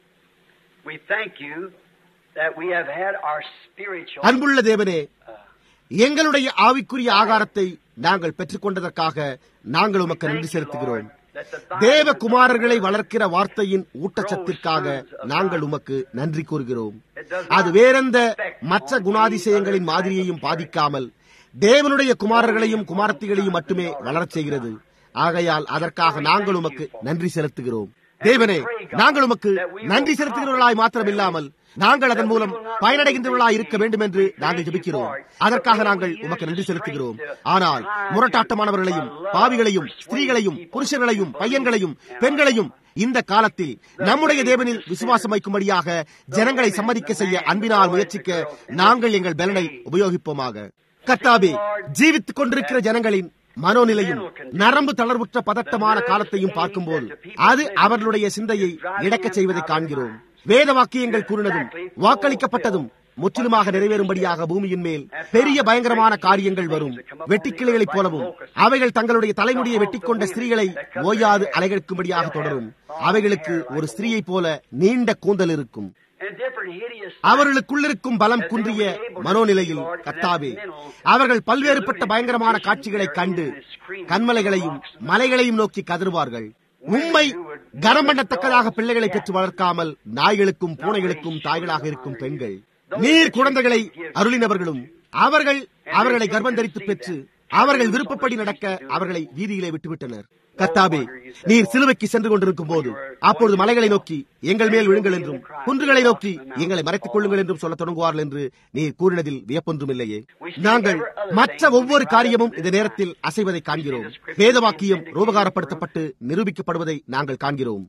we thank you that we have had our spiritual அன்புள்ள தேவனே எங்களுடைய ஆவிக்குரிய ஆகாரத்தை நாங்கள் பெற்றுக்கொண்டதற்காக நாங்கள் உமக்கு நன்றி செலுத்துகிறோம் தேவ குமாரர்களை வளர்க்கிற வார்த்தையின் ஊட்டச்சத்திற்காக நாங்கள் உமக்கு நன்றி கூறுகிறோம் அது வேறெந்த மற்ற குணாதிசயங்களின் மாதிரியையும் பாதிக்காமல் தேவனுடைய குமாரர்களையும் குமாரத்திகளையும் மட்டுமே வளரச் செய்கிறது ஆகையால் அதற்காக நாங்கள் உமக்கு நன்றி செலுத்துகிறோம் தேவனே நாங்கள் உமக்கு நன்றி செலுத்துகிறவர்களாய் மாத்திரமில்லாமல் நாங்கள் அதன் மூலம் பயனடைகின்றவர்களாய் இருக்க வேண்டும் என்று நாங்கள் ஜெபிக்கிறோம் அதற்காக நாங்கள் உமக்கு நன்றி செலுத்துகிறோம் ஆனால் முரட்டாட்டமானவர்களையும் பாவிகளையும் ஸ்திரீகளையும் புருஷர்களையும் பையன்களையும் பெண்களையும் இந்த காலத்தில் நம்முடைய தேவனில் விசுவாசம் வைக்கும்படியாக ஜனங்களை சம்மதிக்க செய்ய அன்பினால் முயற்சிக்க நாங்கள் எங்கள் பலனை உபயோகிப்போமாக கத்தாபே ஜீவித்துக் கொண்டிருக்கிற ஜனங்களின் மனோநிலையும் நரம்பு தளர்வுற்ற பதட்டமான காலத்தையும் பார்க்கும்போது அது அவர்களுடைய சிந்தையை இழக்கச் செய்வதை காண்கிறோம் வேத வாக்கியங்கள் கூறினதும் வாக்களிக்கப்பட்டதும் முற்றிலுமாக நிறைவேறும்படியாக பூமியின் மேல் பெரிய பயங்கரமான காரியங்கள் வரும் வெட்டிக்கிளைகளைப் போலவும் அவைகள் தங்களுடைய தலைமுடியை வெட்டிக்கொண்ட ஸ்திரீகளை ஓயாது அலைகெடுக்கும்படியாக தொடரும் அவைகளுக்கு ஒரு ஸ்திரீயைப் போல நீண்ட கூந்தல் இருக்கும் அவர்களுக்குள்ளிருக்கும் பலம் குன்றிய மனோநிலையில் கத்தாவே அவர்கள் பல்வேறுபட்ட பயங்கரமான காட்சிகளை கண்டு கண்மலைகளையும் மலைகளையும் நோக்கி கதறுவார்கள் உண்மை கனம் பண்ணத்தக்கதாக பிள்ளைகளை பெற்று வளர்க்காமல் நாய்களுக்கும் பூனைகளுக்கும் தாய்களாக இருக்கும் பெண்கள் நீர் குழந்தைகளை அருளினவர்களும் அவர்கள் அவர்களை கர்ப்பந்தரித்து பெற்று அவர்கள் விருப்பப்படி நடக்க அவர்களை வீதியிலே விட்டுவிட்டனர் கத்தாபே நீர் சிலுவைக்கு சென்று கொண்டிருக்கும் போது அப்பொழுது மலைகளை நோக்கி எங்கள் மேல் விழுங்கள் என்றும் குன்றுகளை நோக்கி எங்களை மறைத்துக் கொள்ளுங்கள் என்றும் சொல்ல தொடங்குவார்கள் என்று நீர் கூறினதில் வியப்பொன்றும் இல்லையே நாங்கள் மற்ற ஒவ்வொரு காரியமும் இந்த நேரத்தில் அசைவதை காண்கிறோம் வேதவாக்கியம் ரூபகாரப்படுத்தப்பட்டு நிரூபிக்கப்படுவதை நாங்கள் காண்கிறோம்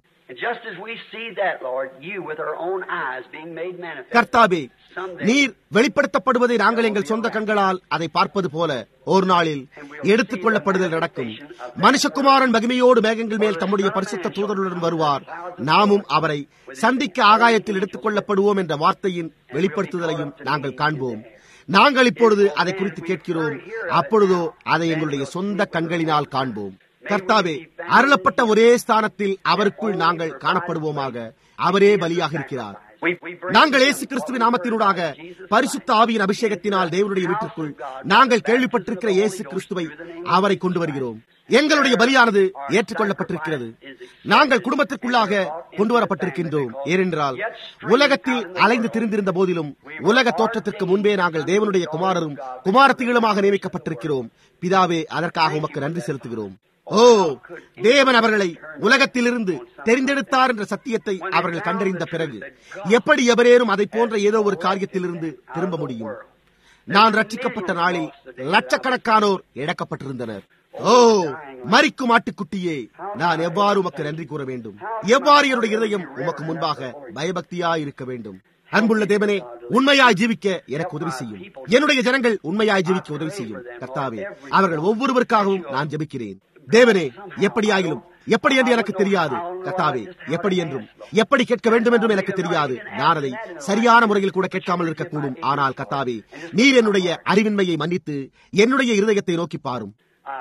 கர்த்தாபே நீர் வெளிப்படுத்தப்படுவதை நாங்கள் எங்கள் சொந்த கண்களால் அதை பார்ப்பது போல ஒரு நாளில் எடுத்துக் கொள்ளப்படுதல் நடக்கும் மனுஷகுமாரன் மகிமையோடு மேகங்கள் மேல் தம்முடைய பரிசுத்த தூதருடன் வருவார் நாமும் அவரை சந்திக்க ஆகாயத்தில் எடுத்துக் கொள்ளப்படுவோம் என்ற வார்த்தையின் வெளிப்படுத்துதலையும் நாங்கள் காண்போம் நாங்கள் இப்பொழுது அதை குறித்து கேட்கிறோம் அப்பொழுதோ அதை எங்களுடைய சொந்த கண்களினால் காண்போம் கர்த்தாவே அருளப்பட்ட ஒரே ஸ்தானத்தில் அவருக்குள் நாங்கள் காணப்படுவோமாக அவரே பலியாக இருக்கிறார் நாங்கள் இயேசு கிறிஸ்துவின் நாமத்தினூடாக பரிசுத்த ஆவியின் அபிஷேகத்தினால் தேவனுடைய வீட்டிற்குள் நாங்கள் கேள்விப்பட்டிருக்கிற இயேசு கிறிஸ்துவை அவரை கொண்டு வருகிறோம் எங்களுடைய பலியானது ஏற்றுக்கொள்ளப்பட்டிருக்கிறது நாங்கள் குடும்பத்திற்குள்ளாக கொண்டு வரப்பட்டிருக்கின்றோம் ஏனென்றால் உலகத்தில் அலைந்து திரிந்திருந்த போதிலும் உலக தோற்றத்திற்கு முன்பே நாங்கள் தேவனுடைய குமாரரும் குமாரத்திகளுமாக நியமிக்கப்பட்டிருக்கிறோம் பிதாவே அதற்காக உமக்கு நன்றி செலுத்துகிறோம் ஓ தேவன் அவர்களை உலகத்திலிருந்து தெரிந்தெடுத்தார் என்ற சத்தியத்தை அவர்கள் கண்டறிந்த பிறகு எப்படி எவரேனும் அதை போன்ற ஏதோ ஒரு காரியத்திலிருந்து திரும்ப முடியும் நான் ரட்சிக்கப்பட்ட நாளில் லட்சக்கணக்கானோர் இழக்கப்பட்டிருந்தனர் ஓ மறிக்கும் ஆட்டுக்குட்டியே நான் எவ்வாறு உமக்கு நன்றி கூற வேண்டும் எவ்வாறு என்னுடைய இதயம் உமக்கு முன்பாக பயபக்தியாய் இருக்க வேண்டும் அன்புள்ள தேவனே உண்மையாய் ஜீவிக்க எனக்கு உதவி செய்யும் என்னுடைய ஜனங்கள் உண்மையாய் ஜீவிக்க உதவி செய்யும் கர்த்தாவே அவர்கள் ஒவ்வொருவருக்காகவும் நான் ஜெபிக்கிறேன் தேவனே எப்படியாயிலும் எப்படி என்று எனக்கு தெரியாது கத்தாவே எப்படி என்றும் எப்படி கேட்க வேண்டும் என்றும் எனக்கு தெரியாது நான் அதை சரியான முறையில் கூட கேட்காமல் இருக்கக்கூடும் ஆனால் கத்தாவே நீர் என்னுடைய அறிவின்மையை மன்னித்து என்னுடைய இருதயத்தை நோக்கி பாரும்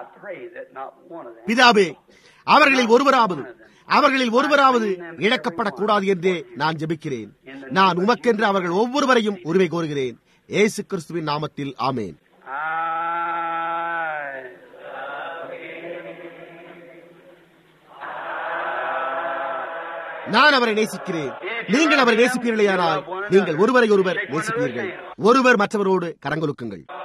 பிதாவே அவர்களில் ஒருவராவது அவர்களில் ஒருவராவது இழக்கப்படக்கூடாது என்றே நான் ஜெபிக்கிறேன் நான் உமக்கென்று அவர்கள் ஒவ்வொருவரையும் உரிமை கோருகிறேன் ஏசு கிறிஸ்துவின் நாமத்தில் ஆமேன் நான் அவரை நேசிக்கிறேன் நீங்கள் அவரை நேசிப்பீர்களேயானால் நீங்கள் ஒருவரை ஒருவர் நேசிப்பீர்கள் ஒருவர் மற்றவரோடு கரங்கொலுக்குங்கள்